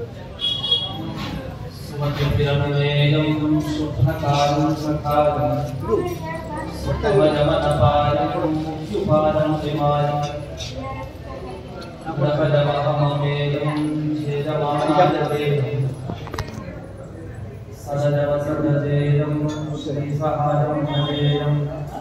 सुमतिरनुवेगं शुभकालं सखागं सुखमजमनपायं मुक्त्युपादं विमानं नभदमहमवेगं छेदमानायवेगं सदजवसदजेयं श्रीसहायं भजेयम्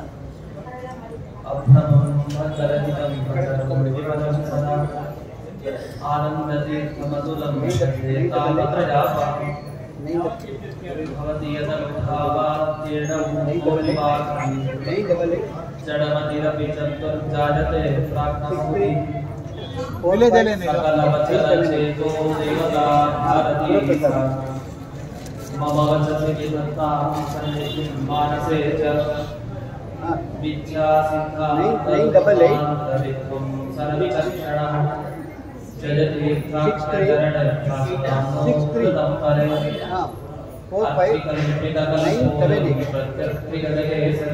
अभ्रमं भद्रदिनं भद्रं विपदं सदा आनन्दतीर्थमतुलं तावत्रजापामि भवति यदनुभावात्येन मुक्तिर्वाक्यं जडमतिरपि चतुर्जायते प्राज्ञमूर्ति ओले दिले नाही सकलवचनचेतो देवता भारती सा। मम वचसि विदत्तां सन्निधिं मानसे च विद्या सिद्धा नहीं, नहीं, double है। तत्त्वं सर्वविचक्षणः जयति Six three. Six three. हां four five nine, seven, eight.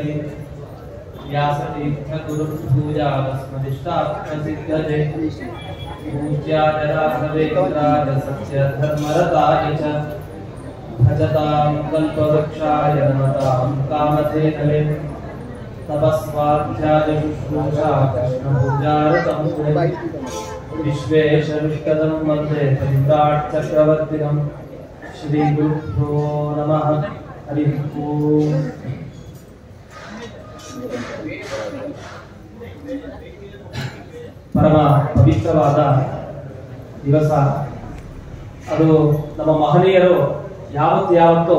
व्यासतीर्थगुरुपूजावस्मदिष्टार्थसिद्धते पूज्याजराघवेन्द्राय सत्यधर्मरताय च भजतां कल्पवृक्षाय नमतां कामधेनवे तपस्वाध्यायशुश्रूषा कृष्णपूजारतं कुरु विश्वेशविष्कदं वन्दे सम्राट् चक्रवर्तिनं श्रीगुरुभ्यो नमः हरिः ओम् ಪರಮ ಪವಿತ್ರವಾದ ದಿವಸ ಅದು ನಮ್ಮ ಮಹನೀಯರು ಯಾವತ್ತು ಯಾವತ್ತು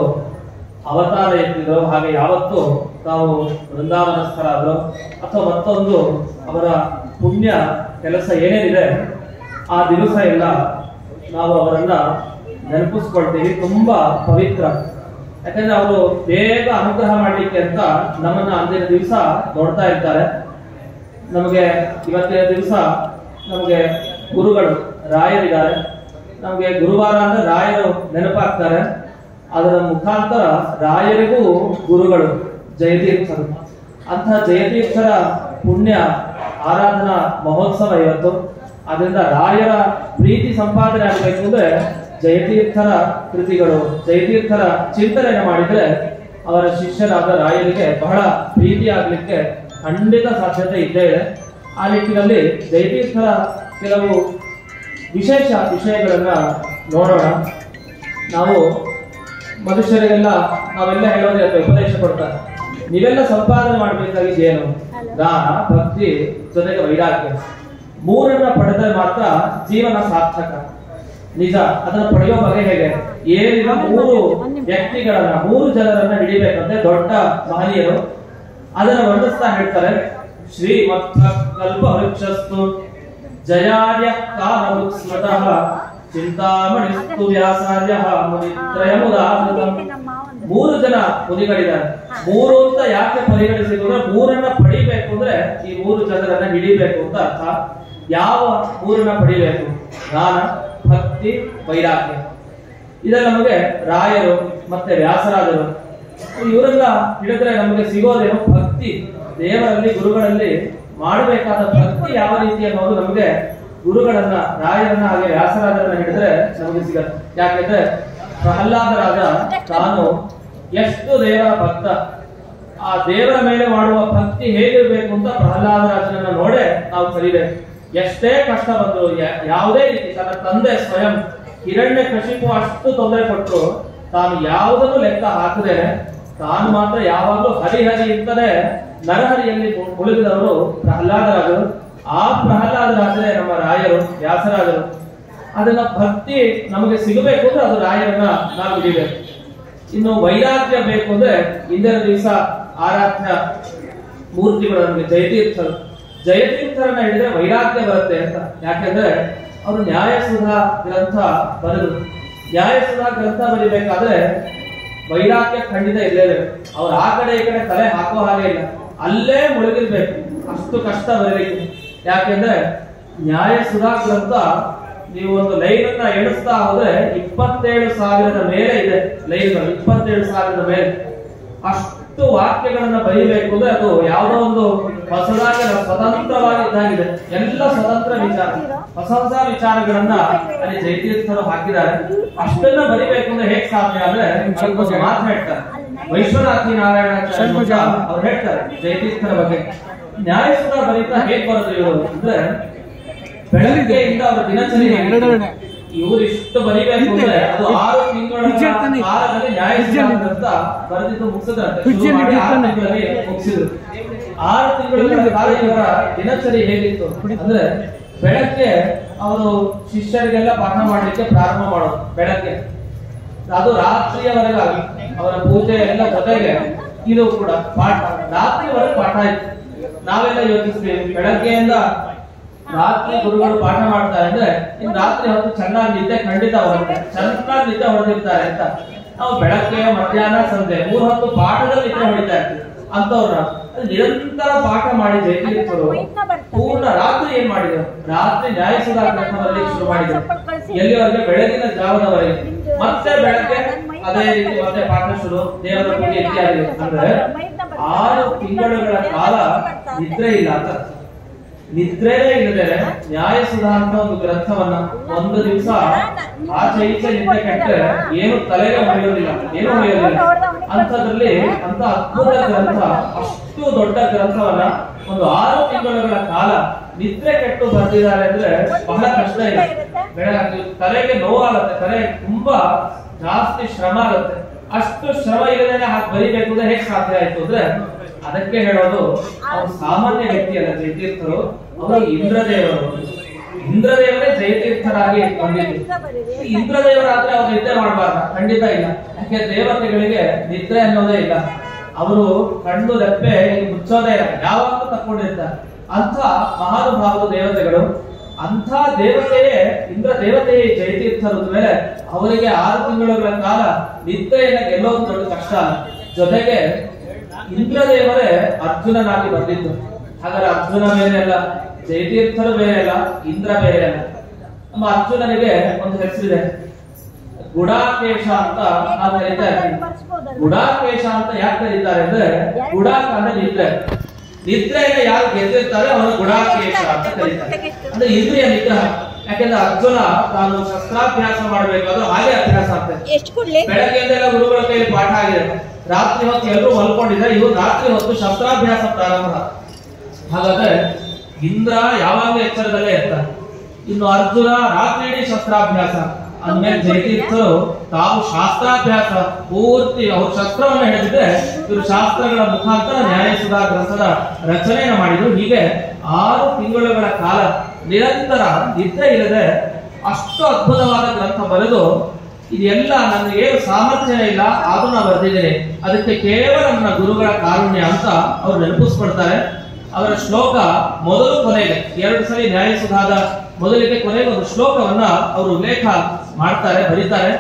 ಅವತಾರ ಎತ್ತಿದ್ರು ಹಾಗೆ ಯಾವತ್ತು ತಾವು ವೃಂದಾವನಸ್ಥರಾದ್ರು ಅಥವಾ ಮತ್ತೊಂದು ಅವರ ಪುಣ್ಯ ಕೆಲಸ ಏನೇನಿದೆ ಆ ದಿವಸ ಎಲ್ಲ ನಾವು ಅವರನ್ನ ನೆನಪಿಸ್ಕೊಳ್ತೀವಿ ತುಂಬಾ ಪವಿತ್ರ ಯಾಕಂದ್ರೆ ಅವರು ಬೇಗ ಅನುಗ್ರಹ ಮಾಡ್ಲಿಕ್ಕೆ ಅಂತ ನಮ್ಮನ್ನ ಅಂದಿನ ದಿವಸ ನೋಡ್ತಾ ಇರ್ತಾರೆ ನಮಗೆ ಇವತ್ತಿನ ದಿವಸ ನಮಗೆ ಗುರುಗಳು ರಾಯರಿದ್ದಾರೆ ನಮಗೆ ಗುರುವಾರ ಅಂದ್ರೆ ರಾಯರು ನೆನಪಾಗ್ತಾರೆ ಅದರ ಮುಖಾಂತರ ರಾಯರಿಗೂ ಗುರುಗಳು ಜಯತೀರ್ಥರು ಅಂತಹ ಜಯತೀರ್ಥರ ಪುಣ್ಯ ಆರಾಧನಾ ಮಹೋತ್ಸವ ಇವತ್ತು ಅದರಿಂದ ರಾಯರ ಪ್ರೀತಿ ಸಂಪಾದನೆ ಆಗಬೇಕು ಅಂದ್ರೆ ಜಯತೀರ್ಥರ ಕೃತಿಗಳು ಜಯತೀರ್ಥರ ಚಿಂತನೆಯನ್ನು ಮಾಡಿದ್ರೆ ಅವರ ಶಿಷ್ಯರಾದ ರಾಯರಿಗೆ ಬಹಳ ಪ್ರೀತಿ ಆಗ್ಲಿಕ್ಕೆ ಖಂಡಿತ ಸಾಧ್ಯತೆ ಇದ್ದೇ ಇದೆ ಆ ನಿಟ್ಟಿನಲ್ಲಿ ಜಯತೀರ್ಥರ ಕೆಲವು ವಿಶೇಷ ವಿಷಯಗಳನ್ನ ನೋಡೋಣ ನಾವು ಮನುಷ್ಯರಿಗೆಲ್ಲ ನಾವೆಲ್ಲ ಹೇಳೋದೇ ಅಥವಾ ಉಪದೇಶ ಕೊಡ್ತಾರೆ ನೀವೆಲ್ಲ ಸಂಪಾದನೆ ಮಾಡಬೇಕಾಗಿದ್ದು ಏನು ದಾನ ಭಕ್ತಿ ಜೊತೆಗೆ ವೈರಾಗ್ಯ ಮೂರನ್ನ ಪಡೆದರೆ ಮಾತ್ರ ಜೀವನ ಸಾರ್ಥಕ ನಿಜ ಅದನ್ನ ಪಡೆಯೋ ಬಗೆ ಹೇಗೆ ಏನಿಲ್ಲ ಮೂರು ವ್ಯಕ್ತಿಗಳನ್ನ ಮೂರು ಜನರನ್ನ ಹಿಡಿಬೇಕಂತೆ ದೊಡ್ಡ ಮಹನೀಯರು ಅದನ್ನ ವರ್ಣಿಸ್ತಾ ಹೇಳ್ತಾರೆ ಶ್ರೀಮತ್ ಕಲ್ಪ ವೃಕ್ಷಸ್ತು ಜಯಾರ್ಯ ಕಾಲಮುತ್ ಸ್ಮೃತಃ ಚಿಂತಾಮಣಿಸ್ತು ವ್ಯಾಸಾರ್ಯ ಮುನಿತ್ರಯಮುದಾಹೃತಂ ಮೂರು ಜನ ಮುನಿಗಳಿದ್ದಾರೆ ಮೂರು ಅಂತ ಯಾಕೆ ಪರಿಗಣಿಸಿದ್ರು ಅಂದ್ರೆ ಮೂರನ್ನ ಪಡಿಬೇಕು ಅಂದ್ರೆ ಈ ಮೂರು ಜನರನ್ನ ಹಿಡಿಬೇಕು ಅಂತ ಅರ್ಥ ಯಾವ ಮೂರನ್ನ ಪಡಿಬೇಕು ಜ್ಞಾನ ಭಕ್ತಿ ವೈರಾಗ್ಯ ಇದೆಲ್ಲ ನಮಗೆ ರಾಯರು ಮತ್ತೆ ವ್ಯಾಸರಾಜರು ಇವರೆಲ್ಲ ಹಿಡಿದ್ರೆ ನಮಗೆ ಸಿಗೋದೇನು ಭಕ್ತಿ ದೇವರಲ್ಲಿ ಗುರುಗಳಲ್ಲಿ ಮಾಡಬೇಕಾದ ಭಕ್ತಿ ಯಾವ ರೀತಿ ಅನ್ನೋದು ನಮಗೆ ಗುರುಗಳನ್ನ ರಾಯರನ್ನ ಹಾಗೆ ವ್ಯಾಸರಾಜರನ್ನ ಹಿಡಿದ್ರೆ ನಮಗೆ ಸಿಗತ್ತೆ ಯಾಕೆಂದ್ರೆ ಪ್ರಹ್ಲಾದ ರಾಜ ತಾನು ಎಷ್ಟು ದೇವರ ಭಕ್ತ ಆ ದೇವರ ಮೇಲೆ ಮಾಡುವ ಭಕ್ತಿ ಹೇಗಿರ್ಬೇಕು ಅಂತ ಪ್ರಹ್ಲಾದ ರಾಜನನ್ನ ನೋಡೇ ನಾವು ಕಲಿಬೇಕು ಎಷ್ಟೇ ಕಷ್ಟ ಬಂದ್ರು ಯಾ- ಯಾವುದೇ ರೀತಿ ತನ್ನ ತಂದೆ ಸ್ವಯಂ ಹಿರಣ್ಯ ಕಶಿಪು ಅಷ್ಟು ತೊಂದರೆ ಕೊಟ್ಟರು ತಾನು ಯಾವುದನ್ನು ಲೆಕ್ಕ ಹಾಕದೆ ತಾನು ಮಾತ್ರ ಯಾವಾಗಲೂ ಹರಿಹರಿ ಅಂತಲೇ ನರಹರಿಯಲ್ಲಿ ಮು- ಮುಳುಗಿದವರು ಪ್ರಹ್ಲಾದರಾಜರು ಆ ಪ್ರಹ್ಲಾದರಾಜರೇ ನಮ್ಮ ರಾಯರು ವ್ಯಾಸರಾಜರು ಅದನ್ನ ಭಕ್ತಿ ನಮಗೆ ಸಿಗಬೇಕು ಅಂದ್ರೆ ಅದು ರಾಯರನ್ನ ನಾವು ಹಿಡಿಬೇಕು ಇನ್ನು ವೈರಾಗ್ಯ ಬೇಕು ಅಂದ್ರೆ ಇಂದಿನ ದಿವಸ ಆರಾಧ್ಯ ಮೂರ್ತಿಗಳು ನಮಗೆ ಜಯತೀರ್ಥರು ಜಯತೀರ್ಥರನ್ನ ಹಿಡಿದ್ರೆ ವೈರಾಗ್ಯ ಬರುತ್ತೆ ಅಂತ ಯಾಕೆಂದ್ರೆ ಅವರು ನ್ಯಾಯಸುಧಾ ಗ್ರಂಥ ಬರೆದ್ರು ನ್ಯಾಯಸುಧಾ ಗ್ರಂಥ ಬರಿಬೇಕಾದ್ರೆ ವೈರಾಗ್ಯ ಖಂಡಿತ ಇರಲೇಬೇಕು ಅವ್ರು ಆ ಕಡೆ ಈ ಕಡೆ ತಲೆ ಹಾಕೋ ಹಾಗೆ ಇಲ್ಲ ಅಲ್ಲೇ ಮುಳುಗಿರ್ಬೇಕು ಅಷ್ಟು ಕಷ್ಟ ಬರಲಿಕ್ಕೆ ಯಾಕೆಂದ್ರೆ ನ್ಯಾಯಸುಧಾ ಗ್ರಂಥ ನೀವು ಒಂದು ಲೈನ್ ಅನ್ನ ಎಣಿಸ್ತಾ ಹೋದ್ರೆ ಇಪ್ಪತ್ತೇಳು ಸಾವಿರದ ಮೇಲೆ ಇದೆ ಲೈನ್ಗಳು ಇಪ್ಪತ್ತೇಳು ಸಾವಿರದ ಮೇಲೆ ಅಷ್ಟು ಅಷ್ಟು ವಾಕ್ಯಗಳನ್ನ ಬರೀಬೇಕು ಅಂದ್ರೆ ಅದು ಯಾವುದೋ ಒಂದು ಹೊಸದಾಗಿ ನಾವು ಸ್ವತಂತ್ರವಾಗಿ ಇದ್ದಾಗಿದೆ ಎಲ್ಲ ಸ್ವತಂತ್ರ ವಿಚಾರ ಹೊಸ ಹೊಸ ವಿಚಾರಗಳನ್ನ ಅಲ್ಲಿ ಜಯತೀರ್ಥರು ಹಾಕಿದ್ದಾರೆ ಅಷ್ಟನ್ನ ಬರಿಬೇಕು ಅಂದ್ರೆ ಹೇಗ್ ಸಾಧ್ಯ ಅಂದ್ರೆ ಅದಕ್ಕೊಂದು ಮಾತು ಹೇಳ್ತಾರೆ ವೈಶ್ವನಾಥಿ ನಾರಾಯಣಾಚಾರ್ಯ ಅಂತ ಅವ್ರು ಹೇಳ್ತಾರೆ ಜಯತೀರ್ಥರ ಬಗ್ಗೆ ನ್ಯಾಯಸುಧ ಬರೀತಾ ಹೇಗ್ ಬರೋದು ಇವರು ಅಂದ್ರೆ ಬೆಳಗ್ಗೆಯಿಂದ ಅವರ ದಿನಚರಿ ಎರಡನೇ. ಇವರು ಇಷ್ಟು ಬರಿಬೇಕು ಅಂದ್ರೆ ಅದು ಆರು ತಿಂಗಳ ಪಿಕ್ಚರ್ ತಾನೆ. ಕಾಲದಲ್ಲಿ ನ್ಯಾಯಸುಧ ಅಂತ ಬರೆದಿದ್ದು ಮುಗಿಸಿದ್ರಂತೆ ಶುರು ಪಿಕ್ಚರ್ ಮಾಡಿ ಆರು ತಾನೆ. ತಿಂಗಳಲ್ಲಿ ಮುಗಿಸಿದ್ರು ಆರು ತಿಂಗಳ ಕಾಲ ಇವರ ದಿನಚರಿ ಹೇಗಿತ್ತು ಅಂದ್ರೆ ಬೆಳಗ್ಗೆ ಅವರು ಶಿಷ್ಯರಿಗೆಲ್ಲ ಪಾಠ ಮಾಡ್ಲಿಕ್ಕೆ ಪ್ರಾರಂಭ ಮಾಡೋದು ಬೆಳಗ್ಗೆ ಅದು ರಾತ್ರಿಯವರೆಗೆ ಅವರ ಪೂಜೆ ಎಲ್ಲ ಜೊತೆಗೆ ಇದು ಕೂಡ ಪಾಠ ರಾತ್ರಿವರೆಗೆ ಪಾಠ ಇತ್ತು ನಾವೆಲ್ಲ ಯೋಚಿಸ್ತೀವಿ ಬೆಳಗ್ಗೆಯಿಂದ ರಾತ್ರಿ ಗುರುಗಳು ಪಾಠ ಮಾಡ್ತಾರೆ ಅಂದ್ರೆ ಇನ್ ರಾತ್ರಿ ಹೊತ್ತು ಚೆನ್ನಾಗಿ ನಿದ್ದೆ ಖಂಡಿತ ಬರುತ್ತೆ ಚೆನ್ನಾಗಿ ನಿದ್ದೆ ಹೊಡೆದಿರ್ತಾರೆ ಅಂತ ನಾವು ಬೆಳಗ್ಗೆ ಮಧ್ಯಾಹ್ನ ಸಂಜೆ ಮೂರ್ ಹೊತ್ತು ಪಾಠದಲ್ಲಿ ನಿದ್ದೆ ಹೊಡಿತಾ ಇರ್ತೀವಿ ಅಂತವ್ರ ನಿರಂತರ ಪಾಠ ಮಾಡಿ ಜಯತೀರ್ಥರು ಪೂರ್ಣ ರಾತ್ರಿ ಏನ್ ಮಾಡಿದ್ರು ರಾತ್ರಿ ನ್ಯಾಯಸುಧಾ ಗ್ರಂಥದಲ್ಲಿ ಶುರು ಮಾಡಿದ್ರು ಎಲ್ಲಿವರೆಗೆ ಬೆಳಗಿನ ಜಾವದವರೆಗೆ ಮತ್ತೆ ಬೆಳಗ್ಗೆ ಅದೇ ರೀತಿ ಮತ್ತೆ ಪಾಠ ಶುರು ದೇವರ ಪೂಜೆ ಇತ್ಯಾದಿ ಅಂದ್ರೆ ಆರು ತಿಂಗಳುಗಳ ಕಾಲ ನಿದ್ರೆ ಇಲ್ಲ ಅಂತ ನಿದ್ರೆನೇ ಇಲ್ಲದೆ ನ್ಯಾಯಸುಧಾ ಅಂತ ಒಂದು ಗ್ರಂಥವನ್ನ ಒಂದು ದಿವಸ ಆಚೆ ಈಚೆ ನಿದ್ದೆ ಕೆಟ್ಟರೆ ಏನು ತಲೆಗೆ ಹೊಳೆಯೋದಿಲ್ಲ ಏನು ಹೊಳೆಯೋದಿಲ್ಲ ಅಂತದ್ರಲ್ಲಿ ಅಂತ ಅದ್ಭುತ ಗ್ರಂಥ ಅಷ್ಟು ದೊಡ್ಡ ಗ್ರಂಥವನ್ನ ಒಂದು ಆರು ತಿಂಗಳುಗಳ ಕಾಲ ನಿದ್ರೆ ಕೆಟ್ಟು ಬರ್ದಿದ್ದಾರೆ ಅಂದ್ರೆ ಬಹಳ ಕಷ್ಟ ಇದೆ ಬೆಳಗ್ಗೆ ತಲೆಗೆ ನೋವಾಗುತ್ತೆ ತಲೆ ತುಂಬಾ ಜಾಸ್ತಿ ಶ್ರಮ ಆಗುತ್ತೆ ಅಷ್ಟು ಶ್ರಮ ಇಲ್ಲದೇನೆ ಹಾಗೆ ಬರಿಬೇಕು ಅಂದ್ರೆ ಹೇಗೆ ಸಾಧ್ಯ ಆಯ್ತು ಅಂದ್ರೆ ಅದಕ್ಕೆ ಹೇಳೋದು ಅವ್ರು ಸಾಮಾನ್ಯ ವ್ಯಕ್ತಿ ಅಲ್ಲ ಜಯತೀರ್ಥರು ಅವರು ಇಂದ್ರದೇವರು ಇಂದ್ರದೇವರೇ ಜಯತೀರ್ಥರಾಗಿ ಬಂದಿದ್ದು ಈ ಇಂದ್ರದೇವರಾದ್ರೆ ಅವ್ರು ನಿದ್ದೆ ಮಾಡಬಾರ್ದ ಖಂಡಿತ ಇಲ್ಲ ಯಾಕೆ ದೇವತೆಗಳಿಗೆ ನಿದ್ರೆ ಅನ್ನೋದೇ ಇಲ್ಲ ಅವರು ಕಣ್ಣು ರೆಪ್ಪೆ ಇದು ಮುಚ್ಚೋದೇ ಇಲ್ಲ ಯಾವಾಗಲೂ ತಕ್ಕೊಂಡಿರ್ತಾರೆ ಅಂತ ಮಹಾನುಭಾವರು ದೇವತೆಗಳು ಅಂಥ ದೇವತೆಯೇ ಇಂದ್ರ ದೇವತೆಯೇ ಜಯತೀರ್ಥರ ಮೇಲೆ ಅವರಿಗೆ ಆರು ತಿಂಗಳುಗಳ ಕಾಲ ನಿದ್ದೆಯನ್ನ ಗೆಲ್ಲೋದು ದೊಡ್ಡ ಕಷ್ಟ ಜೊತೆಗೆ ಇಂದ್ರದೇವರೇ ಅರ್ಜುನನಾಗಿ ಬಂದಿದ್ದು ಹಾಗಾದ್ರೆ ಅರ್ಜುನ ಬೇರೆ ಅಲ್ಲ ಜಯತೀರ್ಥರು ಬೇರೆ ಅಲ್ಲ ಇಂದ್ರ ಬೇರೆ ಅಲ್ಲ ನಮ್ಮ ಅರ್ಜುನನಿಗೆ ಒಂದು ಹೆಸರಿದೆ ಗುಡಾಕೇಶ ಅಂತ ನಾವು ಕರೀತಾ ಇರ್ತೀವಿ ಗುಡಾಕೇಶ ಅಂತ ಯಾಕೆ ಕರೀತಾರೆ ಅಂದ್ರೆ ಗುಡಾಕ ಅಂದ್ರೆ ನಿದ್ರೆ ನಿದ್ರೆಯಿಂದ ಯಾರು ಗೆದ್ದಿರ್ತಾರೆ ಅವನು ಗುಡಾಕೇಶ ಅಂತ ಕರೀತಾರೆ ಅಂದ್ರೆ ಇಂದ್ರಿಯ ನಿಗ್ರಹ ಯಾಕೆಂದ್ರೆ ಅರ್ಜುನ ತಾನು ಶಸ್ತ್ರಾಭ್ಯಾಸ ಮಾಡ್ಬೇಕಾದ್ರೆ ಹಾಗೆ ಅಭ್ಯಾಸ ಆಗ್ತದೆ ಎಷ್ಟು ಕೊಡ್ಲಿ ಬೆಳಗ್ಗೆಯಿಂದೆಲ್ಲ ಗುರುಗಳ ಕೈಲಿ ಪಾಠ ಆಗಿದೆ ರಾತ್ರಿ ಹೊತ್ತು ಎಲ್ಲರೂ ಮಲ್ಕೊಂಡಿದ್ದಾರೆ ಇವರು ರಾತ್ರಿ ಹೊತ್ತು ಶಸ್ತ್ರಾಭ್ಯಾಸ ಪ್ರಾರಂಭ ಹಾಗಾದ್ರೆ ಇಂದ್ರ ಯಾವಾಗಲೂ ಎಚ್ಚರದಲ್ಲೇ ಇರ್ತಾರೆ ಇನ್ನು ಅರ್ಜುನ ರಾತ್ರಿ ಇಡೀ ಶಸ್ತ್ರಾಭ್ಯಾಸ ಅಂದ್ಮೇಲೆ ಜಯತೀರ್ಥರು ತಾವು ಶಾಸ್ತ್ರಾಭ್ಯಾಸ ಪೂರ್ತಿ ಅವ್ರ ಶಸ್ತ್ರವನ್ನ ಹಿಡಿದಿದ್ರೆ ಇವರು ಶಾಸ್ತ್ರಗಳ ಮುಖಾಂತರ ನ್ಯಾಯಸುಧಾ ಗ್ರಂಥದ ರಚನೆಯನ್ನು ಮಾಡಿದ್ರು ಹೀಗೆ ಆರು ತಿಂಗಳುಗಳ ಕಾಲ ನಿರಂತರ ನಿದ್ರೆ ಇಲ್ಲದೆ ಅಷ್ಟು ಅದ್ಭುತವಾದ ಗ್ರಂಥ ಬರೆದು ಇದೆಲ್ಲ ನನಗೆ ಏನು ಸಾಮರ್ಥ್ಯ ಇಲ್ಲ ಅದನ್ನ ಬರೆದಿದ್ದೇನೆ ಅದಕ್ಕೆ ಕೇವಲ ನನ್ನ ಗುರುಗಳ ಕಾರುಣ್ಯ ಅಂತ ಅವ್ರು ನೆನಪಿಸ್ಕೊಳ್ತಾರೆ ಅವರ ಶ್ಲೋಕ ಮೊದಲು ಕೊನೆಗೆ ಎರಡು ಸರಿ ನ್ಯಾಯಸುಧಾದ ಮೊದಲಿಗೆ ಕೊನೆಗೆ ಒಂದು ಶ್ಲೋಕವನ್ನ ಅವರು ಉಲ್ಲೇಖ ಮಾಡ್ತಾರೆ ಬರೀತಾರೆ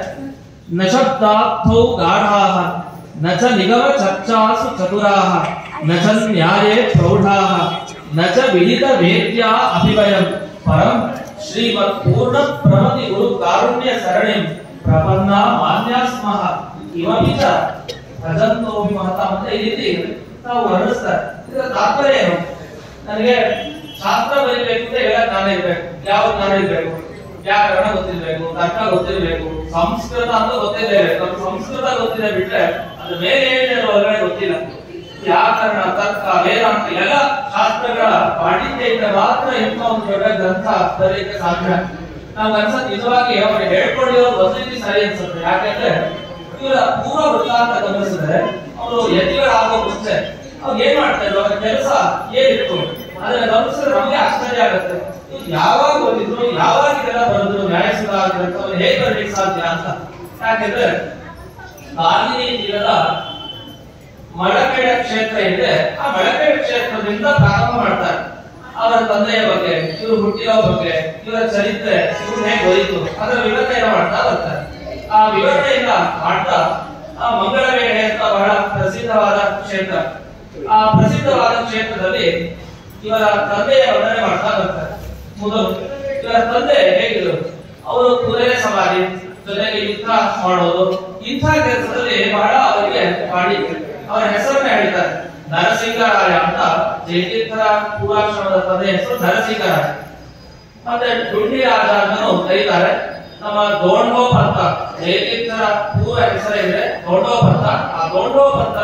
ನ ಶಬ್ದಾರ್ಥೌ ಗಾಢಾಹ ನ ಚ ನಿಗಮ ಚರ್ಚಾಸು ಚತುರಾಹ ನ ಚ ನ್ಯಾಯೇ ಪ್ರೌಢಾಹ ನ ಚ ವಿಹಿತ ವೇದ್ಯ ಅಭಿವಯಂ ಪರಂ ಶ್ರೀಮತ್ ಪೂರ್ಣ ಪ್ರಮತಿ ಗುರು ಕಾರುಣ್ಯ ಸರಣಿಂ ಪ್ರಪನ್ನ ಮಾನ್ಯಾಸ್ಮಃ ಇಮಪಿ ಚ ಭಜಂತೋಪಿ ಮಹತಾ ಅಂತ ಈ ರೀತಿ ನಾವು ವರ್ಣಿಸ್ತಾರೆ ಇದರ ತಾತ್ಪರ್ಯ ಏನು ನನಗೆ ಶಾಸ್ತ್ರ ಬರೀಬೇಕು ಅಂತ ಎಲ್ಲ ಜ್ಞಾನ ಇರ್ಬೇಕು ಯಾವ ಜ್ಞಾನ ಇರ್ಬೇಕು ವ್ಯಾಕರಣ ಗೊತ್ತಿರ್ಬೇಕು ತರ್ಕ ಗೊತ್ತಿರ್ಬೇಕು ಸಂಸ್ಕೃತ ಅಂತ ಗೊತ್ತಿರಲೇಬೇಕು ನಮ್ಗೆ ಸಂಸ್ಕೃತ ಗೊತ್ತಿದೆ ಬಿಟ್ರೆ ಅದ್ರ ಮೇಲೆ ಏನಿದೆ ಅನ್ನೋ ಒಳಗಡೆ ಗೊತ್ತಿಲ್ಲ ವ್ಯಾಕರಣ ತರ್ಕ ವೇದಾಂತ ಎಲ್ಲ ಶಾಸ್ತ್ರಗಳ ಪಾಂಡಿತ್ಯ ಇದ್ದ ಮಾತ್ರ ಇಂಥ ಒಂದು ದೊಡ್ಡ ಗ್ರಂಥ ಬರೀಲಿಕ್ಕೆ ಸಾಧ್ಯ ನಾವು ಅನ್ಸತ್ ನಿಜವಾಗಿ ಅವ್ರು ಹೇಳ್ಕೊಂಡಿರೋ ಒಂದು ರೀತಿ ಸರಿ ಅನ್ಸುತ್ತೆ ಯಾಕಂದ್ರೆ ಇವರ ಪೂರ್ವ ವೃತ್ತಾಂತ ಗಮನಿಸಿದ್ರೆ ಅವರು ಯತಿಗಳಾಗೋ ಮುಂಚೆ ಅವ್ರು ಏನ್ ಮಾಡ್ತಾ ಇದ್ರು ಅವರ ಕೆಲಸ ಏನಿತ್ತು ಅದನ್ನ ಗಮನಿಸಿದ್ರೆ ನಮ್ಗೆ ಆಶ್ಚರ್ಯ ಆಗುತ್ತೆ ಇವ್ರು ಯಾವಾಗ ಓದಿದ್ರು ಯಾವಾಗ ಇದೆಲ್ಲ ಬರೆದ್ರು ನ್ಯಾಯಸುಧ ಗ್ರಂಥವನ್ನು ಹೇಗೆ ಬರಲಿಕ್ಕೆ ಸಾಧ್ಯ ಅಂತ ಯಾಕಂದ್ರೆ ಕಾಲಿನಿ ತೀರದ ಮಳಕೇಡ ಕ್ಷೇತ್ರ ಇದೆ ಆ ಮಳಕೇಡ ಕ್ಷೇತ್ರದಿಂದ ಪ್ರಾರಂಭ ಮಾಡ್ತಾರೆ ಅವರ ತಂದೆಯ ಬಗ್ಗೆ ಇವರು ಹುಟ್ಟಿರೋ ಬಗ್ಗೆ ಇವರ ಚರಿತ್ರೆ ಇವ್ರು ಹೇಗೆ ಹೋಯಿತು ಅದರ ವಿವರಣೆಯನ್ನು ಮಾಡ್ತಾ ಬರ್ತಾರೆ ಆ ವಿವರಣೆಯಿಂದ ಮಾಡ್ತಾ ಆ ಮಂಗಳವೇಣೆ ಅಂತ ಬಹಳ ಪ್ರಸಿದ್ಧವಾದ ಕ್ಷೇತ್ರ ಆ ಪ್ರಸಿದ್ಧವಾದ ಕ್ಷೇತ್ರದಲ್ಲಿ ಇವರ ತಂದೆಯ ವರ್ಣನೆ ಮಾಡ್ತಾ ಬರ್ತಾರೆ ಮೊದಲು ಇವರ ತಂದೆ ಹೇಗಿದ್ರು ಅವರು ಕುದುರೆ ಸವಾರಿ ಜೊತೆಗೆ ಯುದ್ಧ ಮಾಡೋದು ಇಂಥ ಕೆಲಸದಲ್ಲಿ ಬಹಳ ಅವರಿಗೆ ಮಾಡಿದ್ರು ಅವರ ಹೆಸರನ್ನ ಹೇಳ್ತಾರೆ ನರಸಿಂಗರಾಯ ಅಂತ ಜಯತೀರ್ಥರ ಪೂರ್ವಾಶ್ರಮದ ತಂದೆ ಹೆಸರು ನರಸಿಂಗರಾಯ ಮತ್ತೆ ಡುಂಡಿ ರಾಜ ಅಂತಲೂ ಕರೀತಾರೆ ನಮ್ಮ ದೋಂಡೋ ಪಂಥ ಜಯತೀರ್ಥರ ಪೂರ್ವ ಹೆಸರೇನಿದೆ ದೋಂಡೋ ಪಂಥ ಆ ದೋಂಡೋ ಪಂಥರ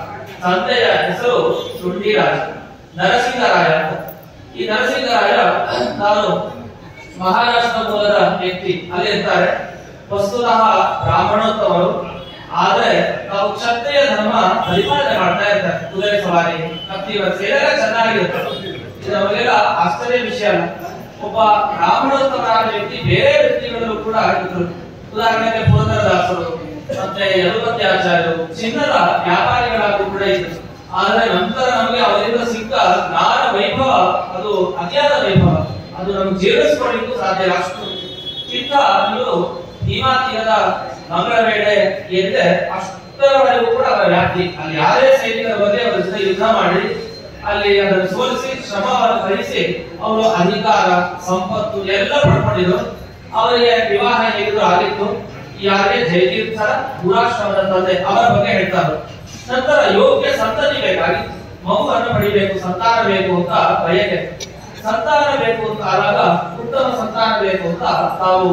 ತಂದೆಯ ಹೆಸರು ಡುಂಡಿ ರಾಜ ನರಸಿಂಗರಾಯ ಅಂತ ಈ ನರಸಿಂಗರಾಯ ನಾನು ಮಹಾರಾಷ್ಟ್ರ ಮೂಲದ ವ್ಯಕ್ತಿ ಅಲ್ಲಿ ಇರ್ತಾರೆ ವಸ್ತುತಃ ಬ್ರಾಹ್ಮಣೋತ್ತಮರು ಆದ್ರೆ ನಾವು ಕ್ಷತ್ರಿಯ ಧರ್ಮ ಪರಿಪಾಲನೆ ಮಾಡ್ತಾ ಇರ್ತಾರೆ ಕುದುರೆ ಸವಾರಿ ಕತ್ತಿ ವರ್ಷ ಇದೆಲ್ಲ ಚೆನ್ನಾಗಿರುತ್ತೆ ಇದು ನಮಗೆಲ್ಲ ಆಶ್ಚರ್ಯ ವಿಷಯ ಅಲ್ಲ ಒಬ್ಬ ಬ್ರಾಹ್ಮಣೋತ್ತಮರಾದ ವ್ಯಕ್ತಿ ಬೇರೆ ವ್ಯಕ್ತಿಗಳಲ್ಲೂ ಕೂಡ ಇದ್ರು ಉದಾಹರಣೆಗೆ ಪುರಂದರದಾಸರು ಮತ್ತೆ ಯದುಪತ್ಯಾಚಾರ್ಯರು ಚಿನ್ನದ ವ್ಯಾಪಾರಿಗಳಾಗೂ ಕೂಡ ಇದ್ರು ಆದ್ರೆ ನಂತರ ನಮಗೆ ಅವರಿಂದ ಸಿಕ್ಕ ಜ್ಞಾನ ವೈಭವ ಅದು ಅತಿಯಾದ ವೈಭವ ಅದು ನಮ್ಗೆ ಜೀರ್ಣಿಸ್ಕೊಳ್ಳಿಕ್ಕೂ ಸಾಧ್ಯ ಇಲ್ಲ ಅಷ್ಟು ಚಿಕ್ಕ ಇದು ಭೀಮಾತೀರದ ಮಂಗಳವೇಳೆ ಎಂದ್ರೆ ಅಷ್ಟರವರೆಗೂ ಕೂಡ ಅವರ ವ್ಯಾಪ್ತಿ ಅಲ್ಲಿ ಯಾರೇ ಸೈನಿಕರ ಬಗ್ಗೆ ಅವರ ಜೊತೆ ಯುದ್ಧ ಮಾಡಿ ಅಲ್ಲಿ ಅದನ್ನು ಸೋಲಿಸಿ ಶ್ರಮವನ್ನು ಭರಿಸಿ ಅವರು ಅಧಿಕಾರ ಸಂಪತ್ತು ಎಲ್ಲ ಪಡ್ಕೊಂಡಿದ್ರು ಅವರಿಗೆ ವಿವಾಹ ಹೇಗಿದ್ರು ಆಗಿತ್ತು ಯಾರಿಗೆ ಜಯತೀರ್ಥರ ಪುರಾಶ್ರಮದ ತಂದೆ ಅವರ ಬಗ್ಗೆ ಹೇಳ್ತಾರೆ ನಂತರ ಯೋಗ್ಯ ಸಂತತಿ ಬೇಕಾಗಿತ್ತು ಮಗುವನ್ನು ಪಡಿಬೇಕು ಸಂತಾನ ಬೇಕು ಅಂತ ಬಯಕೆ ಸಂತಾನ ಬೇಕು ಅಂತ ಆದಾಗ ಉತ್ತಮ ಸಂತಾನ ಬೇಕು ಅಂತ ತಾವು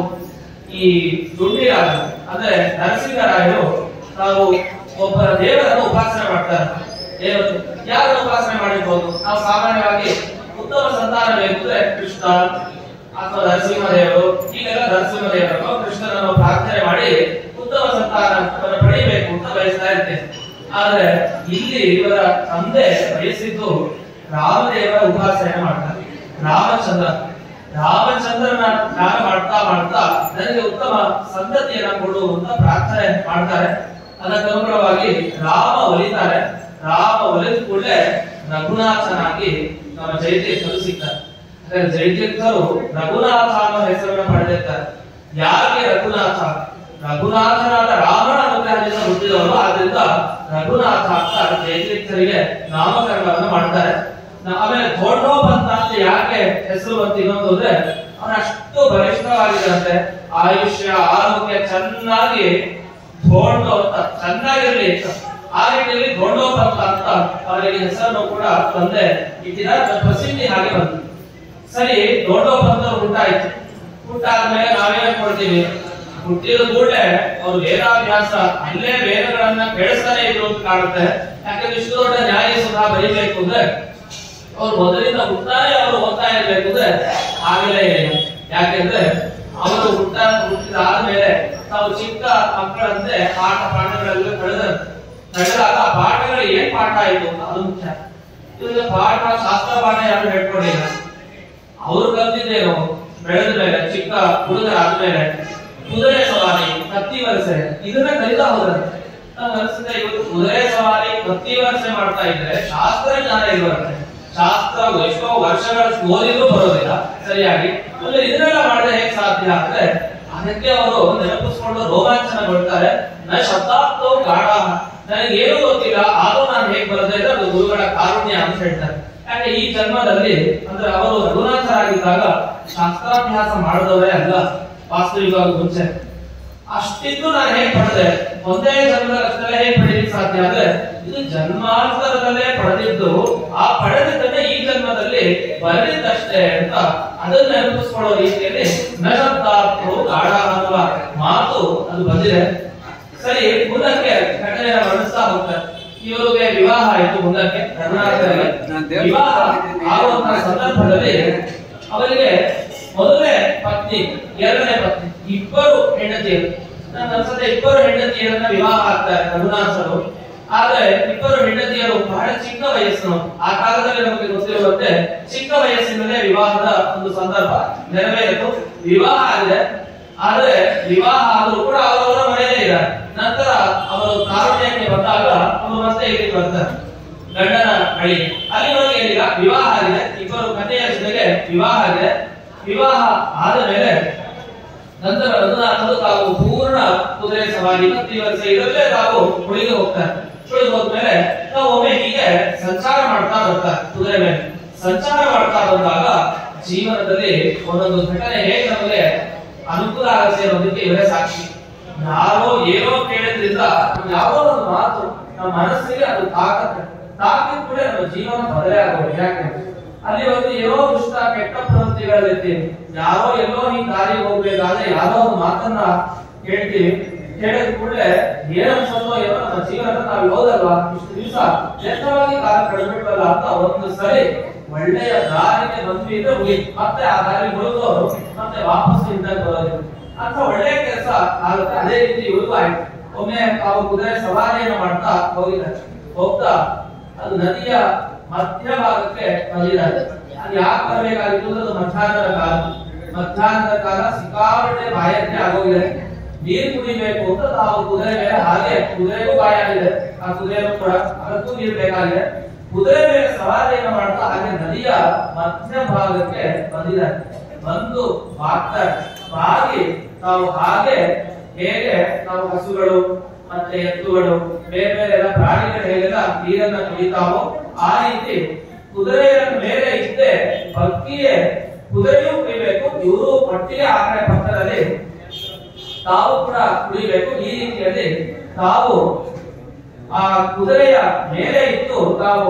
ಈ ದುಂಡಿರಾಜ ಅಂದ್ರೆ ನರಸಿಂಹರಾಯರು ತಾವು ಒಬ್ಬ ದೇವರನ್ನು ಉಪಾಸನೆ ಮಾಡ್ತಾರೆ ದೇವರು ಯಾರನ್ನು ಉಪಾಸನೆ ಮಾಡಿರ್ಬೋದು ನಾವು ಸಾಮಾನ್ಯವಾಗಿ ಉತ್ತಮ ಸಂತಾನ ಬೇಕು ಅಂದ್ರೆ ಕೃಷ್ಣ ಅಥವಾ ನರಸಿಂಹದೇವರು ಹೀಗೆಲ್ಲ ನರಸಿಂಹದೇವರನ್ನು ಕೃಷ್ಣನನ್ನು ಪ್ರಾರ್ಥನೆ ಮಾಡಿ ಉತ್ತಮ ಸಂತಾನವನ್ನು ಪಡಿಬೇಕು ಅಂತ ಬಯಸ್ತಾ ಇರ್ತೇವೆ ಆದ್ರೆ ಇಲ್ಲಿ ಇವರ ತಂದೆ ಬಯಸಿದ್ದು ರಾಮದೇವರ ಉಪಾಸನೆ ಮಾಡ್ತಾರೆ ರಾಮಚಂದ್ರ ರಾಮಚಂದ್ರನ ಧ್ಯಾನ ಮಾಡ್ತಾ ಮಾಡ್ತಾ ನನಗೆ ಉತ್ತಮ ಸಂತತಿಯನ್ನ ಕೊಡು ಅಂತ ಪ್ರಾರ್ಥನೆ ಮಾಡ್ತಾರೆ ಅದಕ್ಕನುಗುಣವಾಗಿ ರಾಮ ಒಲಿತಾರೆ ರಾಮ ಒಲಿದ ಕೂಡಲೇ ರಘುನಾಥನಾಗಿ ನಮ್ಮ ಜಯತೀರ್ಥರು ಸಿಗ್ತಾರೆ ಅಂದ್ರೆ ಜಯತೀರ್ಥರು ರಘುನಾಥ ಅನ್ನೋ ಹೆಸರನ್ನ ಪಡೆದಿರ್ತಾರೆ ಯಾಕೆ ರಘುನಾಥ ರಘುನಾಥನಾದ ರಾಮನ ಅನುಗ್ರಹದಿಂದ ಹುಟ್ಟಿದವರು ಆದ್ರಿಂದ ರಘುನಾಥ ಅಂತ ಜಯತೀರ್ಥರಿಗೆ ನಾಮಕರಣವನ್ನು ಮಾಡ್ತಾರೆ ನ- ಆಮೇಲೆ ಧೋಂಡೋಪಂತ ಅಂತ ಯಾಕೆ ಹೆಸರು ಅಂತ ಇನ್ನೊಂದು ಅಂದ್ರೆ ಅವನ ಅಷ್ಟು ಬಲಿಷ್ಠವಾಗಿದಂತೆ ಆಯುಷ್ಯ ಆರೋಗ್ಯ ಚೆನ್ನಾಗಿ ಧೋಂಡೋ ಅಂತ ಚೆನ್ನಾಗಿರ್ಲಿ ಅಂತ. ಆ ರೀತಿಯಲ್ಲಿ ಧೋಂಡೋಪಂತ ಅಂತ ಅವರಿಗೆ ಹೆಸರನ್ನು ಕೂಡ ತಂದೆ ಇಟ್ಟಿದ್ದಾರೆ ಅದರ ಪ್ರಸಿದ್ಧಿ ಹಾಗೆ ಬಂತು ಸರಿ ಧೋಂಡೋಪಂತ ಹುಟ್ಟಾಯ್ತು ಹುಟ್ಟಾದ್ಮೇಲೆ ನಾವೇನ್ ಕೊಡ್ತೀವಿ ಹುಟ್ಟಿದ ಕೂಡಲೇ ಅವ್ರು ವೇದಾಭ್ಯಾಸ ಅಲ್ಲೇ ವೇದಗಳನ್ನ ಕೇಳಿಸ್ತಾನೆ ಇದ್ರು ಅಂತ ಕಾಣುತ್ತೆ ಯಾಕಂದ್ರೆ ಇಷ್ಟು ದೊಡ್ಡ ನ್ಯಾಯ ಸುಧಾ ಬರೀಬೇಕು ಅಂದ್ರೆ ಅವ್ರು ಮೊದಲಿಂದ ಹುಟ್ಟಾನೆ ಅವರು ಓದ್ತಾ ಇರ್ಬೇಕು ಅಂದ್ರೆ ಆಗಲೇ ಇಲ್ಲ ಯಾಕೆಂದ್ರೆ ಅವರು ಹುಟ್ಟ ಹುಟ್ಟಿದಾದ್ಮೇಲೆ ತಾವು ಚಿಕ್ಕ ಮಕ್ಕಳಂತೆ ಪಾಠ ಪಾಠಗಳೆಲ್ಲ ಕಳೆದ ನಡೆದಾಗ ಆ ಪಾಠಗಳು ಏನ್ ಪಾಠ ಆಯ್ತು ಅಂತ ಅದು ಮುಖ್ಯ ಇವಾಗ ಪಾಠ ಶಾಸ್ತ್ರ ಪಾಠ ಯಾರು ಹೇಳ್ಕೊಂಡಿಲ್ಲ ಅವ್ರು ಕಲ್ತಿದ್ದೇನು ಬೆಳೆದ ಮೇಲೆ ಚಿಕ್ಕ ಹುಡುಗರಾದ್ಮೇಲೆ ಕುದುರೆ ಸವಾರಿ ಕತ್ತಿ ವರಸೆ ಇದನ್ನ ಕಲಿತಾ ಹೋದ್ರೆ ನಂಗೆ ಅನ್ಸುತ್ತೆ ಇವತ್ತು ಕುದುರೆ ಸವಾರಿ ಕತ್ತಿ ವರಸೆ ಮಾಡ್ತಾ ಇದ್ರೆ ಶಾಸ್ತ್ರ ಜ್ಞಾನ ಇರುವಂತೆ ಶಾಸ್ತ್ರ ಎಷ್ಟೋ ವರ್ಷಗಳ ಓದಿದ್ರು ಬರೋದಿಲ್ಲ ಸರಿಯಾಗಿ ಅಂದ್ರೆ ಇದನ್ನೆಲ್ಲ ಮಾಡಿದ್ರೆ ಹೇಗ್ ಸಾಧ್ಯ ಅಂದ್ರೆ ಅದಕ್ಕೆ ಅವರು ನೆನಪಿಸ್ಕೊಂಡು ರೋಮಾಂಚನಗೊಳ್ತಾರೆ ನ ಶಬ್ದಾರ್ಥವು ಗಾಢ ನನಗೆ ಏನು ಗೊತ್ತಿಲ್ಲ ಆದ್ರೂ ನಾನು ಹೇಗ್ ಬರದೇ ಇದ್ರೆ ಅದು ಗುರುಗಳ ಕಾರುಣ್ಯ ಅಂತ ಹೇಳ್ತಾರೆ ಯಾಕೆ ಈ ಜನ್ಮದಲ್ಲಿ ಅಂದ್ರೆ ಅವರು ರಘುನಾಥರಾಗಿದ್ದಾಗ ಶಾಸ್ತ್ರಾಭ್ಯಾಸ ಮಾಡಿದವರೇ ಅಲ್ಲ ವಾಸ್ತವಿಕವಾಗ ಮುಂಚೆ ಅಷ್ಟಿದ್ದು ನಾನು ಹೇಗ್ ಪಡೆದೆ ಒಂದೇ ಜನ್ಮದಲ್ಲೇ ಹೇಗ್ ಪಡೆಯಲಿಕ್ಕೆ ಸಾಧ್ಯ ಅಂದ್ರೆ ಇದು ಜನ್ಮಾಂತರದಲ್ಲೇ ಪಡೆದಿದ್ದು ಆ ಪಡೆದಿದ್ದನ್ನೇ ಈ ಜನ್ಮದಲ್ಲಿ ಬರೆದಿದ್ದಷ್ಟೇ ಅಂತ ಅದನ್ನ ನೆನಪಿಸ್ಕೊಳ್ಳೋ ರೀತಿಯಲ್ಲಿ ನಶಬ್ದಾರ್ಥವು ಗಾಢ ಅನ್ನುವ ಮಾತು ಅದು ಬಂದಿದೆ ಸರಿ ಮುಂದಕ್ಕೆ ಘಟನೆಯ ವರ್ಣಿಸ್ತಾ ಹೋಗ್ತಾರೆ ಇವರಿಗೆ ವಿವಾಹ ಆಯ್ತು ಮುಂದಕ್ಕೆ ಕರ್ನಾಟಕದಲ್ಲಿ ವಿವಾಹ ಆಗುವಂತಹ ಸಂದರ್ಭದಲ್ಲಿ ಅವರಿಗೆ ಮೊದಲನೇ ಪತ್ನಿ ಎರಡನೇ ಪತ್ನಿ ಇಬ್ಬರು ಹೆಂಡತಿಯರು ನನ್ನ ಅನ್ಸುತ್ತೆ ಇಬ್ಬರು ಹೆಂಡತಿಯರನ್ನ ವಿವಾಹ ಆಗ್ತಾರೆ ರಘುನಾಥರು ಆದ್ರೆ ಇಬ್ಬರು ಹೆಂಡತಿಯರು ಬಹಳ ಚಿಕ್ಕ ವಯಸ್ಸಿನ ಆ ಕಾಲದಲ್ಲಿ ನಮಗೆ ಗೊತ್ತಿರುವಂತೆ ಚಿಕ್ಕ ವಯಸ್ಸಿನಲ್ಲೇ ವಿವಾಹದ ಒಂದು ಸಂದರ್ಭ ನೆರವೇರಿತು ವಿವಾಹ ಆಗಿದೆ ಆದ್ರೆ ವಿವಾಹ ಆದ್ರೂ ಕೂಡ ಅವರವರ ಮನೆಯಲ್ಲೇ ಇದ್ದಾರೆ ನಂತರ ಅವರು ಕಾರುಣ್ಯಕ್ಕೆ ಬಂದಾಗ ಅವರು ಮತ್ತೆ ಇಲ್ಲಿಗೆ ಬರ್ತಾರೆ ಗಂಡನ ಬಳಿಗೆ ಅಲ್ಲಿವರೆಗೆ ಏನಿಲ್ಲ ವಿವಾಹ ಆಗಿದೆ ಇಬ್ಬರು ಕನ್ಯೆಯ ಜೊತೆಗೆ ವಿವಾಹ ಆಗಿದೆ ವಿವಾಹ ಆದ ಮೇಲೆ ನಂತರ ರಘುನಾಥರು ತಾವು ಪೂರ್ಣ ಕುದುರೆ ಸವಾರಿ ಕತ್ತಿ ವರ್ಷ ಇದರಲ್ಲೇ ತಾವು ಉಳಿದು ಹೋಗ್ತಾರೆ ಉಳಿದು ಹೋದ್ಮೇಲೆ ನಾವು ಒಮ್ಮೆ ಹೀಗೆ ಸಂಚಾರ ಮಾಡ್ತಾ ಬರ್ತಾರೆ ಕುದುರೆ ಮೇಲೆ ಸಂಚಾರ ಮಾಡ್ತಾ ಬಂದಾಗ ಜೀವನದಲ್ಲಿ ಒಂದೊಂದು ಘಟನೆ ಹೇಗೆ ನಮಗೆ ಅನುಕೂಲ ಆಗುತ್ತೆ ಅನ್ನೋದಕ್ಕೆ ಇವರೇ ಸಾಕ್ಷಿ ಯಾರೋ ಏನೋ ಕೇಳಿದ್ರಿಂದ ನಮ್ಗೆ ಯಾವುದೋ ಒಂದು ಮಾತು ನಮ್ಮ ಮನಸ್ಸಿಗೆ ಅದು ತಾಕತ್ತೆ ತಾಕಿದ ಕೂಡ ನಮ್ಮ ಜೀವನ ಬದಲೇ ಆಗೋದು ಯಾಕೆ ಅಲ್ಲಿ ಒಂದು ಏನೋ ದುಷ್ಟ ಕೆಟ್ಟ ಪ್ರವೃತ್ತಿಗಳಿರ್ತೀವಿ ಯಾರೋ ಎಲ್ಲೋ ನೀನ್ ದಾರಿಗೆ ಹೋಗ್ಬೇಕಾದ್ರೆ ಯಾರೋ ಒಂದು ಮಾತನ್ನ ಕೇಳ್ತೀವಿ ಕೇಳಿದ ಕೂಡಲೇ ಏನ್ ಅನ್ಸತ್ತೋ ಏನೋ ನಮ್ಮ ಜೀವನ ನಾವು ಹೋದಲ್ವಾ ಇಷ್ಟು ದಿವಸ ವ್ಯರ್ಥವಾಗಿ ಕಾಲ ಕಳೆದ್ಬಿಟ್ವಲ್ಲ ಅಂತ ಒಂದು ಸರಿ ಒಳ್ಳೆಯ ದಾರಿಗೆ ಬಂದ್ವಿ ಅಂದ್ರೆ ಮುಗೀತು ಮತ್ತೆ ಆ ದಾರಿ ಮುಗಿದವರು ಮತ್ತೆ ವಾಪಸ್ ಹಿಂದಾಗ ಬರೋದು ಅಂತ ಒಳ್ಳೆಯ ಕೆಲಸ ಆಗುತ್ತೆ ಅದೇ ರೀತಿ ಇವ್ರಿಗೂ ಆಯ್ತು ಒಮ್ಮೆ ತಾವು ಕುದುರೆ ಸವಾರಿಯನ್ನು ಮಾಡ್ತಾ ಹೋಗಿದ್ದಾರೆ ಹೋಗ್ತಾ ಅದು ನದಿಯ ಮಧ್ಯ ಭಾಗಕ್ಕೆ ಬಂದಿದ್ದಾರೆ ಅದು ಯಾಕೆ ಬರಬೇಕಾಗಿತ್ತು ಅಂದ್ರೆ ಅದು ಮಧ್ಯಾಹ್ನದ ಕಾಲ ಮಧ್ಯಾಹ್ನದ ಕಾಲ ಸಿಕ್ಕಾಪಟ್ಟೆ ಬಾಯಕ್ಕೆ ಆಗೋಗಿದೆ ನೀರು ಕುಡಿಬೇಕು ಅಂತ ತಾವು ಕುದುರೆ ಮೇಲೆ ಹಾಗೆ ಕುದುರೆಗೂ ಬಾಯ ಆಗಿದೆ ಆ ಕುದುರೆಗೂ ಕೂಡ ಅದಕ್ಕೂ ನೀರು ಬೇಕಾಗಿದೆ ಕುದುರೆ ಮೇಲೆ ಸವಾರಿಯನ್ನು ಮಾಡ್ತಾ ಹಾಗೆ ನದಿಯ ಮಧ್ಯ ಭಾಗಕ್ಕೆ ಬಂದಿದ್ದಾರೆ ಬಂದು ಬಾಗ್ತಾರೆ ಬಾಗಿ ತಾವು ಹಾಗೆ ಹೇಗೆ ನಾವು ಹಸುಗಳು ಮತ್ತೆ ಎತ್ತುಗಳು ಬೇರೆ ಬೇರೆ ಎಲ್ಲ ಪ್ರಾಣಿಗಳು ಹೇಗೆಲ್ಲ ನೀರನ್ನ ಕುಡಿತಾವೋ ಆ ರೀತಿ ಕುದುರೆಯ ಮೇಲೆ ಇದ್ದೆ ಬಗ್ಗಿಯೇ ಕುದುರೆಯೂ ಕುಡಿಬೇಕು ಇವರು ಒಟ್ಟಿಗೆ ಆ ಕಡೆ ಪಕ್ಕದಲ್ಲಿ ತಾವು ಕೂಡ ಕುಡಿಬೇಕು ಈ ರೀತಿಯಲ್ಲಿ ತಾವು ಆ ಕುದುರೆಯ ಮೇಲೆ ಇತ್ತು ತಾವು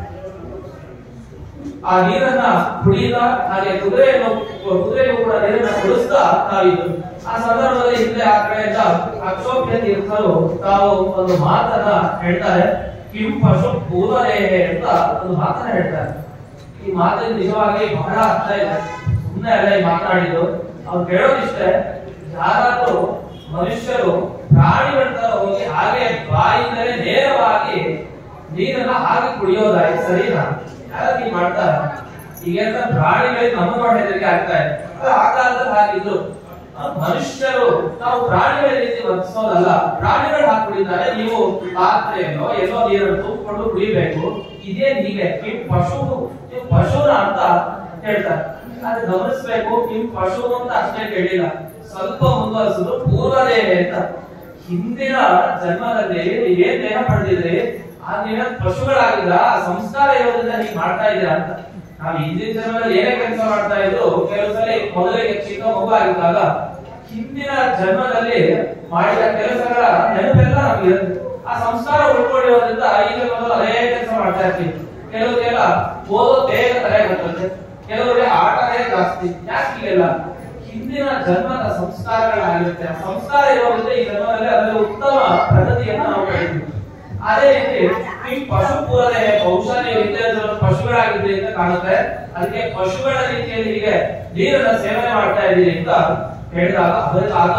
ಆ ನೀರನ್ನ ಕುಡಿದ ಹಾಗೆ ಕುದುರೆಯನ್ನು ಕುದುರೆಗೂ ಕೂಡ ನೀರನ್ನ ಕುಡಿಸ್ತಾ ತಾವಿದ್ರು ಆ ಸಂದರ್ಭದಲ್ಲಿ ಹಿಂದೆ ಆ ಕಡೆಯಿಂದ ಅಕ್ಷೋಭ್ಯ ತೀರ್ಥರು ತಾವು ಒಂದು ಮಾತನ್ನ ಹೇಳ್ತಾರೆ ಕಿಂ ಪಶು ಪೂರ್ವರೇಹೆ ಅಂತ ಒಂದು ಮಾತನ್ನ ಹೇಳ್ತಾರೆ ಈ ಮಾತಿನ ನಿಜವಾಗಿ ಬಹಳ ಅರ್ಥ ಇದೆ ಸುಮ್ಮನೆ ಅಲ್ಲ ಈ ಮಾತನಾಡಿದ್ದು ಅವ್ರು ಕೇಳೋದಿಷ್ಟೇ ಯಾರಾದ್ರೂ ಮನುಷ್ಯರು ಪ್ರಾಣಿಗಳ ತರ ಹೋಗಿ ಹಾಗೆ ಬಾಯಿಂದಲೇ ನೇರವಾಗಿ ನೀರನ್ನ ಹಾಗೆ ಕುಡಿಯೋದಾಯ್ತು ಸರಿನಾ ಯಾರು ಹೀಗ್ ಮಾಡ್ತಾರ ಈಗ ಪ್ರಾಣಿಗಳಿಗೆ ನಮ್ಮ ನೋಡಿ ಹೆದರಿಕೆ ಆಗ್ತಾ ಇದೆ ಆದ್ರೆ ಆ ಕಾಲದಲ್ಲಿ ಹಾಗಿದ್ರು ಆ ಮನುಷ್ಯರು ನಾವು ಪ್ರಾಣಿಗಳ ರೀತಿ ವರ್ತಿಸೋದಲ್ಲ ಪ್ರಾಣಿಗಳು ಹಾಕಿ ಕುಡಿತಾರೆ ನೀವು ಪಾತ್ರೆಯನ್ನು ಎಲ್ಲೋ ನೀರನ್ನು ತೂಕೊಂಡು ಕುಡಿಬೇಕು ಇದೇ ಹೀಗೆ ನೀವು ಪಶು ನೀವು ಪಶುನ ಅಂತ ಹೇಳ್ತಾರೆ ಆದ್ರೆ ಗಮನಿಸ್ಬೇಕು ನೀವು ಪಶು ಅಂತ ಅಷ್ಟೇ ಕೇಳಿಲ್ಲ ಸ್ವಲ್ಪ ಮುಂದುವರಿಸಿದ್ರು ಪೂರ್ವದೇವೆ ಅಂತ ಹಿಂದಿನ ಜನ್ಮದಲ್ಲಿ ಏನ್ ದೇಹ ಪಡೆದಿದ್ರಿ ಆ ನೀವ ಪಶುಗಳಾಗಿದ್ರ ಆ ಸಂಸ್ಕಾರ ಇರೋದ್ರಿಂದ ನೀವು ಮಾಡ್ತಾ ಇದ್ದೀರಾ ಅಂತ ನಾವು ಹಿಂದಿನ ಜನ್ಮದಲ್ಲಿ ಏನೇ ಕೆಲಸ ಮಾಡ್ತಾ ಇದ್ರು ಕೆಲವು ಸಲ ಮೊದಲಿಗೆ ಚಿಕ್ಕ ಮಗು ಆಗಿದ್ದಾಗ ಹಿಂದಿನ ಜನ್ಮದಲ್ಲಿ ಮಾಡಿದ ಕೆಲಸಗಳ ನೆನಪೆಲ್ಲ ನಮ್ಗೆ ಇರುತ್ತೆ ಆ ಸಂಸ್ಕಾರ ಉಳ್ಕೊಂಡಿರೋದ್ರಿಂದ ಈ ಜನ್ಮದಲ್ಲಿ ಅದೇ ಕೆಲಸ ಮಾಡ್ತಾ ಇರ್ತೀವಿ ಕೆಲವರಿಗೆಲ್ಲ ಓದೋ ಬೇಗ ತಲೆ ಬರ್ತದೆ ಕೆಲವರಿಗೆ ಆಟನೇ ಜಾಸ್ತಿ ಯಾಕೆ ಹೀಗೆಲ್ಲ ಹಿಂದಿನ ಜನ್ಮದ ಸಂಸ್ಕಾರಗಳಾಗಿರುತ್ತೆ ಆ ಸಂಸ್ಕಾರ ಇರೋದ್ರಿಂದ ಈ ಜನ್ಮದಲ್ಲಿ ಅದರಲ್ಲಿ ಉತ್ತಮ ಪ್ರಗತಿಯನ್ನು ನಾವು ಪಡೆದಿದ್ದೀವಿ ಅದೇ ರೀತಿ ಈ ಪಶು ಪೂರನೆ ಬಹುಶಃ ನೀವು ಹಿಂದಿನ ಜನ್ಮದ ಪಶುಗಳಾಗಿದ್ದೀರಿ ಅಂತ ಕಾಣುತ್ತೆ ಅದಕ್ಕೆ ಪಶುಗಳ ರೀತಿಯಲ್ಲಿ ಹೀಗೆ ನೀರನ್ನ ಸೇವನೆ ಮಾಡ್ತಾ ಇದ್ದೀರಿ ಅಂತ ಹೇಳಿದಾಗ ಅದಕ್ಕಾಗ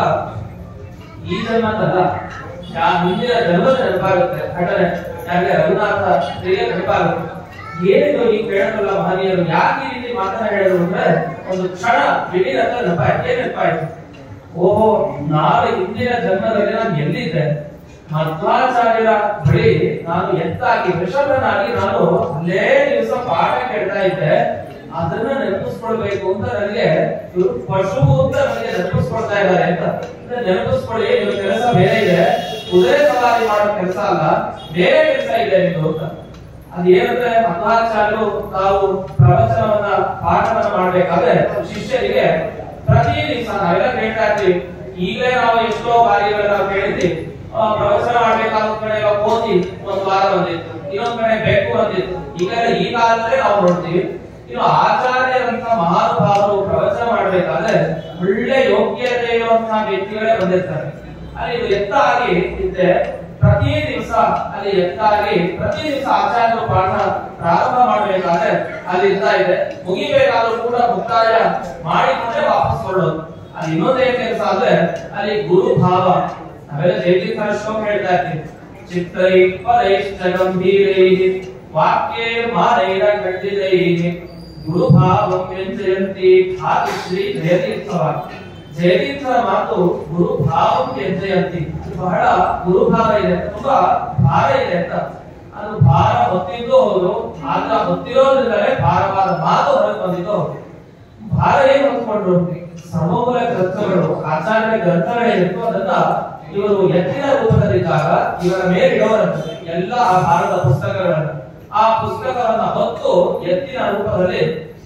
ಈ ಜನ್ಮದಲ್ಲ ಯಾ ಹಿಂದಿನ ಜನ್ಮದ ನೆನಪಾಗುತ್ತೆ ಘಟನೆ ಯಾಕೆ ರಘುನಾಥ ಹೀಗೆ ನೆನಪಾಗುತ್ತೆ ಏನು ಈ ಕೇಳಲ್ಲ ಮಹನೀಯರು ಯಾಕೆ ಈ ರೀತಿ ಮಾತನ್ನ ಹೇಳಿದ್ರು ಅಂದ್ರೆ ಒಂದು ಕ್ಷಣ ಇಡೀ ಅಂತ ನೆನಪಾಯ್ತು ಏನ್ ನೆನಪಾಯ್ತು ಓಹೋ ನಾನು ಹಿಂದಿನ ಜನ್ಮದಲ್ಲಿ ನಾನು ಎಲ್ಲಿದ್ದೆ ಮಧ್ವಾಚಾರ್ಯರ ಬಳಿ ನಾನು ಎತ್ತಾಗಿ ವೃಷಭನಾಗಿ ನಾನು ಅಲ್ಲೇ ದಿವಸ ಪಾಠ ಕೇಳ್ತಾ ಇದ್ದೆ ಅದನ್ನ ನೆನಪಿಸ್ಕೊಳ್ಬೇಕು ಅಂತ ನನಗೆ ಇವರು ಪಶು ಅಂತ ನನಗೆ ನೆನಪಿಸ್ಕೊಳ್ತಾ ಇದ್ದಾರೆ ಅಂತ ಅಂದ್ರೆ ನೆನಪಿಸ್ಕೊಳ್ಳಿ ನಿಮ್ಮ ಕೆಲಸ ಬೇರೆ ಇದೆ ಕುದುರೆ ಸವಾರಿ ಮಾಡೋ ಕೆಲಸ ಅಲ್ಲ ಬೇರೆ ಕೆಲಸ ಇದೆ ನಿಮ್ದು ಅಂತ ಅದು ಏನಂದ್ರೆ ಮಧ್ವಾಚಾರ್ಯರು ತಾವು ಪ್ರವಚನವನ್ನ ಪಾಠವನ್ನ ಮಾಡ್ಬೇಕಾದ್ರೆ ಶಿಷ್ಯರಿಗೆ ಪ್ರತಿ ದಿವಸ ನಾವೆಲ್ಲ ಕೇಳ್ತಾ ಇರ್ತೀವಿ ಈಗಲೇ ನಾವು ಎಷ್ಟೋ ಬಾರಿಗಳು ನಾವು ಕೇಳಿದ್ವಿ ಆ, ಪ್ರವಚನ ಮಾಡ್ಬೇಕಾದ ಕಡೆ ಎಲ್ಲ ಕೋತಿ ಒಂದ್ ವಾರ ಬಂದಿತ್ತು ಇನ್ನೊಂದ್ ಕಡೆ ಬೆಕ್ಕು ಬಂದಿತ್ತು ಈಗ ಈ ಕಾಲದಲ್ಲೇ ನಾವು ನೋಡ್ತೀವಿ ಇನ್ನು ಆಚಾರ್ಯರಂತ ಮಹಾನುಭಾವರು ಪ್ರವಚನ ಮಾಡ್ಬೇಕಾದ್ರೆ ಒಳ್ಳೆ ಯೋಗ್ಯತೆ ಇರುವಂತಹ ವ್ಯಕ್ತಿಗಳೇ ಬಂದಿರ್ತಾರೆ ಅಲ್ಲಿ ಇದು ಎತ್ತಾಗಿ ಇದ್ದೆ ಪ್ರತಿ ದಿವಸ ಅಲ್ಲಿ ಎತ್ತಾಗಿ ಪ್ರತಿ ದಿವಸ ಆಚಾರ್ಯರು ಪಾಠ ಪ್ರಾರಂಭ ಮಾಡಬೇಕಾದ್ರೆ ಅಲ್ಲಿ ಇರ್ತಾ ಇದೆ ಮುಗಿಬೇಕಾದ್ರೂ ಕೂಡ ಮುಕ್ತಾಯ ಮಾಡಿಕೊಂಡೇ ವಾಪಸ್ ಹೊರಡೋದು ಅಲ್ಲಿ ಇನ್ನೊಂದೇ ಕೆಲಸ ಅಂದ್ರೆ ಅಲ್ಲಿ ಗುರು ಭಾವ ನಾವೆಲ್ಲ ಜೈತೀರ್ಥ ಶ್ಲೋಕ ಹೇಳ್ತಾ ಇರ್ತೀವಿ ಚಿತ್ತೈ ಪರೈಶ್ಚ ಗಂಭೀರೈ ವಾಕ್ಯೇ ಮಾನೈರ ಖಂಡಿತೈ ಗುರು ಭಾವಂ ವ್ಯಂಜಯಂತಿ ಖಾತಿ ಶ್ರೀ ಜಯತೀರ್ಥವಾಕ್ಯ ಜಯತೀರ್ಥರ ಮಾತು ಗುರು ಭಾವಂ ವ್ಯಂಜಯಂತಿ ಇದು ಬಹಳ ಗುರು ಭಾವ ಇದೆ ತುಂಬಾ ಭಾರ ಇದೆ ಅಂತ ಅದು ಭಾರ ಹೊತ್ತಿದ್ದು ಹೌದು ಆದ್ರೆ ಹೊತ್ತಿರೋದ್ರಿಂದಲೇ ಭಾರವಾದ ಮಾತು ಹೊರಗೆ ಬಂದಿದ್ದು ಹೌದು ಭಾರ ಏನು ಹೊತ್ಕೊಂಡ್ರು ಸಮೂಲ ಗ್ರಂಥಗಳು ಆಚಾರ್ಯ ಗ್ರಂಥಗಳೇನಿತ್ತು ಅದನ್ನ ಇವರು ಎತ್ತಿನ ರೂಪದಲ್ಲಿದ್ದಾಗ ಇವರ ಮೇಲೆ ಇಡೋರಂತೆ ಎಲ್ಲ ಆ ಭಾರತ ಪುಸ್ತಕಗಳನ್ನ ಆ ಪುಸ್ತಕವನ್ನ ಹೊತ್ತು ಎತ್ತಿನ ರೂಪದಲ್ಲಿ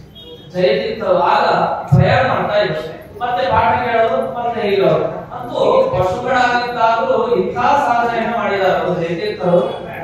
ಜಯತೀರ್ಥರು ಆಗ ಪ್ರಯಾಣ ಮಾಡ್ತಾ ಇದ್ರು ಮತ್ತೆ ಪಾಠ ಕೇಳೋದು ಮತ್ತೆ ಹೀರೋರು ಅಂತೂ ಪಶುಗಳಾಗಿದ್ದಾಗಲೂ ಇಂಥ ಸಾಧನೆಯನ್ನು ಮಾಡಿದ್ದಾರೆ ಅವರು ಜಯತೀರ್ಥರು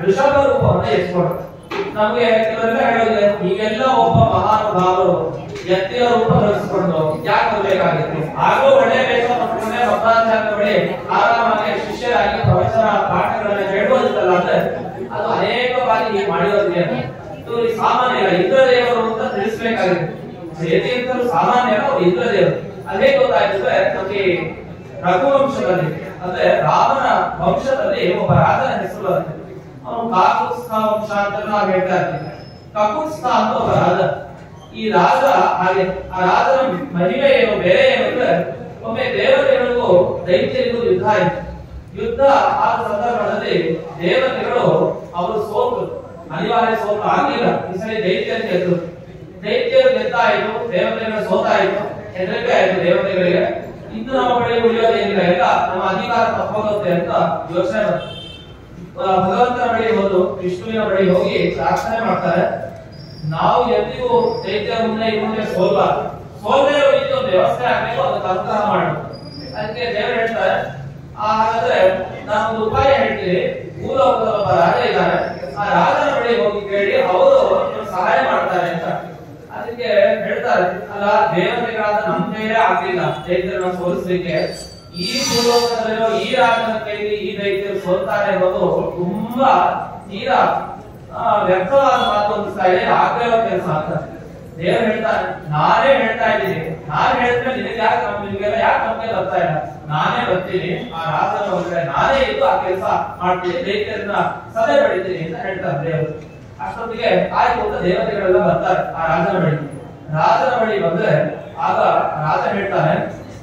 ಋಷಭ ರೂಪವನ್ನು ಎತ್ಕೊಂಡು ನಮ್ಗೆ ಕೆಲವೆಲ್ಲ ಹೇಳೋದಿದೆ ಈಗೆಲ್ಲ ಒಬ್ಬ ಮಹಾನುಭಾವರು ಎತ್ತಿನ ರೂಪ ಧರಿಸಿಕೊಂಡು ಯಾಕೆ ಬರಬೇಕಾಗಿತ್ತು ಹಾಗೂ ಒಳ್ಳೆ ವೇಷ ಹೊತ್ಕೊಂಡೆ ಮತಾಚಾರ್ಯ ಬಳಿ ಆರಾಮಾಗಿ ಶಿಷ್ಯರಾಗಿ ಪ್ರವಚನ ಪಾಠಗಳನ್ನ ಹೇಳುವುದಿಲ್ಲ ಅಂದ್ರೆ ಅದು ಅನೇಕ ಬಾರಿ ಹೀಗೆ ಮಾಡಿರೋದಿದೆ ಇದು ಈ ಸಾಮಾನ್ಯ ಇಲ್ಲ ಇಂದ್ರದೇವರು ಅಂತ ತಿಳಿಸ್ಬೇಕಾಗಿದೆ ಜಯತೀರ್ಥರು ಸಾಮಾನ್ಯ ಅಲ್ಲ, ಅವ್ರು ಇಂದ್ರದೇವರು ಅದೇ ಗೊತ್ತಾಯ್ತಂದ್ರೆ ನಮಗೆ ರಘುವಂಶದಲ್ಲಿ ಅಂದ್ರೆ ರಾಮನ ವಂಶದಲ್ಲಿ ಒಬ್ಬ ರಾಜನ ಹೆಸರು ಬರುತ್ತೆ ಅವನು ಕಾಕುತ್ಸ್ಥ ವಂಶ ಅಂತ ನಾವು ಹೇಳ್ತಾ ಇರ್ತೀವಿ ಕಕುತ್ಸ್ಥ ಅಂತ ಒಬ್ಬ ರಾಜ ಈ ರಾಜ ಹಾಗೆ ಆ ರಾಜನ ಮಹಿಮೆ ಏನು ಬೇರೆ ಏನು ಅಂದ್ರೆ ಒಮ್ಮೆ ದೇವತೆಗಳಿಗೂ ದೈತ್ಯರಿಗೂ ಯುದ್ಧ ಆಯ್ತು ಯುದ್ಧ ಆದ ಸಂದರ್ಭದಲ್ಲಿ ದೇವತೆಗಳು ಅವರು ಸೋತರು ಅನಿವಾರ್ಯ ಸೋತು ಆಗ್ಲಿಲ್ಲ ಈ ಸಲ ದೈತ್ಯರು ಗೆದ್ರು ದೈತ್ಯರು ಗೆದ್ದಾಯ್ತು ದೇವತೆಗಳು ಸೋತಾಯ್ತು ಹೆದರಿಕೆ ಆಯ್ತು ದೇವತೆಗಳಿಗೆ ಇನ್ನು ನಮ್ಮ ಬಳಿ ಉಳಿಯೋದೇನಿಲ್ಲ ಎಲ್ಲ ನಮ್ಮ ಅಧಿಕಾರ ತಪ್ಪೋಗುತ್ತೆ ಅಂತ ಯೋಚನೆ ಬಂತು ಆ, ಭಗವಂತನ ಬಳಿ ಹೋದು ವಿಷ್ಣುವಿನ ಬಳಿ ಹೋಗಿ ಪ್ರಾರ್ಥನೆ ಮಾಡ್ತಾರೆ ನಾವು ಎಂದಿಗೂ ದೈತ್ಯರ ಮುಂದೆ ಈ ಮುಂದೆ ಸೋಲ್ಬಾರ್ದು ಸೋಲ್ದೇ ಇರೋ ರೀತಿ ಒಂದು ವ್ಯವಸ್ಥೆ ಆಗ್ಬೇಕು ಅದಕ್ಕೆ ಅನುಗ್ರಹ ಮಾಡು ಅದಕ್ಕೆ ದೇವರು ಹೇಳ್ತಾರೆ ಆ, ಹಾಗಾದ್ರೆ ನಾನು ಒಂದು ಉಪಾಯ ಹೇಳ್ತೀನಿ ಭೂಲೋಕದ ಒಬ್ಬ ರಾಜ ಇದ್ದಾನೆ ಆ ರಾಜನ ಬಳಿ ಹೋಗಿ ಕೇಳಿ ಅವರು ನಿಮ್ಗೆ ಸಹಾಯ ಮಾಡ್ತಾರೆ ಅಂತ ಅದಕ್ಕೆ ಹೇಳ್ತಾರೆ ಅಲ್ಲ ದೇವತೆಗಳಾದ ನಮ್ಮ ಕೈಲೇ ಆಗ್ಲಿಲ್ಲ ದೈತ್ಯರನ್ನ ಸೋಲಿಸ್ಲಿಕ್ಕೆ ಈ ಭೂಲೋಕದಲ್ಲಿರೋ ಈ ರಾಜನ ಕೈಲಿ ಈ ದೈತ್ಯರು ಸೋಲ್ತಾರೆ ಅನ್ನೋದು ತುಂಬಾ ತೀರಾ ಆ, ವ್ಯರ್ಥವಾದ ಮಾತು ಅನಿಸ್ತಾ ಇದೆ ಆಗಲೇ ಕೆಲಸ ಅಂತ ದೇವರು ಹೇಳ್ತಾನೆ ನಾನೇ ಹೇಳ್ತಾ ಇದ್ದೀನಿ ನಾನ್ ಹೇಳಿದ್ರೆ ನಿನಗೆ ಯಾಕೆ ನಮ್ ನಿಮ್ಗೆಲ್ಲ ಯಾಕೆ ನಮ್ಗೆ ಬರ್ತಾ ಇಲ್ಲ ನಾನೇ ಬರ್ತೀನಿ ಆ ರಾಜನ ಒಳಗಡೆ ನಾನೇ ಇದ್ದು ಆ ಕೆಲಸ ಮಾಡ್ತೀನಿ ದೈತ್ಯರನ್ನ ಸದೆ ಬಡಿತೀನಿ ಅಂತ ಹೇಳ್ತಾರೆ ದೇವರು ಅಷ್ಟೊತ್ತಿಗೆ ಆಯ್ತು ಅಂತ ದೇವತೆಗಳೆಲ್ಲ ಬರ್ತಾರೆ ಆ ರಾಜನ ಬಳಿ ರಾಜನ ಬಳಿ ಬಂದ್ರೆ ಆಗ ರಾಜ ಹೇಳ್ತಾನೆ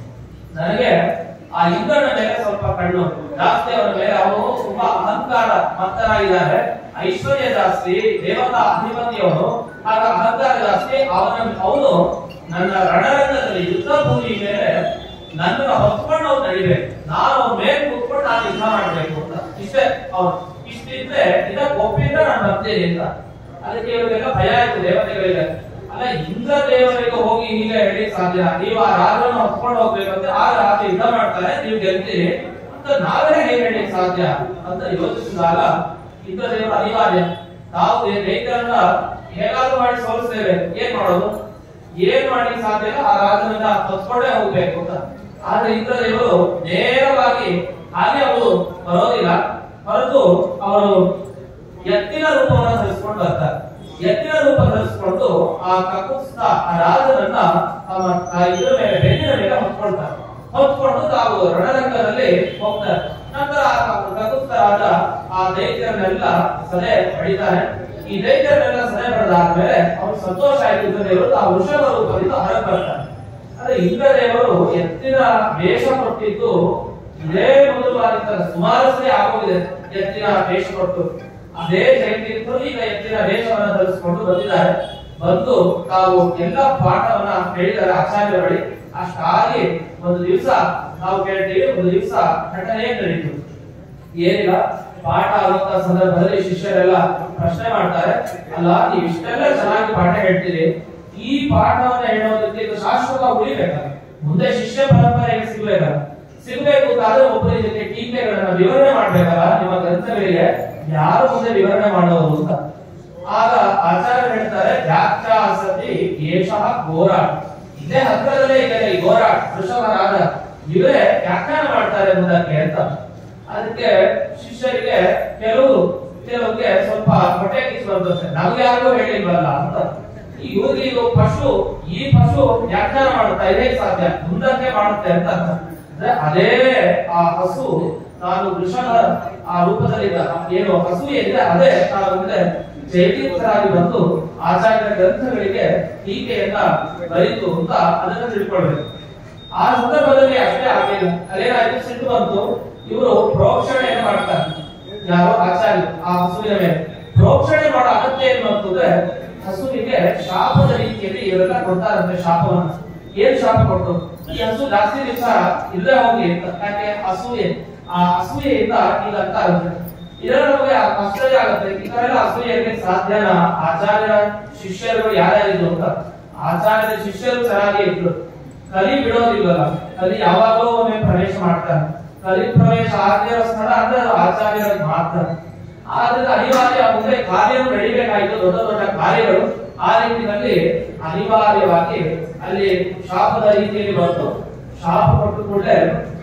ನನಗೆ ಆ ಇಂದ್ರನ ಮೇಲೆ ಸ್ವಲ್ಪ ಕಣ್ಣು ಜಾಸ್ತಿ ಅವನ ಮೇಲೆ ಅವನು ತುಂಬಾ ಅಹಂಕಾರ ಮತ್ತನಾಗಿದ್ದಾರೆ ಐಶ್ವರ್ಯ ಜಾಸ್ತಿ ದೇವತಾ ಅಧಿಪತಿ ಅವನು ಆಗ ಅಹಂಕಾರ ಜಾಸ್ತಿ ಅವನ ಅವನು ನನ್ನ ರಣರಂಗದಲ್ಲಿ ಯುದ್ಧ ಭೂಮಿ ಮೇಲೆ ನನ್ನನ್ನು ಹೊತ್ಕೊಂಡು ಅವ್ನು ನಡಿಬೇಕು ನಾನು ಅವ್ನ ಮೇಲೆ ಕೂತ್ಕೊಂಡು ನಾನು ಯುದ್ಧ ಮಾಡ್ಬೇಕು ಅಂತ ಇಷ್ಟೇ ಅವನು ಇಷ್ಟಿದ್ರೆ ಇದಕ್ಕೆ ಒಪ್ಪಿದ್ರೆ ನಾನು ಬರ್ತೀನಿ ಅಂತ ಅದಕ್ಕೆ ಇವರಿಗೆಲ್ಲ ಭಯ ಆಯ್ತು ದೇವತೆಗಳಿಗೆ ಅಲ್ಲ ಇಂದ್ರ ದೇವರಿಗೆ ಹೋಗಿ ಹೀಗೆ ಹೇಳಿ ಸಾಧ್ಯ ನೀವು ಆ ರಾಜನ ಹೊತ್ಕೊಂಡು ಹೋಗ್ಬೇಕಂದ್ರೆ ಆ ರಾಜ ಯುದ್ಧ ಮಾಡ್ತಾರೆ ನೀವು ಗೆಲ್ತೀರಿ ಅಂತ ನಾವೇ ಹೇಗೆ ಹೇಳಿ ಸಾಧ್ಯ ಅಂತ ಯೋಚಿಸಿದಾಗ ಇಂದ್ರ ದೇವರು ಅನಿವಾರ್ಯ ನಾವು ಈ ರೈತರನ್ನ ಹೇಗಾದ್ರೂ ಮಾಡಿ ಸೋಲಿಸ್ತೇವೆ ಏನ್ ಮಾಡೋದು ಏನ್ ಮಾಡಿ ಸಾಧ್ಯ ಇಲ್ಲ ಆ ರಾಜನನ್ನ ಹೊತ್ಕೊಂಡೇ ಹೋಗ್ಬೇಕು ಅಂತ ಆದ್ರೆ ಇಂದ್ರ ದೇವರು ನೇರವಾಗಿ ಹಾಗೆ ಅವರು ಬರೋದಿಲ್ಲ ಹೊರತು ಅವರು ಎತ್ತಿನ ರೂಪವನ್ನು ಧರಿಸಿಕೊಂಡು ಬರ್ತಾರೆ ಎತ್ತಿನ ರೂಪ ಧರಿಸಿಕೊಂಡು ಆ ಕಕುತ್ಸ್ಥ ಆ ರಾಜನನ್ನ ತಮ್ಮ ಆ ಇದ್ರ ಮೇಲೆ ಬೆನ್ನಿನ ಮೇಲೆ ಹೊತ್ಕೊಳ್ತಾರೆ ಹೊತ್ಕೊಂಡು ತಾವು ರಣರಂಗದಲ್ಲಿ ಹೋಗ್ತಾರೆ ನಂತರ ಆ ಕಕುತ್ಸ್ಥ ರಾಜ ಆ ದೈತ್ಯರನ್ನೆಲ್ಲ ಸದೆ ಹೊಡಿತಾರೆ ಈ ದೈತ್ಯರನ್ನೆಲ್ಲ ಸದೆ ಹೊಡೆದಾದ್ಮೇಲೆ ಅವ್ರು ಸಂತೋಷ ಆಯ್ತು ಇಂದ್ರದೇವರು ತಾವು ವೃಷಭ ರೂಪದಿಂದ ಹೊರಗೆ ಬರ್ತಾರೆ ಆದ್ರೆ ಇಂದ್ರದೇವರು ಎತ್ತಿನ ವೇಷ ಕೊಟ್ಟಿದ್ದು ಇದೇ ಮೊದಲು ಆಗಿರ್ತಾರೆ ಸುಮಾರು ಸರಿ ಆಗೋಗಿದೆ ಎತ್ತಿನ ವೇಷ ಕೊಟ್ಟು ಅದೇ ಜಯತೀರ್ಥರು ಈಗ ಎತ್ತಿನ ವೇಷವನ್ನ ಧರಿಸಿಕೊಂಡು ಬಂದಿದ್ದಾರೆ ಬಂದು ತಾವು ಎಲ್ಲ ಪಾಠವನ್ನ ಹೇಳಿದ್ದಾರೆ ಆಚಾರ್ಯ ಬಳಿ ಅಷ್ಟಾಗಿ ಒಂದು ದಿವಸ ನಾವು ಕೇಳ್ತೀವಿ ಒಂದು ದಿವಸ ಘಟನೆ ನಡೀತು ಏನಿಲ್ಲ ಪಾಠ ಆಗುವಂತ ಸಂದರ್ಭದಲ್ಲಿ ಶಿಷ್ಯರೆಲ್ಲ ಪ್ರಶ್ನೆ ಮಾಡ್ತಾರೆ ಅಲ್ಲ ನೀವು ಇಷ್ಟೆಲ್ಲ ಚೆನ್ನಾಗಿ ಪಾಠ ಹೇಳ್ತೀರಿ ಈ ಪಾಠವನ್ನ ಹೇಳೋದಕ್ಕೆ ಇದು ಶಾಶ್ವತ ಉಳಿಬೇಕಲ್ಲ ಮುಂದೆ ಶಿಷ್ಯ ಪರಂಪರೆಗೆ ಸಿಗ್ಬೇಕಲ್ಲ ಸಿಗ್ಬೇಕು ಅಂತಾದ್ರೆ ಒಬ್ಬರು ಇದಕ್ಕೆ ಟೀಕೆಗಳನ್ನ ವಿವರಣೆ ಮಾಡ್ಬೇಕಲ್ಲ ನಿಮ್ಮ ಗ್ರಂಥಗಳಿಗೆ ಯಾರು ಮುಂದೆ ವಿವರಣೆ ಮಾಡೋದು ಅಂತ ಆಗ ಆಚಾರ್ಯ ಹೇಳ್ತಾರೆ ವ್ಯಾಖ್ಯಾಸತಿ ಏಷಃ ಗೋರಾಟ್ ಇದೇ ಹತ್ರದಲ್ಲೇ ಇದೆ ಈ ಗೋರಾಟ್ ವೃಷಭರಾದ ಇವರೇ ವ್ಯಾಖ್ಯಾನ ಮಾಡ್ತಾರೆ ಮುಂದಕ್ಕೆ ಅಂತ ಅದಕ್ಕೆ ಶಿಷ್ಯರಿಗೆ ಕೆಲವು ಕೆಲವ್ರಿಗೆ ಸ್ವಲ್ಪ ಹೊಟ್ಟೆ ಕಿಚ್ಚು ಬರ್ತದೆ ನಮ್ಗೆ ಯಾರಿಗೂ ಹೇಳಿಲ್ವಲ್ಲ ಅಂತ ಈ ಇವ್ರಿಗೆ ಇದು ಪಶು ಈ ಪಶು ವ್ಯಾಖ್ಯಾನ ಮಾಡುತ್ತಾ ಇದೇ ಸಾಧ್ಯ ಮುಂದಕ್ಕೆ ಮಾಡುತ್ತೆ ಅಂತ ಅರ್ಥ. ಅಂದ್ರೆ ಅದೇ ಆ ಹಸು ನಾನು ವೃಷಭ ಆ ರೂಪದಲ್ಲಿದ್ದ ಏನು ಹಸು ಏನಿದೆ ಅದೇ ನಾನು ಮುಂದೆ ಜೈತೀರ್ಥರಾಗಿ ಬಂದು ಆಚಾರ್ಯ ಗ್ರಂಥಗಳಿಗೆ ಟೀಕೆಯನ್ನ ಬರೀತು ಅಂತ ಅದನ್ನ ತಿಳ್ಕೊಳ್ಬೇಕು ಆ ಸಂದರ್ಭದಲ್ಲಿ ಅಷ್ಟೇ ಆಗಲಿಲ್ಲ ಅಲ್ಲೇನಾಯ್ತು ಸಿಟ್ಟು ಬಂತು ಇವರು ಪ್ರೋಕ್ಷಣೆಯನ್ನು ಮಾಡ್ತಾರೆ ಯಾರೋ ಆಚಾರ್ಯ ಆ ಹಸುವಿನ ಮೇಲೆ ಪ್ರೋಕ್ಷಣೆ ಮಾಡೋ ಅಗತ್ಯ ಏನು ಅಂತಂದ್ರೆ ಹಸುವಿಗೆ ಶಾಪದ ರೀತಿಯಲ್ಲಿ ಇವರೆಲ್ಲ ಕೊಡ್ತಾರಂತೆ ಶಾಪವನ್ನ ಏನ್ ಶಾಪ ಕೊಟ್ಟು ಈ ಹಸು ಜಾಸ್ತಿ ದಿವಸ ಇಲ್ಲೇ ಹೋಗಿ ಅಂತ ಯಾಕೆ ಅಸೂಯೆ ಆ ಅಸೂಯೆಯಿಂದ ಈಗ ಅಂತ ಆಗುತ್ತೆ ಇದರ ನಮಗೆ ಆಶ್ಚರ್ಯ ಆಗುತ್ತೆ ಈ ತರ ಎಲ್ಲ ಅಸೂಯೆ ಇರ್ಲಿಕ್ಕೆ ಸಾಧ್ಯನಾ ಆಚಾರ್ಯ ಶಿಷ್ಯರುಗಳು ಯಾರ್ಯಾರಿದ್ರು ಅಂತ ಆಚಾರ್ಯ ಶಿಷ್ಯರು ಚೆನ್ನಾಗಿ ಇದ್ರು ಕಲಿ ಬಿಡೋದಿಲ್ವಲ್ಲ ಕಲಿ ಯಾವಾಗಲೂ ಒಮ್ಮೆ ಪ್ರವೇಶ ಮಾಡ್ತಾರೆ ಕಲಿ ಪ್ರವೇಶ ಆಗದಿರೋ ಸ್ಥಳ ಅಂದ್ರೆ ಅದು ಆಚಾರ್ಯರಿಗೆ ಮಾತ್ರ ಆದ್ರಿಂದ ಅನಿವಾರ್ಯ ಮುಂದೆ ಕಾರ್ಯವು ನಡಿಬೇಕಾಯ್ತು ದೊಡ್ಡ ದೊಡ್ಡ ಕಾರ್ಯಗಳು ಆ ರೀತಿಯಲ್ಲಿ ಅನಿವಾರ್ಯವಾಗಿ ಅಲ್ಲಿ ಶಾಪದ ರೀತಿಯಲ್ಲಿ ಬಂತು ಶಾಪ ಕೊಟ್ಟು ಕೂಡಲೇ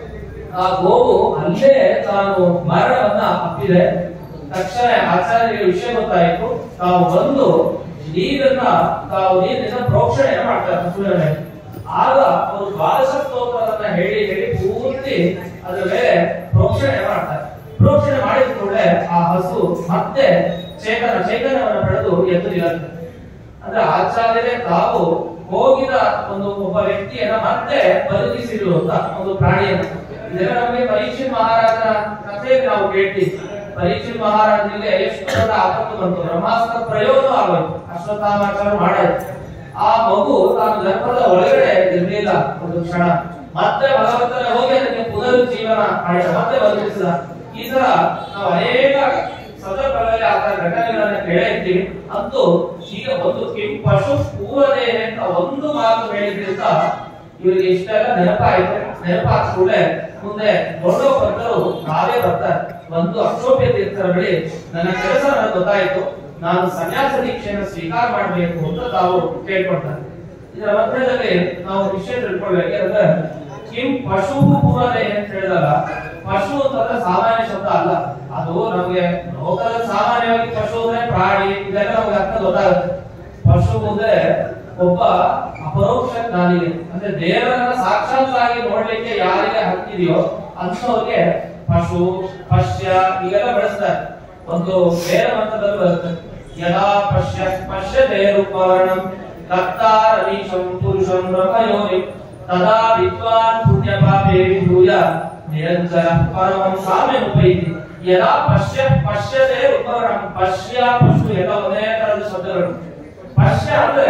ಆ ಗೋವು ಅಲ್ಲೇ ತಾನು ಮರಣವನ್ನ ಅಪ್ಪಿದೆ ತಕ್ಷಣ ಆಚಾರ್ಯರಿಗೆ ವಿಷಯ ಗೊತ್ತಾಯಿತು ತಾವು ಬಂದು ನೀರನ್ನ ತಾವು ನೀರಿನಿಂದ ಪ್ರೋಕ್ಷಣೆ ಮಾಡ್ತಾರೆ ಹಸುವಿನ ಆಗ ಅವರು ದ್ವಾದಶ ಸ್ತೋತ್ರವನ್ನ ಹೇಳಿ ಹೇಳಿ ಪೂರ್ತಿ ಅದರ ಮೇಲೆ ಪ್ರೋಕ್ಷಣೆ ಮಾಡ್ತಾರೆ ಪ್ರೋಕ್ಷಣೆ ಮಾಡಿದ ಕೂಡಲೇ ಆ ಹಸು ಮತ್ತೆ ಚೇತನ ಚೈತನ್ಯವನ್ನು ಪಡೆದು ಎದ್ದು ನಿಲ್ಲುತ್ತೆ ಅಂದ್ರೆ ಆಚಾರ್ಯರೇ ತಾವು ಹೋಗಿದ ಒಂದು ಒಬ್ಬ ವ್ಯಕ್ತಿಯನ್ನ ಮತ್ತೆ ಬದುಕಿಸಿರುವಂತ ಒಂದು ಪ್ರಾಣಿಯನ್ನು ಇದೆಲ್ಲ ನಮಗೆ ಪರೀಕ್ಷಿತ್ ಮಹಾರಾಜನ ಕಥೆಯಲ್ಲಿ ನಾವು ಕೇಳ್ತೀವಿ ಪರೀಕ್ಷಿತ್ ಮಹಾರಾಜನಿಗೆ ಎಷ್ಟು ದೊಡ್ಡ ಆಪತ್ತು ಬಂತು ಬ್ರಹ್ಮಾಸ್ತ್ರ ಪ್ರಯೋಗ ಆಗೋಯ್ತು ಅಶ್ವತ್ಥಾಮಾಚಾರ ಮಾಡಾಯ್ತು ಆ ಮಗು ತಾನು ಗರ್ಭದ ಒಳಗಡೆ ಇರಲಿಲ್ಲ ಒಂದು ಕ್ಷಣ ಮತ್ತೆ ಭಗವಂತನ ಹೋಗಿ ಅದಕ್ಕೆ ಪುನರುಜ್ಜೀವನ ಮಾಡಿದ ಮತ್ತೆ ಬದುಕಿಸಿದ ಈ ತರ ನಾವು ಅನೇಕ ಸಂದರ್ಭಗಳಲ್ಲಿ ಆ ತರ ಘಟನೆಗಳನ್ನ ಕೇಳೇ ಇರ್ತೀವಿ ಅಂತೂ ಈಗ ಒಂದು ಕಿಂ ಪಶು ಪೂರದೆ ಅಂತ ಒಂದು ಮಾತು ಹೇಳಿದ್ರಿಂದ ಇವರಿಗೆ ಇಷ್ಟೆಲ್ಲ ನೆನಪಾಯ್ತು ನೆನಪಾದ ಕೂಡಲೇ ಮುಂದೆ ದೊಡ್ಡ ಭಕ್ತರು ನಾವೇ ಬರ್ತಾರೆ ಒಂದು ಅಕ್ಷೋಭ್ಯ ತೀರ್ಥರ ಬಳಿ ನನ್ನ ಕೆಲಸ ನನಗೆ ಗೊತ್ತಾಯ್ತು ನಾನು ಸನ್ಯಾಸ ದೀಕ್ಷೆಯನ್ನು ಸ್ವೀಕಾರ ಮಾಡಬೇಕು ಅಂತ ತಾವು ಕೇಳ್ಕೊಳ್ತಾರೆ ಇದರ ಮಧ್ಯದಲ್ಲಿ ನಾವು ವಿಷಯ ತಿಳ್ಕೊಳ್ಬೇಕು ಅಂದ್ರೆ ಕಿಂ ಪಶು ಪೂರದೆ ಅಂತ ಹೇಳಿದಾಗ ಪಶು ಅಂತಂದ್ರೆ ಸಾಮಾನ್ಯ ಶಬ್ದ ಅಲ್ಲ ಅದು ನಮಗೆ ಲೋಕದಲ್ಲಿ ಸಾಮಾನ್ಯವಾಗಿ ಪಶು ಅಂದ್ರೆ ಪ್ರಾಣಿ ಇದೆಲ್ಲ ನಮಗೆ ಅರ್ಥ ಗೊತ್ತಾಗುತ್ತೆ ಪಶು ಅಂದ್ರೆ ಒಬ್ಬ ಅಪರೋಕ್ಷ ಜ್ಞಾನಿಗೆ ಅಂದ್ರೆ ದೇವರನ್ನ ಸಾಕ್ಷಾತ್ತಾಗಿ ನೋಡ್ಲಿಕ್ಕೆ ಯಾರಿಗೆ ಹಕ್ಕಿದೆಯೋ ಅಂತವ್ರಿಗೆ ಪಶು ಪಶ್ಯ ಇವೆಲ್ಲ ಬಳಸ್ತಾರೆ ಒಂದು ಬೇರೆ ಮಂತ್ರದಲ್ಲಿ ಬರುತ್ತೆ ಯದಾ ಪಶ್ಯ ಪಶ್ಯತೆ ರೂಪವರ್ಣಂ ದತ್ತಾರವೀಶಂ ಪುರುಷಂ ಬ್ರಹ್ಮಯೋನಿ ತದಾ ವಿದ್ವಾನ್ ಪುಣ್ಯ ಪಾಪೇ ವಿಭೂಯ ನಿರಂತರ ಪರಮಂ ಸಾಮ್ಯಮುಪೈತಿ ಯದಾ ಪಶ್ಯ ಪಶ್ಯತೆ ರೂಪವರ್ಣಂ ಪಶ್ಯ ಪಶು ಎಲ್ಲ ಒಂದೇ ತರದ ಶಬ್ದಗಳು ಪಶ್ಯ ಅಂದ್ರೆ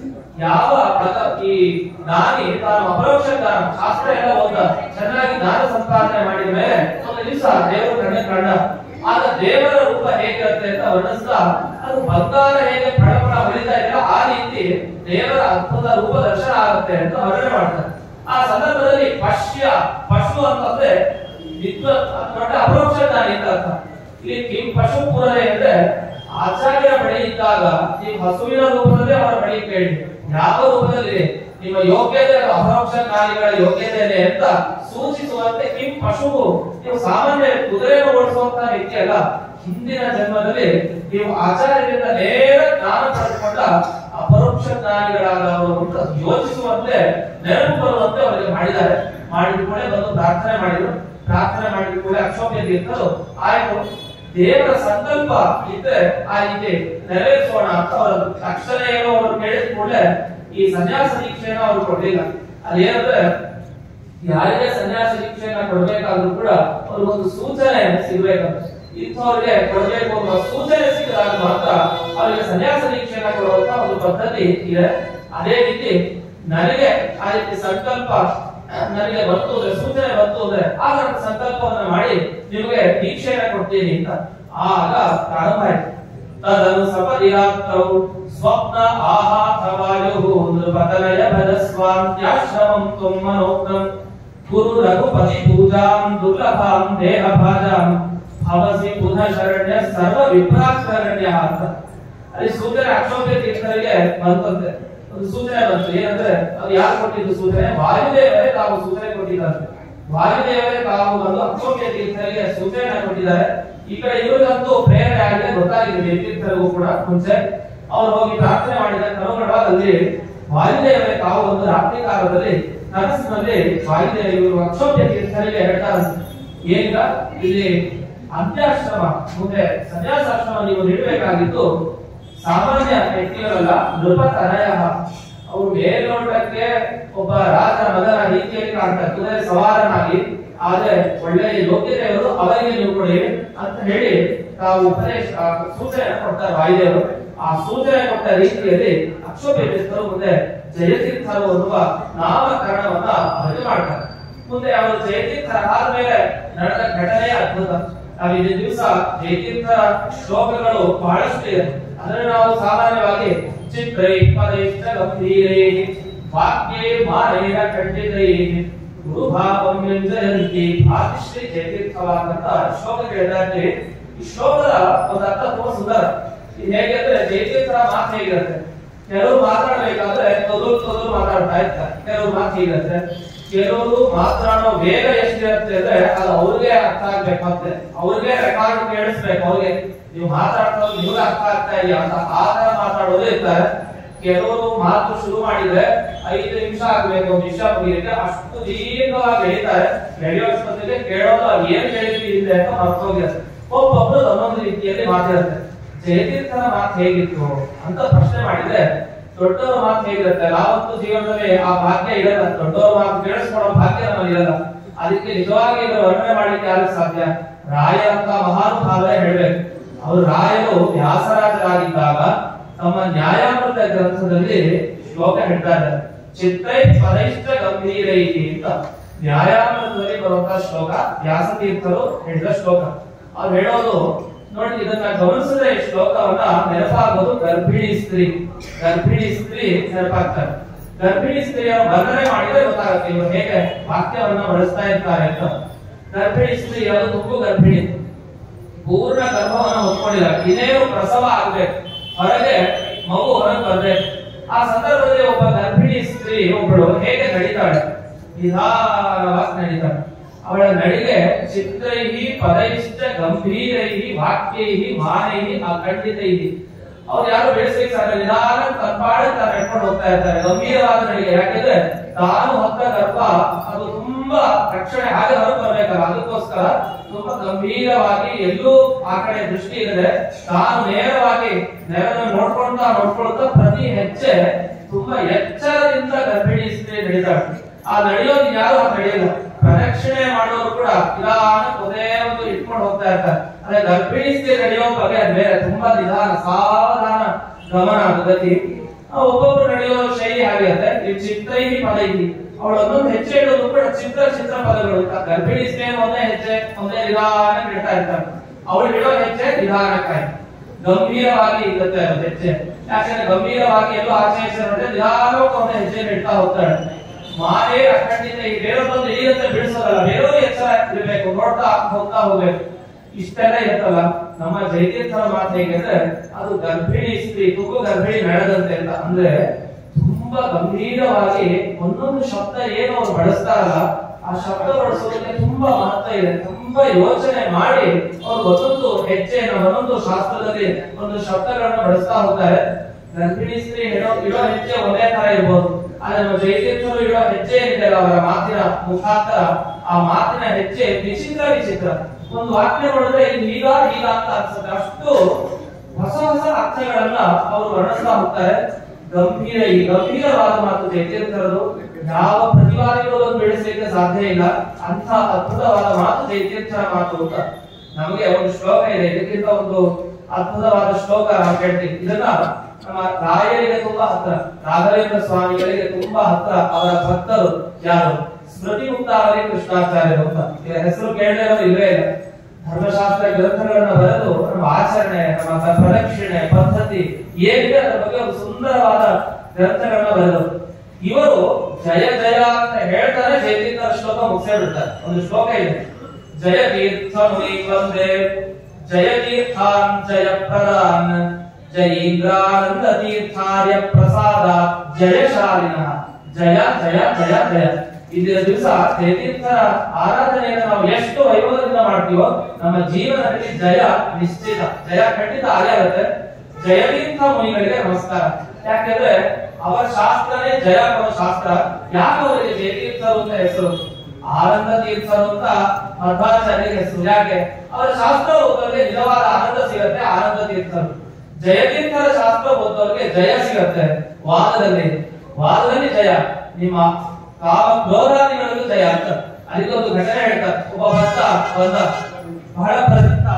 ಯಾವ ಪ್ರಕ- ಈ ಜ್ಞಾನಿ ತಾನು ಅಪರೋಕ್ಷ ಜ್ಞಾನ ಶಾಸ್ತ್ರ ಎಲ್ಲ ಓದ ಚೆನ್ನಾಗಿ ಜ್ಞಾನ ಸಂಪಾದನೆ ಮಾಡಿದ ಮೇಲೆ ಒಂದು ದಿವಸ ದೇವರು ಕಣ್ಣ ಕಂಡ ಆಗ ದೇವರ ರೂಪ ಹೇಗಿರುತ್ತೆ ಅಂತ ವರ್ಣಿಸ್ತಾ ಅದು ಬಂಗಾರ ಹೇಗೆ ಫಳಫಳ ಹೊಳಿತಾ ಇದೆಯೋ ಆ ರೀತಿ ದೇವರ ಅದ್ಭುತ ರೂಪ ದರ್ಶನ ಆಗುತ್ತೆ ಅಂತ ವರ್ಣನೆ ಮಾಡ್ತಾರೆ ಆ ಸಂದರ್ಭದಲ್ಲಿ ಪಶ್ಯ ಪಶು ಅಂತಂದ್ರೆ ವಿದ್ವತ್ ದೊಡ್ಡ ಅಪರೋಕ್ಷ ಜ್ಞಾನಿ ಅಂತ ಅರ್ಥ ಇಲ್ಲಿ ಕಿಂ ಪಶು ಪೂರನೆ ಅಂದ್ರೆ ಆಚಾರ್ಯರ ಬಳಿ ಇದ್ದಾಗ ನೀವು ಹಸುವಿನ ರೂಪದಲ್ಲಿ ಅವರ ಬಳಿ ಕೇಳಿ ಯಾವ ರೂಪದಲ್ಲಿ ನಿಮ್ಮ ಯೋಗ್ಯತೆ ಅಪರೋಕ್ಷ ಜ್ಞಾನಿಗಳ ಯೋಗ್ಯತೆ ಇದೆ ಅಂತ ಸೂಚಿಸುವಂತೆ ಕಿಂ ಪಶು ನೀವು ಸಾಮಾನ್ಯ ಕುದುರೆಯನ್ನು ಓಡಿಸುವಂತ ವ್ಯಕ್ತಿ ಅಲ್ಲ ಹಿಂದಿನ ಜನ್ಮದಲ್ಲಿ ನೀವು ಆಚಾರ್ಯರಿಂದ ನೇರ ಜ್ಞಾನ ಪಡೆದುಕೊಂಡ ಅಪರೋಕ್ಷ ಜ್ಞಾನಿಗಳಾದವರು ಅಂತ ಯೋಚಿಸುವಂತೆ ನೆನಪು ಬರುವಂತೆ ಅವರಿಗೆ ಮಾಡಿದ್ದಾರೆ ಮಾಡಿದ ಕೂಡ ಬಂದು ಪ್ರಾರ್ಥನೆ ಮಾಡಿದ್ರು ಪ್ರಾರ್ಥನೆ ಮಾಡಿದ ಕೂಡ ಅಕ್ಷೋಭ್ಯ ತೀರ್ಥರು ಆಯ್ತು ದೇವರ ಸಂಕಲ್ಪ ಇದ್ರೆ ಆ ರೀತಿ ನೆರವೇರಿಸೋಣ ಅಂತ ಅವರು ತಕ್ಷಣ ಏನೋ ಅವರು ಕೇಳಿದ ಕೂಡಲೇ ಈ ಸನ್ಯಾಸ ದೀಕ್ಷೆಯನ್ನು ಅವರು ಕೊಡ್ಲಿಲ್ಲ ಅದೇನಂದ್ರೆ ಯಾರಿಗೆ ಸನ್ಯಾಸ ದೀಕ್ಷೆಯನ್ನ ಕೊಡ್ಬೇಕಾದ್ರೂ ಕೂಡ ಅವ್ರಿಗೊಂದು ಸೂಚನೆ ಸಿಗ್ಬೇಕಂತ ಇಂಥವ್ರಿಗೆ ಕೊಡ್ಬೇಕು ಅನ್ನೋ ಸೂಚನೆ ಸಿಕ್ಕಿದಾಗ ಮಾತ್ರ ಅವರಿಗೆ ಸನ್ಯಾಸ ದೀಕ್ಷೆಯನ್ನ ಕೊಡುವಂತ ಒಂದು ಪದ್ಧತಿ ಇದೆ ಅದೇ ರೀತಿ ನನಗೆ ಆ ರೀತಿ ಸಂಕಲ್ಪ ನನಗೆ ಬಂತು ಅಂದ್ರೆ ಸೂಚನೆ ಬಂತು ಅಂದ್ರೆ ಆಗ ನಾನು ಸಂಕಲ್ಪವನ್ನ ಮಾಡಿ ನಿಮಗೆ ದೀಕ್ಷೆಯನ್ನ ಕೊಡ್ತೀನಿ ಅಂತ ಆಗ ಪ್ರಾರಂಭ ಆಯ್ತು ತದನು ಸಪದಿರಾತ್ತೌ ಸ್ವಪ್ನ ಆಹಾಥವಾಯುಹು ನೃಪತನಯ ಭಜಸ್ವಾಂತ್ಯಾಶ್ರಮಂ ತ್ವಂ ಮನೋಕ್ತಂ ಗುರು ರಘುಪತಿ ಪೂಜಾಂ ದುರ್ಲಭಾಂ ದೇಹ ಭಾಜಾಂ ಭವಸಿ ಪುನಃ ಶರಣ್ಯ ಸರ್ವ ವಿಪ್ರಾಕರಣ್ಯ ಅಂತ ಅಲ್ಲಿ ಸೂಚನೆ ಅಕ್ಷೋಭ್ಯ ತೀರ್ಥರಿಗೆ ಬಂತಂತೆ ಒಂದು ಸೂಚನೆ ಬಂತು ಏನಂದ್ರೆ ಅದು ಯಾರು ಕೊಟ್ಟಿದ್ದು ಸೂಚನೆ ವಾಯುದೇವರೇ ತಾವು ಸೂಚನೆ ಕೊಟ್ಟಿದ್ದಾರೆ ವಾಯುದೇವರೇ ತಾವು ಬಂದು ಅಕ್ಷೋಭ್ಯ ತೀರ್ಥರಿಗೆ ಸೂಚನೆ ಕೊಟ್ಟಿದ್ದಾರೆ ಈ ಕಡೆ ಇವರಿಗಂತೂ ಪ್ರೇರಣೆ ಆಗಿದೆ ಗೊತ್ತಾಗಿದೆ ತೀರ್ಥರಿಗೂ ಕೂಡ ಮುಂಚೆ ಅವ್ರು ಹೋಗಿ ಪ್ರಾರ್ಥನೆ ಮಾಡಿದ ಕ್ರಮಗಳಲ್ಲಿ ವಾಯುದೇವರೇ ತಾವು ಒಂದು ರಾತ್ರಿ ಕಾಲದಲ್ಲಿ ಕನಸಿನಲ್ಲಿ ವಾಯುದೇವ ಇವರು ಅಕ್ಷೋಭ್ಯ ತೀರ್ಥರಿಗೆ ಹೇಳ್ತಾರೆ ಈಗ ಇಲ್ಲಿ ಅಂತ್ಯಾಶ್ರಮ ಮುಂದೆ ಸನ್ಯಾಸಾಶ್ರಮ ನೀವು ನೀಡಬೇಕಾಗಿದ್ದು ಸಾಮಾನ್ಯ ವ್ಯಕ್ತಿಗಳಲ್ಲ ನೃಪತನಯ ಅವರು ಮೇಲ್ನೋಟಕ್ಕೆ ಒಬ್ಬ ರಾಜ ಮಗನ ರೀತಿಯಲ್ಲಿ ಕಾಣ್ತಾರೆ ಕುದುರೆ ಸವಾರನಾಗಿ ಆದ್ರೆ ಒಳ್ಳೆಯ ಯೋಗ್ಯತೆಯವರು ಅವರಿಗೆ ನೀವು ಕೊಡಿ ಅಂತ ಹೇಳಿ ತಾವು ಉಪದೇಶ ಆ, ಸೂಚನೆ ಕೊಡ್ತಾರೆ ವಾಯುದೇವರು ಆ ಸೂಚನೆ ಕೊಟ್ಟ ರೀತಿಯಲ್ಲಿ ಅಕ್ಷೋಭ್ಯ ತೀರ್ಥರು ಮುಂದೆ ಜಯತೀರ್ಥರು ಅನ್ನುವ ನಾಮಕರಣವನ್ನ ಭಜನೆ ಮಾಡ್ತಾರೆ ಮುಂದೆ ಅವರು ಜಯತೀರ್ಥರ ಆದ್ಮೇಲೆ ನಡೆದ ಘಟನೆ ಅದ್ಭುತ ನಾವು ಈ ದಿವಸ ಜಯತೀರ್ಥ ಶ್ಲೋಕಗಳು ಬಹಳಷ್ಟು ಇದೆ ಅದನ್ನು ನಾವು ಸಾಮಾನ್ಯವಾಗಿ ಚಿತ್ರೈ ಪದೈಶ್ಚ ಗಂಭೀರೈ ವಾಕ್ಯೇ ಮಾರೇಣ ಖಂಡಿತೈ ಗುರುಭಾವಂ ವ್ಯಂಜಯಂತಿ ಭಾತಿಶ್ರೀ ಜಯತೀರ್ಥವಾದಂತ ಶ್ಲೋಕ ಕೇಳಿದ್ರೆ ಈ ಶ್ಲೋಕದ ಒಂದು ಅರ್ಥ ತುಂಬಾ ಸುಂದರ ಇದು ಹೇಗೆ ಅಂದ್ರೆ ಜೈತೀರ್ಥರ ಮಾತು ಹೇಗಿರುತ್ತೆ ಕೆಲವರು ಮಾತಾಡ್ಬೇಕಾದ್ರೆ ತೊದಲು ತೊದಲು ಮಾತಾಡ್ತಾ ಇರ್ತಾರೆ ಕೆಲವರು ಮಾತು ಹೇಗಿರುತ್ತೆ ಕೆಲವರು ಮಾತನಾಡೋ ವೇಗ ಎಷ್ಟಿರುತ್ತೆ ಅಂದ್ರೆ ಅದು ಅವ್ರಿಗೆ ಅರ್ಥ ಆಗ್ಬೇಕು ಮತ್ತೆ ಅವ್ರಿಗೆ ರೆಕಾರ್ಡ್ ಕೇಳಿಸ್ಬೇಕು ಅವ್ರಿಗೆ ನೀವು ಮಾತಾಡ್ತಾ ನಿಮ್ಗೆ ಅರ್ಥ ಆಗ್ತಾ ಇದೆಯಾ ಅಂತ ಆ ತರ ಮಾತಾಡೋದು ಇರ್ತಾರೆ ಕೆಲವರು ಮಾತು ಶುರು ಮಾಡಿದ್ರೆ ಐದು ನಿಮಿಷ ಆಗ್ಬೇಕು ಒಂದು ನಿಮಿಷ ಮುಗಿಲಿಕ್ಕೆ ಅಷ್ಟು ದೀರ್ಘವಾಗಿ ಹೇಳ್ತಾರೆ ನಡೆಯೋಷ್ಟೊತ್ತಿಗೆ ಕೇಳೋದು ಅದು ಏನ್ ಹೇಳಿದ್ವಿ ಹಿಂದೆ ಅಂತ ಮರ್ತೋಗಿರುತ್ತೆ ಒಬ್ಬೊಬ್ರು ಒಂದೊಂದು ರೀತಿಯಲ್ಲಿ ಮಾತಾಡುತ್ತೆ ಜಯತೀರ್ಥನ ಮಾತು ಹೇಗಿತ್ತು ಅಂತ ಪ್ರಶ್ನೆ ಮಾಡಿದ್ರೆ ದೊಡ್ಡವರ ಮಾತು ಹೇಗಿರುತ್ತೆ ಯಾವತ್ತು ಜೀವನದಲ್ಲಿ ಆ ಭಾಗ್ಯ ಇರಲ್ಲ ದೊಡ್ಡವರ ಮಾತು ಕೇಳಿಸ್ಕೊಳ್ಳೋ ಭಾಗ್ಯ ನಮ್ಮಲ್ಲಿ ಇರಲ್ಲ ಅದಕ್ಕೆ ನಿಜವಾಗಿ ಇದರ ವರ್ಣನೆ ಮಾಡ್ಲಿಕ್ಕೆ ಯಾರಿಗೆ ಸಾಧ್ಯ ರಾಯ ಅಂತ ಮಹಾನುಭಾವರೇ ಹೇಳ್ಬೇಕು ಅವರು ರಾಯರು ವ್ಯಾಸರಾಜರಾಗಿದ್ದಾಗ ತಮ್ಮ ನ್ಯಾಯಾಮೃತ ಗ್ರಂಥದಲ್ಲಿ ಶ್ಲೋಕ ಹೇಳ್ತಾರೆ ಚಿತ್ರೈ ಪರೈಷ್ಟ ಗಂಭೀರೈಹಿ ಅಂತ ನ್ಯಾಯಾಮೃತದಲ್ಲಿ ಬರುವಂತಹ ಶ್ಲೋಕ ವ್ಯಾಸತೀರ್ಥರು ಹೇಳಿದ ಶ್ಲೋಕ ಅವ್ರು ಹೇಳೋದು ನೋಡಿ ಇದನ್ನ ಗಮನಿಸಿದ್ರೆ ಈ ಶ್ಲೋಕವನ್ನ ನೆನಪಾಗೋದು ಗರ್ಭಿಣಿ ಸ್ತ್ರೀ ಗರ್ಭಿಣಿ ಸ್ತ್ರೀ ನೆನಪಾಗ್ತಾರೆ ಗರ್ಭಿಣಿ ಸ್ತ್ರೀಯರ ವರ್ಣನೆ ಮಾಡಿದ್ರೆ ಗೊತ್ತಾಗುತ್ತೆ ಇವರು ಹೇಗೆ ವಾಕ್ಯವನ್ನ ಬಳಸ್ತಾ ಇರ್ತಾರೆ ಅಂತ ಗರ್ಭಿಣಿ ಸ್ತ್ರೀ ಅದು ತುಂಬು ಗರ್ಭಿಣಿ ಪೂರ್ಣ ಗರ್ಭವನ್ನ ಹೊತ್ಕೊಂಡಿಲ್ಲ ಇನ್ನೇನು ಪ್ರಸವ ಆಗ್ಬೇಕು ಹೊರಗೆ ಮಗು ಹೊರಗೆ ಬರ್ಬೇಕು ಆ ಸಂದರ್ಭದಲ್ಲಿ ಒಬ್ಬ ಗರ್ಭಿಣಿ ಸ್ತ್ರೀ ಒಬ್ಬಳು ಹೇಗೆ ನಡೀತಾಳೆ ನಿಧಾನವಾಗಿ ನಡೀತಾಳೆ ಅವಳ ನಡಿಗೆ ಚಿತ್ರೈಹಿ ಪದೈಶ್ಚ ಗಂಭೀರೈಹಿ ವಾಕ್ಯೈಹಿ ಮಾನೈಹಿ ಅಖಂಡಿತೈಹಿ ಅವ್ರು ಯಾರು ಬೆಳೆಸಲಿಕ್ಕೆ ಸಾಧ್ಯ ನಿಧಾನ ತನ್ಪಾಡಿ ತಾನು ನಡ್ಕೊಂಡು ಹೋಗ್ತಾ ಇರ್ತಾರೆ ಗಂಭೀರವಾದ ನಡಿಗೆ ಯಾಕೆಂದ್ರೆ ತಾನು ಹೊತ್ತ ಗರ್ಭ ಅದು ತುಂಬಾ ರಕ್ಷಣೆ ಹಾಗೆ ಹೊರಗೆ ಬರ್ಬೇಕಲ್ಲ ಅದಕ್ಕೋಸ್ಕರ ತುಂಬಾ ಗಂಭೀರವಾಗಿ ಎಲ್ಲೂ ಆ ಕಡೆ ದೃಷ್ಟಿ ಇಲ್ಲದೆ ತಾನು ನೇರವಾಗಿ ನೆಲವನ್ನು ನೋಡ್ಕೊಳ್ತಾ ನೋಡ್ಕೊಳ್ತಾ ಪ್ರತಿ ಹೆಜ್ಜೆ ತುಂಬಾ ಎಚ್ಚರದಿಂದ ಗರ್ಭಿಣಿ ಸ್ತ್ರೀ ನಡೀತಾಳೆ ಆ ನಡೆಯೋದು ಯಾರು ಹಾಗೆ ನಡೆಯಲ್ಲ ಪ್ರದಕ್ಷಿಣೆ ಮಾಡೋರು ಕೂಡ ನಿಧಾನ ಒಂದೇ ಒಂದು ಇಟ್ಕೊಂಡು ಹೋಗ್ತಾ ಇರ್ತಾರೆ ಅದೇ ಗರ್ಭಿಣಿ ಸ್ತ್ರೀ ನಡೆಯೋ ಬಗ್ಗೆ ಅದು ಬೇರೆ ತುಂಬಾ ನಿಧಾನ ಸಾವಧಾನ ಗಮನ ಅದು ಗತಿ ಆ ಒಬ್ಬೊಬ್ರು ನಡೆಯೋ ಶೈಲಿ ಹಾಗೆ ಇದೆ ಈ ಚಿತ್ರೈಹಿ ಪದೈಹಿ ಅವಳು ಒಂದೊಂದು ಹೆಜ್ಜೆ ಇಡೋದು ಕೂಡ ಚಿತ್ರ ಚಿತ್ರ ಪದಗಳು ಆ ಗರ್ಭಿಣಿ ಸ್ತ್ರೀ ಒಂದೇ ಹೆಜ್ಜೆ ಒಂದೇ ನಿಧಾನ ಇಡ್ತಾ ಇರ್ತಾರೆ ಅವಳು ಇಡೋ ಹೆಜ್ಜೆ ನಿಧಾನಕ್ಕಾಗಿ ಗಂಭೀರವಾಗಿ ಇರುತ್ತೆ ಅದು ಹೆಜ್ಜೆ ಯಾಕಂದ್ರೆ ಗಂಭೀರವಾಗಿ ಎಲ್ಲೋ ಆಚೆ ಈಚೆ ನೋಡಿದ್ರೆ ನಿಧಾನವಾಗಿ ಒಂದೇ ಹೆಜ್ಜೆ ಇಡ್ತಾ ಹೋಗ್ತಾಳೆ ಮಾರೇ ಅಖಂಡಿತ ಈ ಬೇರೊಂದೊಂದು ಇಳಿಯುತ್ತೆ ಬಿಡಿಸೋದಲ್ಲ ಬೇರೆಯವರು ಎಚ್ಚರ ಇರಬೇಕು ನೋಡ್ತಾ ಹೋಗ್ತಾ ಹೋಗ್ಬೇಕು ಇಷ್ಟೆಲ್ಲ ಇರುತ್ತಲ್ಲ ನಮ್ಮ ಜೈತೀರ್ಥರ ಮಾತು ಹೇಗೆಂದ್ರೆ ಅದು ಗರ್ಭಿಣಿ ಸ್ತ್ರೀ ತುಗು ಗರ್ಭಿಣಿ ನಡೆದಂತೆ ಅಂತ ಅಂದ್ರೆ ತುಂಬಾ ಗಂಭೀರವಾಗಿ ಒಂದೊಂದು ಶಬ್ದ ಏನು ಅವ್ರು ಬಳಸ್ತಾರಲ್ಲ ಆ ಶಬ್ದ ಬಳಸೋದಕ್ಕೆ ತುಂಬಾ ಮಹತ್ವ ಇದೆ ತುಂಬಾ ಯೋಚನೆ ಮಾಡಿ ಅವ್ರು ಒಂದೊಂದು ಹೆಜ್ಜೆಯನ್ನು ಒಂದೊಂದು ಶಾಸ್ತ್ರದಲ್ಲಿ ಒಂದು ಶಬ್ದಗಳನ್ನ ಬಳಸ್ತಾ ಹೋಗ್ತಾರೆ ಗರ್ಭಿಣಿ ಸ್ತ್ರೀ ಹೇಳೋ ಇಡೋ ಹೆಜ್ಜೆ ಒಂದೇ ತರ ಇರ್ಬೋದು ಆದ್ರೆ ನಮ್ಮ ಜೈತೀರ್ಥರು ಇಡೋ ಹೆಜ್ಜೆ ಏನಿದೆ ಅವರ ಮಾತಿನ ಮುಖಾಂತರ ಆ ಮಾತಿನ ಹೆಜ್ಜೆ ವಿಚಿತ್ರ ವಿಚಿತ್ರ ಒಂದು ವಾಕ್ಯ ನೋಡಿದ್ರೆ ಇದು ಈಗ ಈಗ ಅಂತ ಅನ್ಸುತ್ತೆ ಅಷ್ಟು ಹೊಸ ಹೊಸ ಅರ್ಥಗಳನ್ನ ಅವರು ವರ್ಣಿಸ್ತಾ ಹೋಗ್ತಾರೆ ಗಂಭೀರ ಈ ಗಂಭೀರವಾದ ಮಾತು ಜೈತೀರ್ಥರದು ಯಾವ ಪ್ರತಿವಾದಿಗಳು ಅದನ್ನು ಬೆಳೆಸಲಿಕ್ಕೆ ಸಾಧ್ಯ ಇಲ್ಲ ಅಂತ ಅದ್ಭುತವಾದ ಮಾತು ಜೈತೀರ್ಥರ ಮಾತು ಅಂತ ನಮಗೆ ಒಂದು ಶ್ಲೋಕ ಇದೆ ಇದಕ್ಕಿಂತ ಒಂದು ಅದ್ಭುತವಾದ ಶ್ಲೋಕ ನಾವು ಕೇಳ್ತೀವಿ ಇದನ್ನ ನಮ್ಮ ರಾಯರಿಗೆ ತುಂಬಾ ಹತ್ರ ರಾಘವೇಂದ್ರ ಸ್ವಾಮಿಗಳಿಗೆ ತುಂಬಾ ಹತ್ರ ಅವರ ಭಕ್ತರು ಯಾರು ಸ್ಮೃತಿ ಮುಕ್ತಾವಳಿ ಕೃಷ್ಣಾಚಾರ್ಯರು ಅಂತ ಇದರ ಹೆಸರು ಕೇಳದೇ ಇರೋದು ಇಲ್ಲವೇ ಇಲ್ಲ ಧರ್ಮಶಾಸ್ತ್ರ ಗ್ರಂಥಗಳನ್ನ ಬರೆದು ನಮ್ಮ ಆಚರಣೆ ನಮ್ಮ ಪ್ರದಕ್ಷಿಣೆ ಪದ್ಧತಿ ಏನಿದೆ ಅದರ ಬಗ್ಗೆ ಒಂದು ಸುಂದರವಾದ ಗ್ರಂಥಗಳನ್ನ ಬರೆದರು ಇವರು ಜಯ ಜಯ ಅಂತ ಹೇಳ್ತಾರೆ ಜಯತೀರ್ಥರ ಶ್ಲೋಕ ಮುಗಿಸೇ ಬಿಡ್ತಾರೆ ಒಂದು ಶ್ಲೋಕ ಇದೆ ಜಯ ತೀರ್ಥ ಮುನಿ ವಂದೇ ಜಯ ತೀರ್ಥಾನ್ ಜಯ ಪ್ರದಾನ್ ಜಯೀಂದ್ರಾನಂದ ತೀರ್ಥಾರ್ಯ ಪ್ರಸಾದ ಜಯಶಾಲಿನ ಜಯ ಜಯ ಜಯ ಜಯ ಇಂದಿನ ದಿವಸ ಜಯತೀರ್ಥರ ಆರಾಧನೆಯನ್ನು ನಾವು ಎಷ್ಟು ವೈಭವದಿಂದ ಮಾಡ್ತೀವೋ ನಮ್ಮ ಜೀವನದಲ್ಲಿ ಜಯ ನಿಶ್ಚಿತ ಜಯ ಖಂಡಿತ ಆಗೇ ಆಗುತ್ತೆ ಜಯತೀರ್ಥ ಮುನಿಗಳಿಗೆ ನಮಸ್ಕಾರ ಯಾಕೆಂದ್ರೆ ಅವರ ಶಾಸ್ತ್ರನೇ ಜಯ ಅನ್ನೋ ಶಾಸ್ತ್ರ ಯಾಕೆ ಅವರಿಗೆ ಜಯತೀರ್ಥರು ಅಂತ ಹೆಸರು ಆನಂದ ತೀರ್ಥರು ಅಂತ ಮಧ್ವಾಚಾರ್ಯರಿಗೆ ಹೆಸರು ಯಾಕೆ ಅವರ ಶಾಸ್ತ್ರ ಓದೋರಿಗೆ ನಿಜವಾದ ಆನಂದ ಸಿಗತ್ತೆ ಆನಂದ ತೀರ್ಥರು ಜಯತೀರ್ಥರ ಶಾಸ್ತ್ರ ಓದೋರಿಗೆ ಜಯ ಸಿಗತ್ತೆ ವಾದದಲ್ಲಿ ವಾದದಲ್ಲಿ ಜಯ ನಿಮ್ಮ ಕಾಮ ಕ್ರೋಧಾದಿಗಳಿಗೂ ಜಯ ಅಂತ ಅದಕ್ಕೊಂದು ಘಟನೆ ಹೇಳ್ತಾರೆ ಒಬ್ಬ ಭಕ್ತ ಬಂದ ಬಹಳ ಪ್ರಸಿದ್ಧ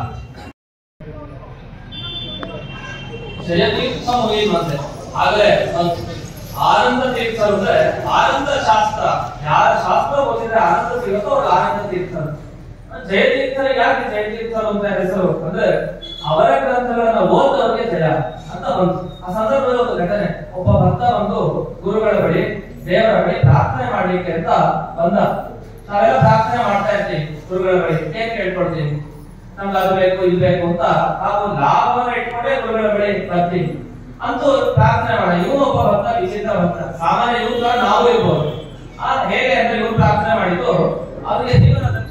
ಜಯತೀರ್ಥ ಮುಗಿಯುವಂತೆ ಆದ್ರೆ ಒಂದು ಆನಂದ ತೀರ್ಥರು ಅಂದ್ರೆ ಆನಂದ ಶಾಸ್ತ್ರ ಯಾರ ಶಾಸ್ತ್ರ ಓದಿದ್ರೆ ಆನಂದ ಸಿಗುತ್ತೋ ಅವ್ರು ಆನಂದ ತೀರ್ಥರು ಜಯತೀರ್ಥರಿಗೆ ಯಾಕೆ ಜಯತೀರ್ಥರು ಅಂತ ಹೆಸರು ಅಂದ್ರೆ ಅವರ ಗ್ರಂಥಗಳನ್ನ ಓದೋರಿಗೆ ಜಯ ಅಂತ ಬಂತು ಆ ಸಂದರ್ಭದಲ್ಲಿ ಒಂದು ಘಟನೆ ಒಬ್ಬ ಭಕ್ತ ಬಂದು ಗುರುಗಳ ಬಳಿ ದೇವರ ಬಳಿ ಪ್ರಾರ್ಥನೆ ಮಾಡ್ಲಿಕ್ಕೆ ಅಂತ ಬಂದ ನಾವೆಲ್ಲ ಪ್ರಾರ್ಥನೆ ಮಾಡ್ತಾ ಇರ್ತೀವಿ ಗುರುಗಳ ಬಳಿ ಏನ್ ಕೇಳ್ಕೊಳ್ತೀವಿ ನಮ್ಗೆ ಅದು ಬೇಕು ಇದು ಬೇಕು ಅಂತ ನಾವು ಲಾಭವನ್ನು ಇಟ್ಕೊಂಡೇ ಗುರುಗಳ ಬಳಿ ಬರ್ತೀವಿ ಅಂತೂ ಪ್ರಾರ್ಥನೆ ಮಾಡ ಇವನು ಒಬ್ಬ ಭಕ್ತ ವಿಚಿತ್ರ ಭಕ್ತ ಸಾಮಾನ್ಯ ಇವ್ರ ತರ ನಾವು ಇರ್ಬೋದು ಆ ಹೇಗೆ ಅಂದ್ರೆ ಇವ್ರು ಪ್ರಾರ್ಥನೆ ಮಾಡಿದ್ದು ಅವರಿಗೆ ಜೀವನದಲ್ಲಿ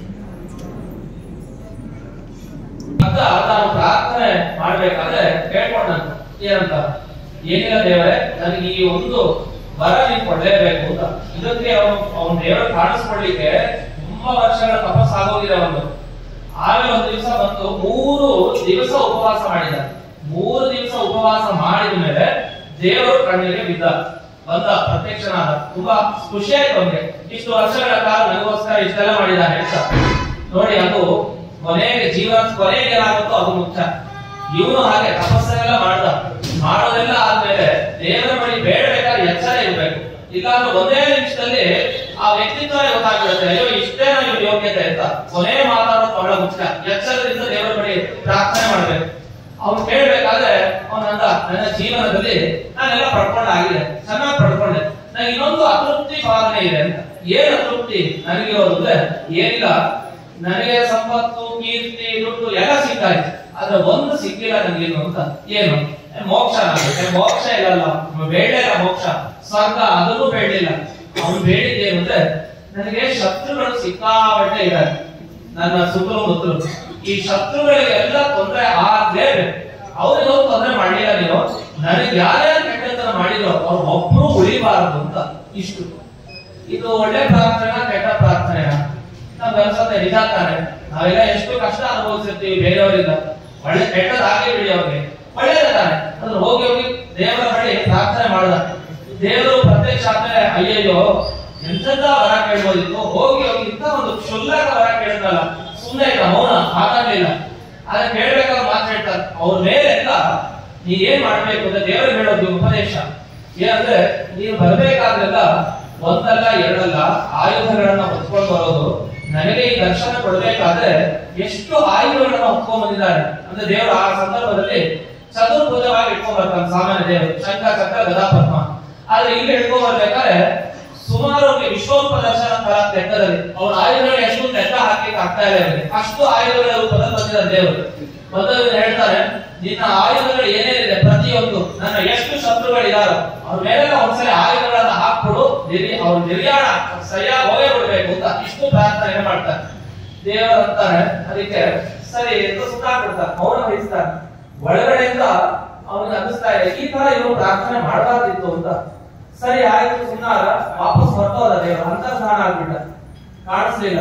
ಭಕ್ತ ತಾನು ಪ್ರಾರ್ಥನೆ ಮಾಡ್ಬೇಕಾದ್ರೆ ಕೇಳ್ಕೊಂಡಂತ ಏನಂತ ಏನಿಲ್ಲ ದೇವರೇ ನನಗೆ ಈ ಒಂದು ವರ ನೀನ್ ಕೊಡ್ಲೇಬೇಕು ಅಂತ ಇದಕ್ಕೆ ಅವನು ಅವನ ದೇವರ ಕಾಣಿಸ್ಕೊಡ್ಲಿಕ್ಕೆ ತುಂಬಾ ವರ್ಷಗಳ ತಪಸ್ಸಾಗೋಗಿದೆ ಅವನು ಆಮೇಲೆ ಒಂದು ದಿವಸ ಬಂತು ಮೂರು ದಿವಸ ಉಪವಾಸ ಮಾಡಿದ ಮೂರು ದಿವಸ ಉಪವಾಸ ಮಾಡಿದ ಮೇಲೆ ದೇವರು ಕಣ್ಣಿಗೆ ಬಿದ್ದ ಬಂದ ಪ್ರತ್ಯಕ್ಷನಾದ ತುಂಬಾ ಖುಷಿ ಆಯ್ತು ಅವನಿಗೆ ಇಷ್ಟು ವರ್ಷಗಳ ಕಾಲ ನನಗೋಸ್ಕರ ಇಷ್ಟೆಲ್ಲ ಮಾಡಿದ್ದಾನೆ ಅಂತ ನೋಡಿ ಅದು ಕೊನೆಗೆ ಜೀವನ ಕೊನೆಗೆ ಏನಾಗುತ್ತೋ ಅದು ಮುಖ್ಯ ಇವನು ಹಾಗೆ ತಪಸ್ಸೆಲ್ಲ ಮಾಡ್ದ ಮಾಡೋದೆಲ್ಲ ಆದ್ಮೇಲೆ ದೇವರ ಬಳಿ ಬೇಡಬೇಕಾದ್ರೆ ಎಚ್ಚರ ಇರ್ಬೇಕು ಇಲ್ಲಾಂದ್ರೆ ಒಂದೇ ನಿಮಿಷದಲ್ಲಿ ಆ ವ್ಯಕ್ತಿತ್ವ ಗೊತ್ತಾಗ್ಬಿಡುತ್ತೆ ಅಯ್ಯೋ ಇಷ್ಟೇ ನನಗೆ ಯೋಗ್ಯತೆ ಅಂತ ಕೊನೆ ಮಾತಾಡೋದು ಬಹಳ ಮುಖ್ಯ ಎಚ್ಚರದಿಂದ ದೇವರ ಬಳಿ ಪ್ರಾರ್ಥನೆ ಮಾಡ್ಬೇಕು ಅವ್ನು ಕೇಳ್ಬೇಕಾದ್ರೆ ಅವನಂದ ನನ್ನ ಜೀವನದಲ್ಲಿ ನಾನೆಲ್ಲ ಪಡ್ಕೊಂಡಾಗಿದೆ ಚೆನ್ನಾಗಿ ಪಡ್ಕೊಂಡೆ ನನಗೆ ಇನ್ನೊಂದು ಅತೃಪ್ತಿ ಭಾವನೆ ಇದೆ ಅಂತ ಏನ್ ಅತೃಪ್ತಿ ನನಗಿರೋದು ಅಂದ್ರೆ ಏನಿಲ್ಲ ನನಗೆ ಸಂಪತ್ತು ಕೀರ್ತಿ ದುಡ್ಡು ಎಲ್ಲ ಸಿಕ್ಕಾಯ್ತು ಆದ್ರೆ ಒಂದು ಸಿಕ್ಕಿಲ್ಲ ನನಗೇನು ಅಂತ ಏನು ಏ, ಮೋಕ್ಷ ನನಗೆ. ಏ, ಮೋಕ್ಷ ಇಲ್ಲಲ್ಲ ಬೇಡಲಿಲ್ಲ ಮೋಕ್ಷ ಸ್ವರ್ಗ ಅದನ್ನು ಬೇಡಲಿಲ್ಲ ಅವನು ಬೇಡಿದ್ದೇನು ಅಂದ್ರೆ ನನಗೆ ಶತ್ರುಗಳು ಸಿಕ್ಕಾಪಟ್ಟೆ ಇದ್ದಾರೆ ನನ್ನ ಸುತ್ತಲೂ ಮುತ್ತಲು ಈ ಶತ್ರುಗಳಿಗೆ ಎಲ್ಲ ತೊಂದರೆ ಆಗ್ಲೇಬೇಕು ಅವ್ರಿಗೆ ತೊಂದರೆ ಮಾಡ್ಲಿಲ್ಲ ನೀನು ನನಗೆ ಯಾರ್ಯಾರು ಕೆಟ್ಟತನ ಮಾಡಿದ್ರು ಅವ್ರು ಒಬ್ರು ಉಳಿಬಾರದು ಅಂತ ಇಷ್ಟು ಇದು ಒಳ್ಳೆ ಪ್ರಾರ್ಥನೆ ಕೆಟ್ಟ ಪ್ರಾರ್ಥನೆ ನಮ್ಗೆ ಅನ್ಸುತ್ತೆ ನಿಜ ತಾನೆ ನಾವೆಲ್ಲ ಎಷ್ಟು ಕಷ್ಟ ಅನುಭವಿಸಿರ್ತೀವಿ ಬೇರೆಯವರಿಂದ ಒಳ್ಳೆ ಕೆಟ್ಟದಾಗಿ ಬಿಡಿ ಅವ್ರಿಗೆ ಒಳ್ಳೇದೇ ತಾನೆ ಅದ್ರ ಹೋಗಿ ಹೋಗಿ ದೇವರ ಬಳಿ ಪ್ರಾರ್ಥನೆ ಮಾಡ್ದ ದೇವರು ಪ್ರತ್ಯಕ್ಷ ಆದ್ಮೇಲೆ ಅಯ್ಯಯ್ಯೋ ಎಂತೆಂತ ವರ ಕೇಳ್ಬೋದಿತ್ತು ಹೋಗಿ ಹೋಗಿ ಇಂಥ ಒಂದು ಕ್ಷುಲ್ಲಕ ವರ ಕೇಳಿದ್ನಲ್ಲ ಸುಮ್ಮನೆ ಇಲ್ಲ ಮೌನ ಮಾತಾಡ್ಲಿಲ್ಲ ಆದ್ರೆ ಕೇಳ್ಬೇಕಾದ್ರೆ ಮಾತು ಹೇಳ್ತಾರೆ ಅವ್ರ ಮೇಲೆ ಎಲ್ಲ ನೀ ಏನ್ ಮಾಡ್ಬೇಕು ಅಂತ ದೇವರು ಹೇಳೋದು ಉಪದೇಶ ಏನಂದ್ರೆ ನೀನು ಬರ್ಬೇಕಾದ್ರೆಲ್ಲ ಒಂದಲ್ಲ ಎರಡಲ್ಲ ಆಯುಧಗಳನ್ನ ಹೊತ್ಕೊಂಡು ಬರೋದು ನನಗೆ ಈ ದರ್ಶನ ಕೊಡ್ಬೇಕಾದ್ರೆ ಎಷ್ಟು ಆಯುಧಗಳನ್ನ ಹೊತ್ಕೊಂಡ್ ಬಂದಿದ್ದಾರೆ ಅಂದ್ರೆ ದೇವರು ಆ ಸಂದರ್ಭದಲ್ಲಿ ಚತುರ್ಭುಜವಾಗಿ ಇಟ್ಕೊಂಡ್ ಬರ್ತಾನೆ ಸಾಮಾನ್ಯ ದೇವರು ಶಂಖ ಚಕ್ರ ಗದಾ ಪದ್ಮ ಆದ್ರೆ ಇಲ್ಲಿ ಇಟ್ಕೊಂಡ್ ಬರ್ಬೇಕಾದ್ರೆ ಸುಮಾರು ಅವ್ರಿಗೆ ವಿಶ್ವೋಪ ದರ್ಶನ ತರ ಲೆಕ್ಕದಲ್ಲಿ ಅವ್ರ ಆಯುಧಗಳು ಎಷ್ಟು ಲೆಕ್ಕ ಹಾಕ್ಲಿಕ್ಕೆ ಆಗ್ತಾ ಇಲ್ಲ ಅವ್ರಿಗೆ. ಅಷ್ಟು ಆಯುಧಗಳ ರೂಪದಲ್ಲಿ ಬಂದಿದ್ದಾರೆ ದೇವರು ಮೊದಲು ಹೇಳ್ತಾರೆ ನಿನ್ನ ಆಯುಧಗಳು ಏನೇನಿದೆ ಪ್ರತಿಯೊಂದು ನನ್ನ ಎಷ್ಟು ಶತ್ರುಗಳಿದಾರೋ ಅವ್ರ ಮೇಲೆಲ್ಲ ಒಂದ್ಸಲ ಆಯುಧಗಳನ್ನ ಹಾಕ್ಬಿಡು ನಿರಿ ಅವ್ರ ನಿರ್ಯಾಣ ಸರಿಯಾಗಿ ಹೋಗೇ ಬಿಡ್ಬೇಕು ಅಂತ ಇಷ್ಟು ಪ್ರಾರ್ಥನೆ ಮಾಡ್ತಾರೆ ದೇವರು ಅಂತಾರೆ ಅದಕ್ಕೆ ಸರಿ ಅಂತ ಸುತ್ತಾಕ್ಬಿಡ್ತಾರೆ ಮೌನ ವಹಿಸ್ತಾರೆ ಒಳಗಡೆಯಿಂದ ಅವನಿಗೆ ಅನ್ನಿಸ್ತಾ ಇದೆ ಈ ತರ ಇವರು ಪ್ರಾರ್ಥನೆ ಮಾಡಬಾರ್ದಿತ್ತು ಅಂತ ಸರಿ ಆಯ್ತು ಸುಮ್ಮನಾದ ವಾಪಸ್ ಹೊರಟೋದ ದೇವರು ಅಂತರ್ಧಾನ ಆಗ್ಬಿಟ್ಟ ಕಾಣಿಸ್ಲಿಲ್ಲ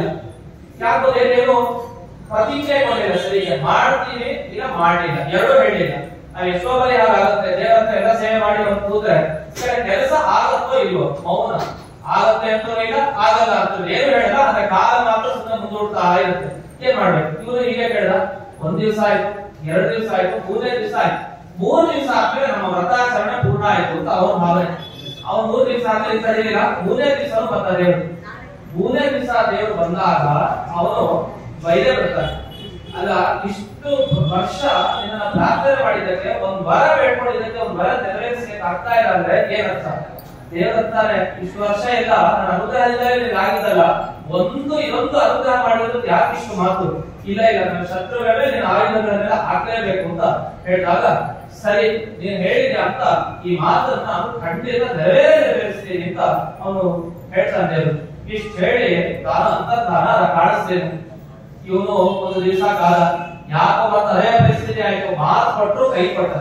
ಯಾಕೆ ದೇವರು ಪ್ರತಿಜ್ಞೆ ಕೊಡಲಿಲ್ಲ ಸರಿ ಈಗ ಮಾಡ್ತೀವಿ ಇಲ್ಲ ಮಾಡಿಲ್ಲ ಎರಡೂ ಹೇಳಿಲ್ಲ ನಾವ್ ಎಷ್ಟೋ ಬರಿ ಹಾಗಾಗುತ್ತೆ ದೇವರ ಹತ್ರ ಎಲ್ಲ ಸೇವೆ ಮಾಡಿ ಒಂದು ಕೂತ್ರೆ ಸರಿ ಕೆಲಸ ಆಗತ್ತೋ ಇಲ್ವೋ ಮೌನ ಆಗತ್ತೆ ಅಂತೂ ಇಲ್ಲ ಆಗಲ್ಲ ಅಂತ ಏನು ಹೇಳಲ್ಲ ಅಂದ್ರೆ ಕಾಲ ಮಾತ್ರ ಸುಮ್ಮನೆ ಮುಂದೂಡ್ತಾ ಇರುತ್ತೆ ಏನ್ ಮಾಡ್ಬೇಕು ಇವರು ಹೀಗೆ ಕೇಳ್ದ ಒಂದ್ ದಿವಸ ಆಯ್ತು ಎರಡು ದಿವಸ ಆಯ್ತು ಮೂರನೇ ದಿವಸ ಆಯ್ತು ಮೂರ್ ದಿವಸ ಆದ್ಮೇಲೆ ನಮ್ಮ ವ್ರತಾಚರಣೆ ಪೂರ್ಣ ಆಯ್ತು ಅಂತ ಅವನ ಭಾವನೆ ಅವನ್ ಮೂರ್ ದಿವಸ ಆದ್ಮೇಲೆ ತಡೀಲಿಲ್ಲ ಮೂರನೇ ದಿವಸನು ಬಂದ ದೇವರು ಮೂರನೇ ದಿವಸ ದೇವರು ಬಂದಾಗ ಅವನು ಬೈದೇ ಬಿಡ್ತಾನೆ ಅಲ್ಲ ಇಷ್ಟು ವರ್ಷ ನಿನ್ನ ಪ್ರಾರ್ಥನೆ ಮಾಡಿದ್ದಕ್ಕೆ ಒಂದ್ ವರ ಬೇಡ್ಕೊಂಡಿದ್ದಕ್ಕೆ ಒಂದ್ ವರ ನೆರವೇರಿಸಲಿಕ್ಕೆ ಆಗ್ತಾ ಇಲ್ಲ ಅಂದ್ರೆ ಏನರ್ಥ ದೇವರಂತಾನೆ ಇಷ್ಟು ವರ್ಷ ಇಲ್ಲ ನನ್ನ ಅನುಗ್ರಹದಿಂದಲೇ ನಿನಗೆ ಆಗಿದ್ದಲ್ಲ ಒಂದು ಇದೊಂದು ಅನುಗ್ರಹ ಮಾಡಿರೋದು ಯಾಕೆ ಇಷ್ಟು ಮಾತು ಇಲ್ಲ ಇಲ್ಲ ನನ್ನ ಶತ್ರುಗಳೇ ನಿನ್ನ ಆಯುಧಗಳನ್ನೆಲ್ಲ ಹಾಕ್ಲೇಬೇಕು ಅಂತ ಹೇಳಿದಾಗ ಸರಿ ನೀನ್ ಹೇಳಿದ್ಯಾ ಅಂತ ಈ ಮಾತನ್ನ ನಾನು ಖಂಡಿತ ನೆರವೇರೇ ನೆರವೇರಿಸ್ತೀನಿ ಅಂತ ಅವನು ಹೇಳ್ತಾನೆ ದೇವರು ಇಷ್ಟು ಹೇಳಿ ತಾನು ಅಂತರ್ಧಾನ ಕಾಣಿಸ್ತೇನೆ ಇವನು ಒಂದು ದಿವಸ ಕಾಲ ಯಾಕೋ ಮತ್ತೆ ಅದೇ ಪರಿಸ್ಥಿತಿ ಆಯ್ತು ಮಾತು ಕೊಟ್ಟರು ಕೈ ಕೊಟ್ಟ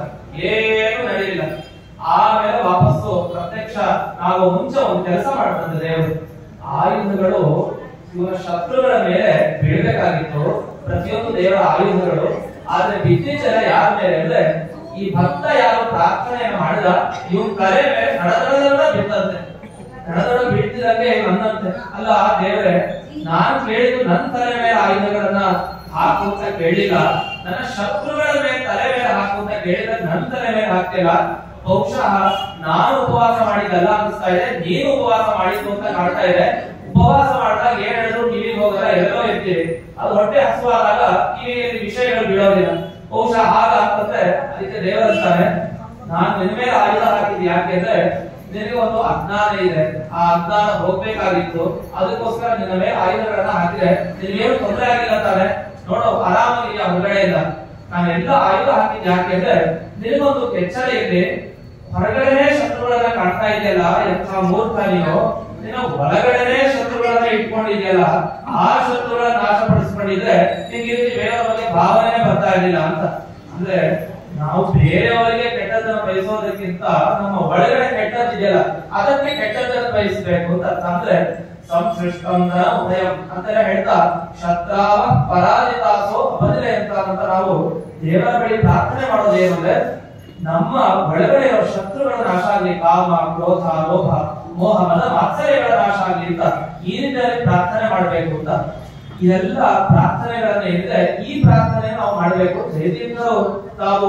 ಏನು ನಡೆಯಲಿಲ್ಲ ಆಮೇಲೆ ವಾಪಸ್ಸು ಪ್ರತ್ಯಕ್ಷ ಆಗುವ ಮುಂಚೆ ಒಂದು ಕೆಲಸ ಮಾಡ್ತಂತೆ ದೇವರು ಆಯುಧಗಳು ಇವನ ಶತ್ರುಗಳ ಮೇಲೆ ಬೀಳ್ಬೇಕಾಗಿತ್ತು ಪ್ರತಿಯೊಂದು ದೇವರ ಆಯುಧಗಳು ಆದ್ರೆ ಬಿದ್ದಿದ್ದೆಲ್ಲ ಯಾರ ಮೇಲೆ ಅಂದ್ರೆ ಈ ಭಕ್ತ ಯಾರು ಪ್ರಾರ್ಥನೆಯನ್ನು ಮಾಡಿದ ಇವನ್ ತಲೆ ಮೇಲೆ ಕಡದಡದೆಲ್ಲ ಬಿತ್ತಂತೆ ಕಡದಡ ಬೀಳ್ತಿದಂಗೆ ಅನ್ನಂತೆ ಅಲ್ಲ ದೇವರೇ ನಾನು ಕೇಳಿದ್ದು ನನ್ನ ತಲೆ ಮೇಲೆ ಆಯುಧಗಳನ್ನ ಹಾಕು ಅಂತ ಕೇಳಿಲ್ಲ ನನ್ನ ಶತ್ರುಗಳ ಮೇಲೆ ತಲೆ ಮೇಲೆ ಹಾಕು ಅಂತ ಕೇಳಿದ ನನ್ನ ತಲೆ ಮೇಲೆ ಹಾಕ್ತಿಲ್ಲ ಬಹುಶಃ ನಾನು ಉಪವಾಸ ಮಾಡಿದ್ದಲ್ಲ ಅನಿಸ್ತಾ ಇದೆ ನೀನು ಉಪವಾಸ ಮಾಡಿದ್ದು ಅಂತ ಕಾಣ್ತಾ ಇದೆ ಉಪವಾಸ ಮಾಡಿದಾಗ ಏನ್ ಹೇಳಿದ್ರು ಕಿವಿಗೆ ಹೋಗಲ್ಲ ಎಲ್ಲೋ ಇರ್ತೀವಿ ಅದು ಹೊಟ್ಟೆ ಹಸುವಾದಾಗ ಕಿವಿಯಲ್ಲಿ ವಿಷಯಗಳು ಬೀಳೋದಿಲ್ಲ ಬಹುಶಃ ಹಾಗ ಅಂತಂದ್ರೆ ಅದಕ್ಕೆ ದೇವರಂತಾನೆ ನಾನು ನಿನ್ ಮೇಲೆ ಆಯುಧ ಹಾಕಿದ್ದು ಯಾಕೆಂದ್ರೆ ನಿನಗೆ ಒಂದು ಅಜ್ಞಾನ ಇದೆ ಆ ಅಜ್ಞಾನ ಹೋಗ್ಬೇಕಾಗಿತ್ತು ಅದಕ್ಕೋಸ್ಕರ ನಿನ್ನ ಮೇಲೆ ಆಯುಧಗಳನ್ನ ಹಾಕಿದೆ ನಿನಗೇನು ತೊಂದರೆ ಆಗಿಲ್ಲ ತಾನೆ ನೋಡು ಆರಾಮಾಗಿ ಆ ಹೊರಗಡೆ ಇಲ್ಲ ನಾನೆಲ್ಲ ಆಯುಧ ಹಾಕಿದ್ ಯಾಕೆ ಅಂದ್ರೆ ನಿನಗೊಂದು ಎಚ್ಚರ ಇರ್ಲಿ ಹೊರಗಡೆನೆ ಶತ್ರುಗಳನ್ನ ಕಾಣ್ತಾ ಇದೆಯಲ್ಲ ಎಂಥ ಮೂರ್ಖ ನೀನು ನೀನು ಒಳಗಡೆನೆ ಶತ್ರುಗಳನ್ನ ಇಟ್ಕೊಂಡಿದ್ಯಲ್ಲ ಆ ಶತ್ರುಗಳನ್ನ ನಾಶಪಡಿಸ್ಕೊಂಡಿದ್ರೆ ನಿಂಗೆ ಈ ರೀತಿ ಬೇರೆಯವ್ರ ಬಗ್ಗೆ ಭಾವನೆ ಬರ್ತಾ ಇರ್ಲಿಲ್ಲ ಅಂತ ಅಂದ್ರೆ ನಾವು ಬೇರೆಯವರಿಗೆ ಕೆಟ್ಟದನ್ನ ಬಯಸೋದಕ್ಕಿಂತ ನಮ್ಮ ಒಳಗಡೆ ಕೆಟ್ಟದ್ದಿದೆಯಲ್ಲ ಅದಕ್ಕೆ ಕೆಟ್ಟದನ್ನ ಬಯಸಬೇಕು ಅಂತ ಅರ್ಥ. ಅಂದ್ರೆ ಸಂಸೃಷ್ಟಂದ ಉದಯ ಅಂತೆಲ್ಲ ಹೇಳ್ತಾ ಶತ್ರಾವ ಪರಾಜಿತಾಸೋ ಅಬದಿಲೆ ಅಂತ ಅಂತ ನಾವು ದೇವರ ಬಳಿ ಪ್ರಾರ್ಥನೆ ಮಾಡೋದು ಏನಂದ್ರೆ ನಮ್ಮ ಒಳಗಡೆ ಇರೋ ಶತ್ರುಗಳ ನಾಶ ಆಗ್ಲಿ ಕಾಮ ಕ್ರೋಧ ಲೋಭ ಮೋಹ ಮದ ಮಾತ್ಸರ್ಯಗಳ ನಾಶ ಆಗ್ಲಿ ಅಂತ ಈ ರೀತಿಯಾಗಿ ಪ್ರಾರ್ಥನೆ ಮಾಡ್ಬೇಕು ಅಂತ ಇದೆಲ್ಲ ಪ್ರಾರ್ಥನೆಗಳನ್ನ ಇದ್ರೆ ಈ ಪ್ರಾರ್ಥನೆ ನಾವು ಮಾಡಬೇಕು ಜಯತೀರ್ಥರು ತಾವು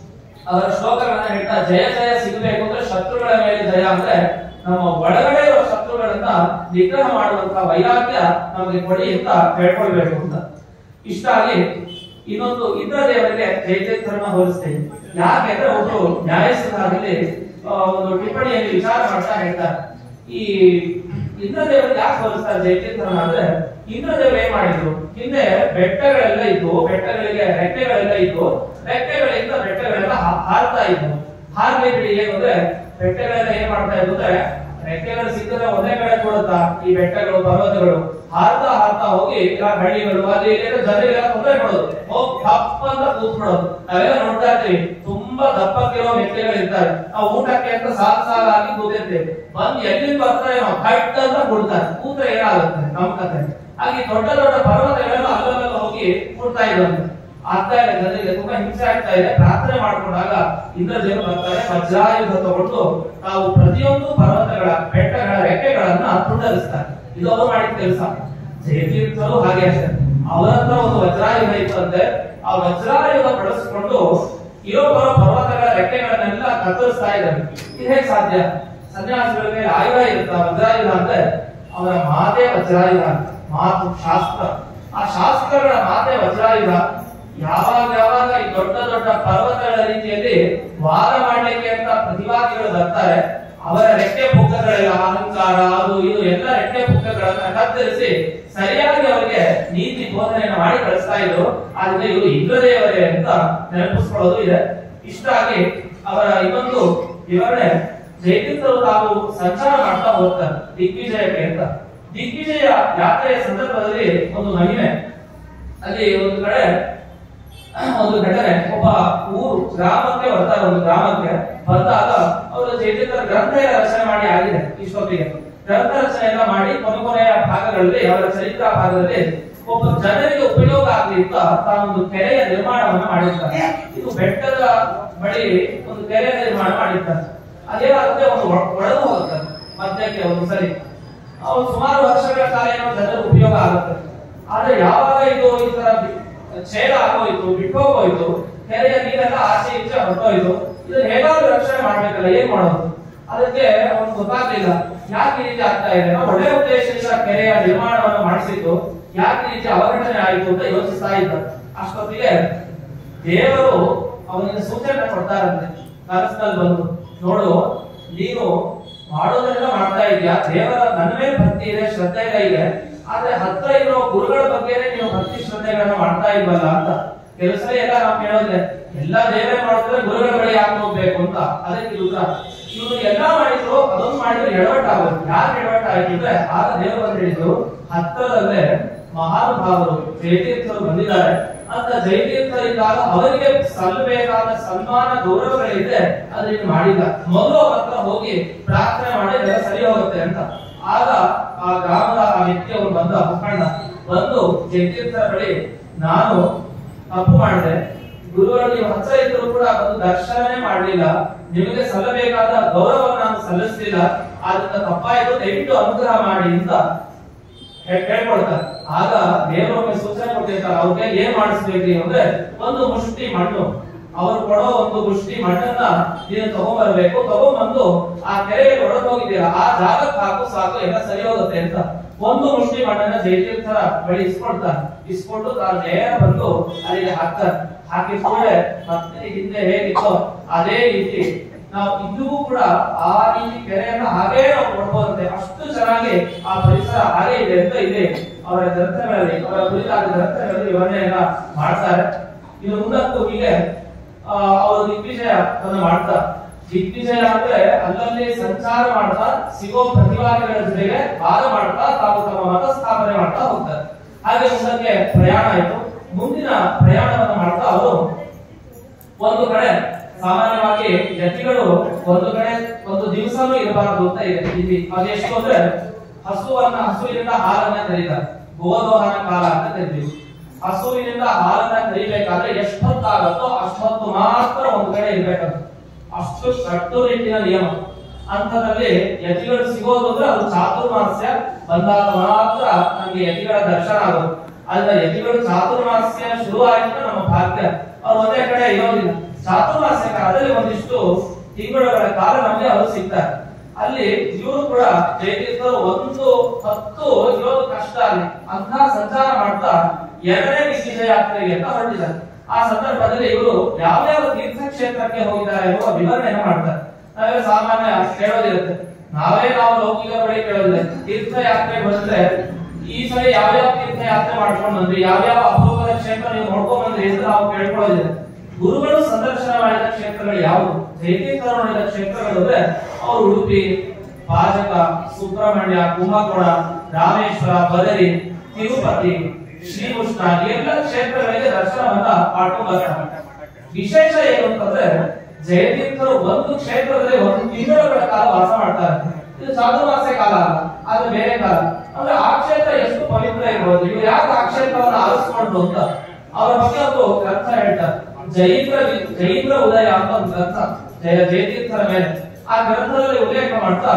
ಅವರ ಶ್ಲೋಕಗಳನ್ನ ಹೇಳ್ತಾ ಜಯ ಜಯ ಸಿಗಬೇಕು ಅಂದ್ರೆ ಶತ್ರುಗಳ ಮೇಲೆ ಜಯ ಅಂದ್ರೆ ನಮ್ಮ ಒಳಗಡೆ ಇರೋ ಶತ್ರುಗಳನ್ನ ನಿಗ್ರಹ ಮಾಡುವಂತ ವೈರಾಗ್ಯ ನಮಗೆ ಕೊಡಿ ಅಂತ ಕೇಳ್ಕೊಳ್ಬೇಕು ಅಂತ ಇಷ್ಟ ಆಗಿ ಇನ್ನೊಂದು ಇಂದ್ರ ದೇವರಿಗೆ ಜಯತೀರ್ಥರನ್ನ ಹೋಲಿಸ್ತೇವೆ ಯಾಕೆಂದ್ರೆ ಒಬ್ರು ನ್ಯಾಯಸ್ಥಾನದಲ್ಲಿ ಆ, ಒಂದು ಟಿಪ್ಪಣಿಯಲ್ಲಿ ವಿಚಾರ ಮಾಡ್ತಾ ಹೇಳ್ತಾರೆ ಈ ಇಂದ್ರದೇವರಿಗೆ ಯಾಕೆ ಹೋಲಿಸ್ತಾರೆ ಜಯತೀರ್ಥರನ್ನ ಅಂದ್ರೆ ಇಂದ್ರದೇವರು ಏನ್ ಮಾಡಿದ್ರು ಹಿಂದೆ ಬೆಟ್ಟಗಳೆಲ್ಲ ಇದ್ವು ಬೆಟ್ಟಗಳಿಗೆ ರೆಕ್ಕೆಗಳೆಲ್ಲ ಇದ್ವು ರೆಕ್ಕೆಗಳಿಂದ ಬೆಟ್ಟಗಳೆಲ್ಲ ಹಾ- ಹಾರ್ತಾ ಇದ್ವು ಹಾರ್ಲಿ ಬಿಡಿ ಏನು ಅಂದ್ರೆ ಬೆಟ್ಟಗಳೆಲ್ಲ ಏನ್ ಮಾಡ್ತಾ ಇದ್ವು ಅಂದ್ರೆ ರೆಕ್ಕೆಗಳು ಸಿಕ್ಕಿದ್ರೆ ಒಂದೇ ಕಡೆ ಕೊಡುತ್ತಾ ಈ ಬೆಟ್ಟಗಳು ಪರ್ವತಗಳು ಹಾರ್ತಾ ಹಾರ್ತಾ ಹೋಗಿ ಆ ಹಳ್ಳಿಗಳು ಅಲ್ಲಿ ಇಲ್ಲಿ ಜನರಿಗೆಲ್ಲ ತೊಂದರೆ ಕೊಡೋದು ಹೋಗ್ ದಪ್ಪ ಅಂತ ಕೂತ್ಬಿಡೋದು ನಾವೆಲ್ಲ ನೋಡ್ತಾ ಇರ್ತೀವಿ ತುಂಬಾ ದಪ್ಪಕ್ಕಿರೋ ವ್ಯಕ್ತಿಗಳು ಇರ್ತಾರೆ ನಾವು ಊಟಕ್ಕೆ ಅಂತ ಸಾಲ್ ಸಾಲಾಗಿ ಕೂತಿರ್ತೀವಿ ಬಂದ್ ಎಲ್ಲಿಂದ ಬರ್ತಾರೆ ನಾವು ಕಟ್ ಅಂತ ಕೊಡ್ತಾರೆ ಕೂತ್ರೆ ಏನಾಗುತ್ತೆ ನಮ್ ಕತೆ ಹಾಗೆ ದೊಡ್ಡ ದೊಡ್ಡ ಪರ್ವತಗಳೆಲ್ಲ ಅಲ್ಲಲ್ಲ ಹೋಗಿ ಕೂಡ್ತಾ ಇದ್ದಂತೆ ಆಗ್ತಾ ಇದೆ ಜನರಿಗೆ ತುಂಬಾ ಹಿಂಸೆ ಆಗ್ತಾ ಇದೆ ಪ್ರಾರ್ಥನೆ ಮಾಡ್ಕೊಂಡಾಗ ಇಂದ್ರದೇವರು ಬರ್ತಾರೆ ವಜ್ರಾಯುಧ ತಗೊಂಡು ತಾವು ಪ್ರತಿಯೊಂದು ಪರ್ವತಗಳ ಬೆಟ್ಟಗಳ ರೆಕ್ಕೆಗಳನ್ನ ತುಂಡರಿಸ್ತಾರೆ ಇದು ಅವರು ಮಾಡಿದ ಕೆಲಸ ಜಯತೀರ್ಥರು ಹಾಗೆ ಅಷ್ಟೇ ಅವರ ಹತ್ರ ಒಂದು ವಜ್ರಾಯುಧ ಇತ್ತಂತೆ ಆ ವಜ್ರಾಯುಧ ಬಳಸಿಕೊಂಡು ಇರೋ ಬರೋ ಪರ್ವತಗಳ ರೆಕ್ಕೆಗಳನ್ನೆಲ್ಲ ಕತ್ತರಿಸ್ತಾ ಇದ್ದಾರೆ ಇದು ಹೇಗೆ ಸಾಧ್ಯ ಸನ್ಯಾಸಿಗಳ ಮೇಲೆ ಆಯುಧ ಇರುತ್ತಾ ವಜ್ರಾಯುಧ ಅಂದ್ರೆ ಅವರ ಮಾತೆ ವಜ್ರಾಯುಧ ಅಂತ. ಮಾತು ಶಾಸ್ತ್ರ ಆ ಶಾಸ್ತ್ರಗಳ ಮಾತೆ ವಜ್ರಾಯುಧ ಯಾವಾಗ ಯಾವಾಗ ಈ ದೊಡ್ಡ ದೊಡ್ಡ ಪರ್ವತಗಳ ರೀತಿಯಲ್ಲಿ ವಾದ ಮಾಡ್ಲಿಕ್ಕೆ ಅಂತ ಪ್ರತಿವಾದಿಗಳು ಬರ್ತಾರೆ ಅವರ ರೆಕ್ಕೆ ಪುಕ್ಕಗಳೆಲ್ಲ ಅಹಂಕಾರ ಅದು ಇದು ಎಲ್ಲ ರೆಕ್ಕೆ ಪುಕ್ಕಗಳನ್ನ ಕತ್ತರಿಸಿ ಸರಿಯಾಗಿ ಅವರಿಗೆ ನೀತಿ ಬೋಧನೆಯನ್ನು ಮಾಡಿ ಕಳಿಸ್ತಾ ಇದ್ರು ಆದ್ರೆ ಇವರು ಇಂದ್ರದೇವರೇ ಅಂತ ನೆನಪಿಸ್ಕೊಳ್ಳೋದು ಇದೆ ಇಷ್ಟಾಗಿ ಅವರ ಇನ್ನೊಂದು ವಿವರಣೆ ಜಯತೀರ್ಥರು ತಾವು ಸಂಚಾರ ಮಾಡ್ತಾ ಹೋಗ್ತಾರೆ ದಿಗ್ವಿಜಯಕ್ಕೆ ಅಂತ ದಿಗ್ವಿಜಯ ಯಾತ್ರೆಯ ಸಂದರ್ಭದಲ್ಲಿ ಒಂದು ಮಹಿಮೆ ಅಲ್ಲಿ ಒಂದು ಕಡೆ ಒಂದು ಘಟನೆ ಒಬ್ಬ ಊರು ಗ್ರಾಮಕ್ಕೆ ಬರ್ತಾರೆ ಒಂದು ಗ್ರಾಮಕ್ಕೆ ಬಂದಾಗ ಅವರು ಚೈತನ್ಯ ಗ್ರಂಥ ಎಲ್ಲ ರಚನೆ ಮಾಡಿ ಆಗಿದೆ ಇಷ್ಟೊತ್ತಿಗೆ ಗ್ರಂಥ ರಚನೆ ಎಲ್ಲ ಮಾಡಿ ಕೊನೆ ಕೊನೆಯ ಭಾಗಗಳಲ್ಲಿ ಅವರ ಚರಿತ್ರ ಭಾಗದಲ್ಲಿ ಒಬ್ಬ ಜನರಿಗೆ ಉಪಯೋಗ ಆಗ್ಲಿ ಅಂತ ತಾನೊಂದು ಕೆರೆಯ ನಿರ್ಮಾಣವನ್ನ ಮಾಡಿರ್ತಾರೆ ಇದು ಬೆಟ್ಟದ ಬಳಿ ಒಂದು ಕೆರೆಯ ನಿರ್ಮಾಣ ಮಾಡಿರ್ತಾರೆ ಅದೇನಾಗುತ್ತೆ ಒಂದು ಒ- ಒಡೆದು ಹೋಗುತ್ತೆ ಮಧ್ಯಕ್ಕೆ ಒಂದು ಸರಿ ಅವ್ರು ಸುಮಾರು ವರ್ಷಗಳ ಕಾಲ ಏನೋ ಜನರಿಗೆ ಉಪಯೋಗ ಆಗುತ್ತೆ ಆದ್ರೆ ಯಾವಾಗ ಇದು ಈ ತರ ಬಿ- ಛೇದ ಆಗೋಯ್ತು ಬಿಟ್ಟು ಹೋಗೋಯ್ತು ಕೆರೆಯ ನೀರೆಲ್ಲ ಆಚೆ ಈಚೆ ಹೊರಟೋಯ್ತು ಇದನ್ನ ಹೇಗಾದ್ರೂ ರಕ್ಷಣೆ ಮಾಡ್ಬೇಕಲ್ಲ ಏನ್ ಮಾಡೋದು ಅದಕ್ಕೆ ಅವ್ನು ಗೊತ್ತಾಗ್ಲಿಲ್ಲ ಯಾಕೆ ಈ ರೀತಿ ಆಗ್ತಾ ಇದೆ ನಾವು ಒಳ್ಳೆ ಉದ್ದೇಶದಿಂದ ಕೆರೆಯ ನಿರ್ಮಾಣವನ್ನು ಮಾಡಿಸಿದ್ದು ಯಾಕೆ ಈ ರೀತಿ ಅವಘಟನೆ ಆಯಿತು ಅಂತ ಯೋಚಿಸ್ತಾ ಇದ್ದ ಅಷ್ಟೊತ್ತಿಗೆ ದೇವರು ಅವನಿಗೆ ಸೂಚನೆ ಕೊಡ್ತಾರಂತೆ ಕನಸಿನಲ್ಲಿ ಬಂದು ನೋಡು ನೀನು ಮಾಡೋದನ್ನೆಲ್ಲ ಮಾಡ್ತಾ ಇದೀಯಾ ದೇವರ ನನ್ನ ಮೇಲೆ ಭಕ್ತಿ ಇದೆ ಶ್ರದ್ಧೆ ಎಲ್ಲ ಇದೆ ಆದ್ರೆ ಹತ್ರ ಇರೋ ಗುರುಗಳ ಬಗ್ಗೆನೇ ನೀವು ಭಕ್ತಿ ಶ್ರದ್ಧೆಗಳನ್ನ ಮಾಡ್ತಾ ಇಲ್ವಲ್ಲ ಅಂತ ಕೆಲಸ ಎಲ್ಲ ನಾವು ಕೇಳೋದ್ರೆ ಎಲ್ಲಾ ದೇವರೇ ಮಾಡಿದ್ರೆ ಗುರುಗಳ ಬಳಿ ಯಾಕೆ ಹೋಗ್ಬೇಕು ಅಂತ ಅದಕ್ಕೆ ಇದು ಉತ್ತರ ಇವರು ಎಲ್ಲಾ ಮಾಡಿದ್ರು ಅದೊಂದು ಮಾಡಿದ್ರೆ ಎಡವಟ್ಟ ಆಗುತ್ತೆ ಯಾರು ಎಡವಟ್ಟ ಆಯ್ತು ಅಂದ್ರೆ ಆಗ ದೇವರು ಬಂದು ಹೇಳಿದ್ರು ಹತ್ತರಲ್ಲೇ ಮಹಾನುಭಾವರು ಜಯತೀರ್ಥರು ಬಂದಿದ್ದಾರೆ ಅಂತ ಜಯತೀರ್ಥರಿದ್ದಾಗ ಅವರಿಗೆ ಸಲ್ಲಬೇಕಾದ ಸನ್ಮಾನ ಗೌರವಗಳಿದೆ ಅದನ್ನ ಮಾಡಿಲ್ಲ ಮೊದಲು ಅವ್ರ ಹತ್ರ ಹೋಗಿ ಪ್ರಾರ್ಥನೆ ಮಾಡಿದ್ರೆ ಸರಿ ಹೋಗುತ್ತೆ ಅಂತ ಆಗ ಆ ಗ್ರಾಮದ ಆ ವ್ಯಕ್ತಿ ಅವರು ಬಂದ ಮುಖಂಡ ಬಂದು ಜಯತೀರ್ಥರ ಬಳಿ ನಾನು ತಪ್ಪು ಮಾಡಿದೆ ಗುರುಗಳು ನೀವು ಹತ್ರ ಇದ್ರು ಕೂಡ ಬಂದು ದರ್ಶನನೇ ಮಾಡಲಿಲ್ಲ ನಿಮಗೆ ಸಲ್ಲಬೇಕಾದ ಗೌರವವನ್ನು ನಾನು ಸಲ್ಲಿಸಲಿಲ್ಲ ಆದ್ರಿಂದ ತಪ್ಪಾಯ್ತು ದಯವಿಟ್ಟು ಅನುಗ್ರಹ ಮಾಡಿ ಅಂತ ಹೇ- ಹೇಳ್ಕೊಡ್ತಾರೆ ಆಗ ದೇವರೊಮ್ಮೆ ಸೂಚನೆ ಕೊಟ್ಟಿರ್ತಾರೆ ಅವ್ರಿಗೆ ಏನ್ ಮಾಡಿಸ್ಬೇಕು ಅಂದ್ರೆ ಒಂದು ಮುಷ್ಟಿ ಮಣ್ಣು ಅವ್ರು ಕೊಡೋ ಒಂದು ಮುಷ್ಟಿ ಮಣ್ಣನ್ನ ನೀನು ತಗೊಂಡ್ಬರ್ಬೇಕು ತಗೊಂಡ್ಬಂದು ಆ ಕೆರೆಗೆ ಒಡೆದು ಹೋಗಿದ್ದೀರಾ ಆ ಜಾಗಕ್ಕೆ ಹಾಕು ಸಾಕು ಎಲ್ಲ ಸರಿ ಹೋಗುತ್ತೆ ಅಂತ ಒಂದು ಮುಷ್ಟಿ ಮಣ್ಣನ್ನ ಜಯತೀರ್ಥರ ಬಳಿ ಇಸ್ಕೊಡ್ತಾರೆ ಇಸ್ಕೊಂಡು ತಾನು ನೇರ ಬಂದು ಅಲ್ಲಿಗೆ ಹಾಕ್ತಾರೆ ಹಾಕಿದ ಕೂಡಲೇ ಮತ್ತೆ ಹಿಂದೆ ಹೇಗಿತ್ತೋ ಅದೇ ರೀತಿ ನಾವು ಇಂದಿಗೂ ಕೂಡ ಆ ರೀತಿ ಕೆರೆಯನ್ನ ಹಾಗೇ ನಾವು ನೋಡ್ಬೋದಂತೆ ಅಷ್ಟು ಚೆನ್ನಾಗಿ ಆ ಪರಿಸರ ಹಾಗೆ ಇದೆ ಅಂತ ಇದೆ ಅವರ ಗ್ರಂಥಗಳಲ್ಲಿ ಅವರ ಕುರಿತಾದ ಗ್ರಂಥಗಳಲ್ಲಿ ವಿವರಣೆಯನ್ನ ಮಾಡ್ತಾರೆ ಇದು ಮುಂದಕ್ಕೂ ಹೀಗೆ ಆ, ಅವರು ದಿಗ್ವಿಜಯವನ್ನು ಮಾಡ್ತಾರೆ ದಿಗ್ವಿಜಯ ಅಂದ್ರೆ ಅಲ್ಲಲ್ಲಿ ಸಂಚಾರ ಮಾಡ್ತಾ ಸಿಗೋ ಪ್ರತಿವಾದಿಗಳ ಜೊತೆಗೆ ವಾದ ಮಾಡ್ತಾ ತಾವು ತಮ್ಮ ಮತ ಸ್ಥಾಪನೆ ಮಾಡ್ತಾ ಹೋಗ್ತಾರೆ ಹಾಗೆ ಮುಂದಕ್ಕೆ ಪ್ರಯಾಣ ಆಯ್ತು ಮುಂದಿನ ಪ್ರಯಾಣವನ್ನು ಮಾಡ್ತಾ ಅವರು ಒಂದು ಕಡೆ ಸಾಮಾನ್ಯವಾಗಿ ಯತಿಗಳು ಒಂದು ಕಡೆ ಒಂದು ದಿವಸನೂ ಇರಬಾರದು ಅಂತ ಇದೆ ಇಲ್ಲಿ ಅದೆಷ್ಟು ಅಂದ್ರೆ ಹಸುವನ್ನ ಹಸುವಿನಿಂದ ಹಾಲನ್ನ ಕರೀತಾರೆ ಗೋದೋಹನ ಕಾಲ ಅಂತ ಕರಿತೀವಿ ಹಸುವಿನಿಂದ ಹಾಲನ್ನ ಕರಿಬೇಕಾದ್ರೆ ಎಷ್ಟೊತ್ತಾಗತ್ತೋ ಅಷ್ಟೊತ್ತು ಮಾತ್ರ ಒಂದು ಕಡೆ ಇರ್ಬೇಕಂತ ಅಷ್ಟು ಕಟ್ಟುನಿಟ್ಟಿನ ನಿಯಮ ಅಂತದಲ್ಲಿ ಯತಿಗಳು ಸಿಗೋದು ಅಂದ್ರೆ ಅದು ಚಾತುರ್ಮಾಸ್ಯ ಬಂದಾಗ ಮಾತ್ರ ನಮ್ಗೆ ಯತಿಗಳ ದರ್ಶನ ಆಗೋದು ಆದ್ರೆ ಯತಿಗಳು ಚಾತುರ್ಮಾಸ್ಯ ಶುರು ಆಯ್ತು ನಮ್ಮ ಭಾಗ್ಯ ಅವ್ರು ಒಂದೇ ಕಡೆ ಇರೋದಿಲ್ಲ ಚಾತುರ್ಮಾಸ್ಯ ಕಾಲದಲ್ಲಿ ಒಂದಿಷ್ಟು ತಿಂಗಳುಗಳ ಕಾಲ ನಮ್ಗೆ ಅವರು ಸಿಗ್ತಾರೆ ಅಲ್ಲಿ ಇವರು ಕೂಡ ಜಯತೀರ್ಥರು ಒಂದು ಹತ್ತು ಇರೋದು ಕಷ್ಟ ಅಲ್ಲಿ ಅಂತ ಸಂಚಾರ ಮಾಡ್ತಾ ಎರಡನೇ ವಿಶೇಷ ಯಾತ್ರೆಗೆ ಅಂತ ಹೊರಟಿದ್ದಾರೆ ಆ ಸಂದರ್ಭದಲ್ಲಿ ಇವರು ಯಾವ ಯಾವ ತೀರ್ಥಕ್ಷೇತ್ರಕ್ಕೆ ಹೋಗಿದ್ದಾರೆ ಎನ್ನುವ ವಿವರಣೆಯನ್ನು ಮಾಡ್ತಾರೆ ನಾವೇ ಸಾಮಾನ್ಯ ಕೇಳೋದಿರುತ್ತೆ ನಾವೇ ನಾವು ಲೌಕಿಕ ಬಳಿ ಕೇಳೋದಿಲ್ಲ ತೀರ್ಥ ಯಾತ್ರೆ ಬಂದ್ರೆ ಈ ಸಲ ಯಾವ್ಯಾವ ತೀರ್ಥ ಯಾತ್ರೆ ಮಾಡ್ಕೊಂಡು ಬಂದ್ರಿ ಯಾವ್ಯಾವ ಅಪರೂಪದ ಕ್ಷೇತ್ರ ನೀವು ನೋಡ್ಕೊಂಡ್ ಬಂದ್ರಿ ಅಂತ ನಾವು ಕೇಳ್ಕೊಳ್ಳೋದಿಲ್ಲ ಗುರುಗಳು ಸಂದರ್ಶನ ಮಾಡಿದ ಕ್ಷೇತ್ರಗಳು ಯಾವುವು ಜಯತೀರ್ಥರು ನೋಡಿದ ಕ್ಷೇತ್ರಗಳು ಅಂದ್ರೆ ಅವರು ಉಡುಪಿ ಪಾಜಕ ಸುಬ್ರಹ್ಮಣ್ಯ ಕುಂಭಕೋಣ ರಾಮೇಶ್ವರ ಬದರಿ ತಿರುಪತಿ ಶ್ರೀಕೃಷ್ಣ ಈ ಎಲ್ಲ ಕ್ಷೇತ್ರಗಳಿಗೆ ದರ್ಶನವನ್ನ ಮಾಡ್ಕೊಂಡು ಬರ್ತಾರೆ ವಿಶೇಷ ಏನು ಅಂತಂದ್ರೆ ಜಯತೀರ್ಥರು ಒಂದು ಕ್ಷೇತ್ರದಲ್ಲಿ ಒಂದು ತಿಂಗಳುಗಳ ಕಾಲ ವಾಸ ಮಾಡ್ತಾರೆ ಇದು ಚಾತುರ್ಮಾಸ್ಯ ಕಾಲ ಅಲ್ಲ ಅದು ಬೇರೆ ಕಾಲ ಅಂದ್ರೆ ಆ ಕ್ಷೇತ್ರ ಎಷ್ಟು ಪವಿತ್ರ ಇರ್ಬೋದು ಇವ್ರು ಯಾಕೆ ಆ ಕ್ಷೇತ್ರವನ್ನು ಆರಿಸ್ಕೊಂಡು ಅಂತ ಅವರ ಬಗ್ಗೆ ಒಂದು ಗ್ರಂಥ ಹೇಳ್ತಾರೆ ಜೈತ್ರ ಜೈತ್ರ ಉದಯ ಅಂತ ಒಂದು ಗ್ರಂಥ ಜಯ ಜಯತೀರ್ಥರ ಮೇಲೆ ಆ ಗ್ರಂಥದಲ್ಲಿ ಉಲ್ಲೇಖ ಮಾಡ್ತಾ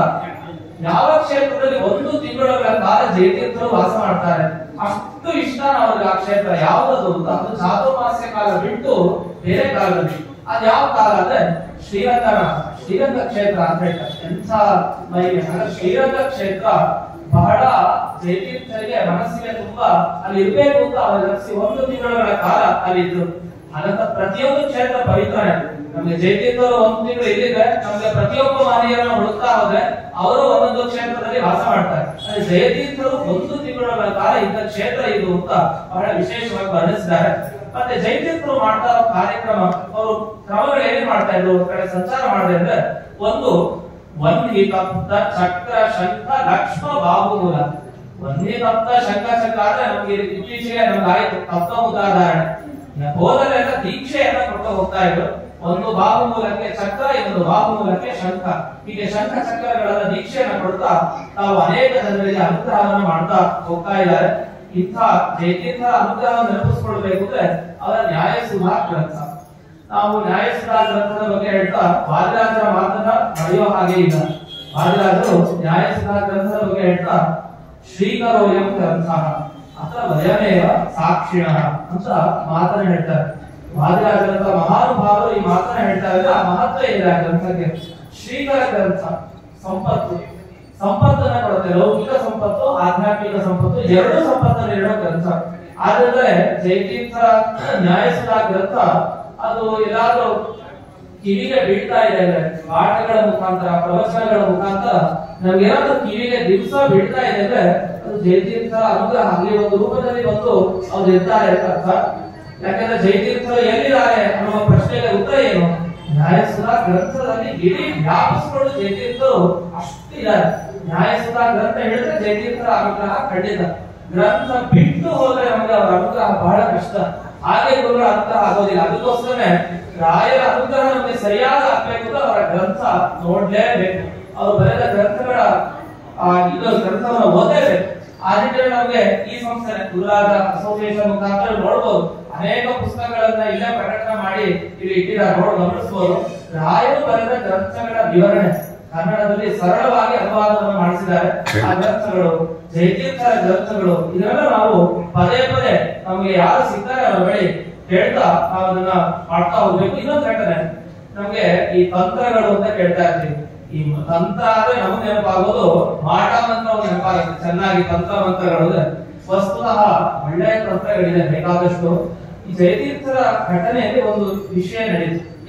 ಯಾವ ಕ್ಷೇತ್ರದಲ್ಲಿ ಒಂದು ತಿಂಗಳುಗಳ ಕಾಲ ಜಯತೀರ್ಥರು ವಾಸ ಮಾಡ್ತಾರೆ ಅಷ್ಟು ಇಷ್ಟ ಅವ್ರಿಗೆ ಆ ಕ್ಷೇತ್ರ ಯಾವ್ದು ಅಂತ ಅದು ಚಾತುರ್ಮಾಸ್ಯ ಕಾಲ ಬಿಟ್ಟು ಬೇರೆ ಕಾಲದಲ್ಲಿ ಅದ್ ಯಾವ ಕಾಲ ಅಂದ್ರೆ ಶ್ರೀರಂಗನ ಶ್ರೀರಂಗ ಕ್ಷೇತ್ರ ಅಂತ ಹೇಳ್ತಾರೆ ಎಂಥ ಮಹಿಮೆ ಅಂದ್ರೆ ಶ್ರೀರಂಗ ಕ್ಷೇತ್ರ ಬಹಳ ಜಯತೀರ್ಥರಿಗೆ ಮನಸ್ಸಿಗೆ ತುಂಬಾ ಅಲ್ಲಿ ಇರ್ಬೇಕು ಅಂತ ಅವ್ರಿಗೆ ಅನಿಸಿ ಒಂದು ತಿಂಗಳುಗಳ ಕಾಲ ಅಲ್ಲಿ ಇದ್ರು ಅದಂತ ಪ್ರತಿಯೊಂದು ಕ್ಷೇತ್ರ ಪವಿತ್ರನೇ ನಮ್ಗೆ ಜಯತೀರ್ಥರು ಒಂದು ತಿಂಗಳು ಇಲ್ಲಿದೆ ನಮ್ಗೆ ಪ್ರತಿಯೊಬ್ಬ ಮಹನೀಯರನ್ನ ಹುಡುಕ್ತಾ ಹೋದ್ರೆ ಅವರು ಒಂದೊಂದು ಕ್ಷೇತ್ರದಲ್ಲಿ ವಾಸ ಮಾಡ್ತಾರೆ ಆದ್ರೆ ಜಯತೀರ್ಥರು ಒಂದು ತಿಂಗಳ ಕಾಲ ಇದ್ದ ಕ್ಷೇತ್ರ ಇದು ಅಂತ ಬಹಳ ವಿಶೇಷವಾಗಿ ವರ್ಣಿಸಿದ್ದಾರೆ ಮತ್ತೆ ಜಯತೀರ್ಥರು ಮಾಡ್ತಾ ಇರೋ ಕಾರ್ಯಕ್ರಮ ಅವರು ಕ್ರಮಗಳು ಏನೇನ್ ಮಾಡ್ತಾ ಇದ್ರು ಒಂದ್ ಕಡೆ ಸಂಚಾರ ಮಾಡಿದೆ ಅಂದ್ರೆ ಒಂದು ವಂದಿ ತಪ್ತ ಚಕ್ರ ಶಂಖ ಲಕ್ಷ್ಮ ಬಾಬುಮೂಲ ವಂದಿ ತಪ್ತ ಶಂಖ ಚಕ್ರ ಅಂದ್ರೆ ನಮ್ಗೆ ಇತ್ತೀಚೆಗೆ ನಮ್ಗೆ ಆಯ್ತು ತಪ್ತ ಉದಾಹರಣೆ ಹೋದಲ್ಲೆಲ್ಲ ದೀಕ್ಷೆಯನ್ನ ಕೊಟ್ಟು ಹೋಗ್ತಾ ಇದ್ರು ಒಂದು ಬಾಹು ಮೂಲಕ್ಕೆ ಚಕ್ರ ಇನ್ನೊಂದು ಬಾಹು ಮೂಲಕ್ಕೆ ಶಂಖ ಹೀಗೆ ಶಂಖ ಚಕ್ರಗಳ ದೀಕ್ಷೆಯನ್ನ ಕೊಡ್ತಾ ತಾವು ಅನೇಕ ಜನರಿಗೆ ಅನುಗ್ರಹವನ್ನು ಮಾಡ್ತಾ ಹೋಗ್ತಾ ಇದ್ದಾರೆ ಇಂಥ ಜಯತೀರ್ಥರ ಅನುಗ್ರಹ ನೆನಪಿಸ್ಕೊಳ್ಬೇಕು ಅಂದ್ರೆ ಅವರ ನ್ಯಾಯಸುಧಾ ಗ್ರಂಥ ನಾವು ನ್ಯಾಯಸುಧಾ ಗ್ರಂಥದ ಬಗ್ಗೆ ಹೇಳ್ತಾ ವಾದಿರಾಜರ ಮಾತನ್ನ ನಡೆಯೋ ಹಾಗೆ ಇಲ್ಲ ವಾದಿರಾಜರು ನ್ಯಾಯಸುಧಾ ಗ್ರಂಥದ ಬಗ್ಗೆ ಹೇಳ್ತಾ ಶ್ರೀಕರೋಯಂ ಗ್ರಂಥ ಅಥ ವಯಮೇವ ಸಾಕ್ಷಿಣ ಅಂತ ಮಾತನ್ನ ಹೇಳ್ತಾರೆ ವಾದಿರಾಜರಂತ ಮಹಾನುಭಾವರು ಈ ಮಾತನ್ನ ಹೇಳ್ತಾ ಇದ್ರೆ ಆ ಮಹತ್ವ ಇದೆ ಆ ಗ್ರಂಥಕ್ಕೆ ಶ್ರೀಕರ ಗ್ರಂಥ ಸಂಪತ್ತು ಸಂಪತ್ತನ್ನ ಕೊಡುತ್ತೆ ಲೌಕಿಕ ಸಂಪತ್ತು ಆಧ್ಯಾತ್ಮಿಕ ಸಂಪತ್ತು ಎರಡು ಸಂಪತ್ತನ್ನು ನೀಡೋ ಗ್ರಂಥ ಆದ್ರೆ ಜಯತೀರ್ಥ ನ್ಯಾಯಸುಧಾ ಗ್ರಂಥ ಅದು ಎಲ್ಲಾದ್ರೂ ಕಿವಿಗೆ ಬೀಳ್ತಾ ಇದೆ ಅಂದ್ರೆ ಪಾಠಗಳ ಮುಖಾಂತರ ಪ್ರವಚನಗಳ ಮುಖಾಂತರ ನಮ್ಗೆ ಏನಾದ್ರು ಕಿವಿಗೆ ದಿವಸ ಬೀಳ್ತಾ ಇದೆ ಅಂದ್ರೆ ಅದು ಜಯತೀರ್ಥ ಅನುಗ್ರಹ ಅಲ್ಲಿ ಒಂದು ರೂಪದಲ್ಲಿ ಬಂದು ಅವ್ರು ಇರ್ತಾರೆ ಅಂತ ಅರ್ಥ ಯಾಕಂದ್ರೆ ಜಯತೀರ್ಥರು ಎಲ್ಲಿದ್ದಾರೆ ಅನ್ನುವ ಪ್ರಶ್ನೆಗೆ ಉತ್ತರ ಏನು ನ್ಯಾಯಸುಧಾ ಗ್ರಂಥದಲ್ಲಿ ಇಡೀ ವ್ಯಾಪಿಸಿಕೊಂಡು ಜಯತೀರ್ಥರು ಅಷ್ಟು ಇದ್ದಾರೆ ನ್ಯಾಯಸುಧಾ ಗ್ರಂಥ ಹೇಳಿದ್ರೆ ಜಯತೀರ್ಥರ ಅನುಗ್ರಹ ಖಂಡಿತ ಗ್ರಂಥ ಬಿಟ್ಟು ಹೋದ್ರೆ ನಮ್ಗೆ ಅವರ ಅನುಗ್ರಹ ಬಹಳ ಕಷ್ಟ ಹಾಗೆ ಗುರುಗಳ ಅನುಗ್ರಹ ಆಗೋದಿಲ್ಲ ಅದಕ್ಕೋಸ್ಕರನೇ ರಾಯರ ಅನುಗ್ರಹ ನಮಗೆ ಸರಿಯಾದ ಆಗ್ಬೇಕು ಅಂದ್ರೆ ಅವರ ಗ್ರಂಥ ನೋಡ್ಲೇಬೇಕು ಅವರು ಬರೆದ ಗ್ರಂಥಗಳ ಆ, ಇದು ಗ್ರಂಥವನ್ನು ಓದಲೇಬೇಕು ಆ ನಿಟ್ಟಿನಲ್ಲಿ ನಮಗೆ ಈ ಸಂಸ್ಥೆ ಗುರುರಾಜ ಅಸೋಸಿಯೇಷನ್ ಮುಖಾಂತರ ನೋಡ್ಬೋದು ಅನೇಕ ಪುಸ್ತಕಗಳನ್ನ ಇಲ್ಲೇ ಪ್ರಕಟಣೆ ಮಾಡಿ ಇಲ್ಲಿ ಇಟ್ಟಿದ್ದಾರೆ ನೋಡಿ ಗಮನಿಸಬಹುದು ರಾಯರು ಬರೆದ ಗ್ರಂಥಗಳ ವಿವರಣೆ ಕನ್ನಡದಲ್ಲಿ ಸರಳವಾಗಿ ಅನುವಾದವನ್ನು ಮಾಡಿಸಿದ್ದಾರೆ ಆ ಗ್ರಂಥಗಳು ಜಯತೀರ್ಥರ ಗ್ರಂಥಗಳು ಇದನ್ನೆಲ್ಲ ನಾವು ಪದೇ ಪದೇ ನಮಗೆ ಯಾರು ಸಿಗ್ತಾರೆ ಅವರ ಬಳಿ ಹೇಳ್ತಾ ನಾವು ಅದನ್ನ ಮಾಡ್ತಾ ಹೋಗ್ಬೇಕು ಇನ್ನೊಂದು ಹೇಳ್ತಾರೆ ನಮ್ಗೆ ಈ ತಂತ್ರಗಳು ಅಂತ ಕೇಳ್ತಾ ಇರ್ತೀವಿ ಈ ತಂತ್ರ ಅಂದ್ರೆ ನಮ್ಗೆ ನೆನಪಾಗೋದು ಮಾಟ ಮಂತ್ರ ಒಂದು ನೆನಪಾಗುತ್ತೆ ಚೆನ್ನಾಗಿ ತಂತ್ರ ಮಂತ್ರಗಳು ಅಂದ್ರೆ ವಸ್ತುತಃ ಒಳ್ಳೆಯ ತಂತ್ರಗಳಿದೆ ಬೇಕಾದಷ್ಟು ಈ ಜಯತೀರ್ಥರ ಘಟನೆಯಲ್ಲಿ ಒಂದು ವಿಷಯ ನಡೆಯಿತು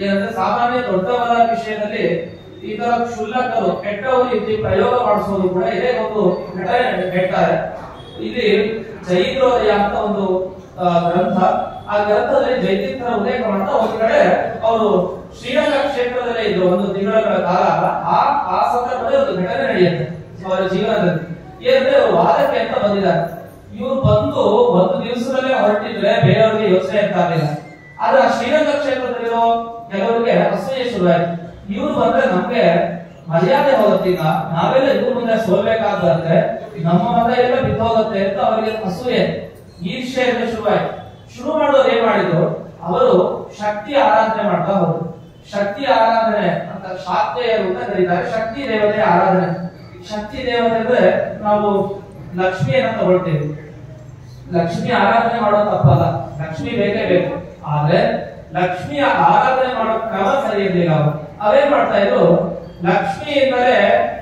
ಏನಂದ್ರೆ ಸಾಮಾನ್ಯ ದೊಡ್ಡವರ ವಿಷಯದಲ್ಲಿ ಈ ತರ ಕ್ಷುಲ್ಲಕರು ಕೆಟ್ಟವರು ಇಲ್ಲಿ ಪ್ರಯೋಗ ಮಾಡಿಸೋದು ಕೂಡ ಇದೇ ಒಂದು ಘಟನೆ ಹೇಳ್ತಾರೆ ಇಲ್ಲಿ ಜೈದ್ರೋದಯ ಅಂತ ಒಂದು ಆ, ಗ್ರಂಥ ಆ ಗ್ರಂಥದಲ್ಲಿ ಜೈತೀರ್ಥರ ಉಲ್ಲೇಖ ಮಾಡ್ತಾ ಒಂದ್ ಕಡೆ ಅವರು ಶ್ರೀರಂಗ ಕ್ಷೇತ್ರದಲ್ಲೇ ಇದ್ರು ಒಂದು ತಿಂಗಳ ಕಾಲ ಆ ಆ ಸಂದರ್ಭದಲ್ಲಿ ಒಂದು ಘಟನೆ ನಡೆಯುತ್ತೆ ಅವರ ಜೀವನದಲ್ಲಿ ಏನಂದ್ರೆ ಅವ್ರು ವಾದಕ್ಕೆ ಅಂತ ಬಂದಿದ್ದಾರೆ ಇವ್ರು ಬಂದು ಒಂದು ದಿವಸದಲ್ಲೇ ಹೊರಟಿದ್ರೆ ಬೇರೆಯವ್ರಿಗೆ ಯೋಚನೆ ಅಂತ ಆಗಲಿಲ್ಲ ಆದ್ರೆ ಆ ಶ್ರೀರಂಗ ಕ್ಷೇತ್ರದಲ್ಲಿರೋ ಕೆಲವರಿಗೆ ಅಸೂಯೆ ಶುರುವಾಯ್ತು ಇವ್ರು ಬಂದ್ರೆ ನಮ್ಗೆ ಮರ್ಯಾದೆ ಹೋಗುತ್ತೀಗ ನಾವೆಲ್ಲ ಇವ್ರ ಮುಂದೆ ಸೋಲ್ಬೇಕಾದ್ರೆ ನಮ್ಮ ಮತ ಎಲ್ಲ ಬಿದ್ದೋಗುತ್ತೆ ಅಂತ ಅವರಿಗೆ ಅಸೂಯೆ ಈರ್ಷ್ಯೆ ಎಲ್ಲ ಶುರುವಾಯ್ತು ಶುರು ಮಾಡೋರು ಏನ್ ಮಾಡಿದ್ರು ಅವರು ಶಕ್ತಿ ಆರಾಧನೆ ಮಾಡ್ತಾ ಹೋದ್ರು ಶಕ್ತಿ ಆರಾಧನೆ ಅಂತ ಶಾಕ್ತೆಯರು ಅಂತ ಕರೀತಾರೆ ಶಕ್ತಿ ದೇವತೆ ಆರಾಧನೆ ಶಕ್ತಿ ದೇವತೆ ಅಂದ್ರೆ ನಾವು ಲಕ್ಷ್ಮಿಯನ್ನ ತಗೊಳ್ತೇವೆ ಲಕ್ಷ್ಮಿ ಆರಾಧನೆ ಮಾಡೋದು ತಪ್ಪಲ್ಲ ಲಕ್ಷ್ಮಿ ಬೇಕೇ ಬೇಕು ಆದ್ರೆ ಲಕ್ಷ್ಮಿಯ ಆರಾಧನೆ ಮಾಡೋ ಕ್ರಮ ಸರಿ ಇರ್ಲಿಲ್ಲ ಅವರು ಅವೇನ್ ಮಾಡ್ತಾ ಇದ್ರು ಲಕ್ಷ್ಮಿಯಿಂದಲೇ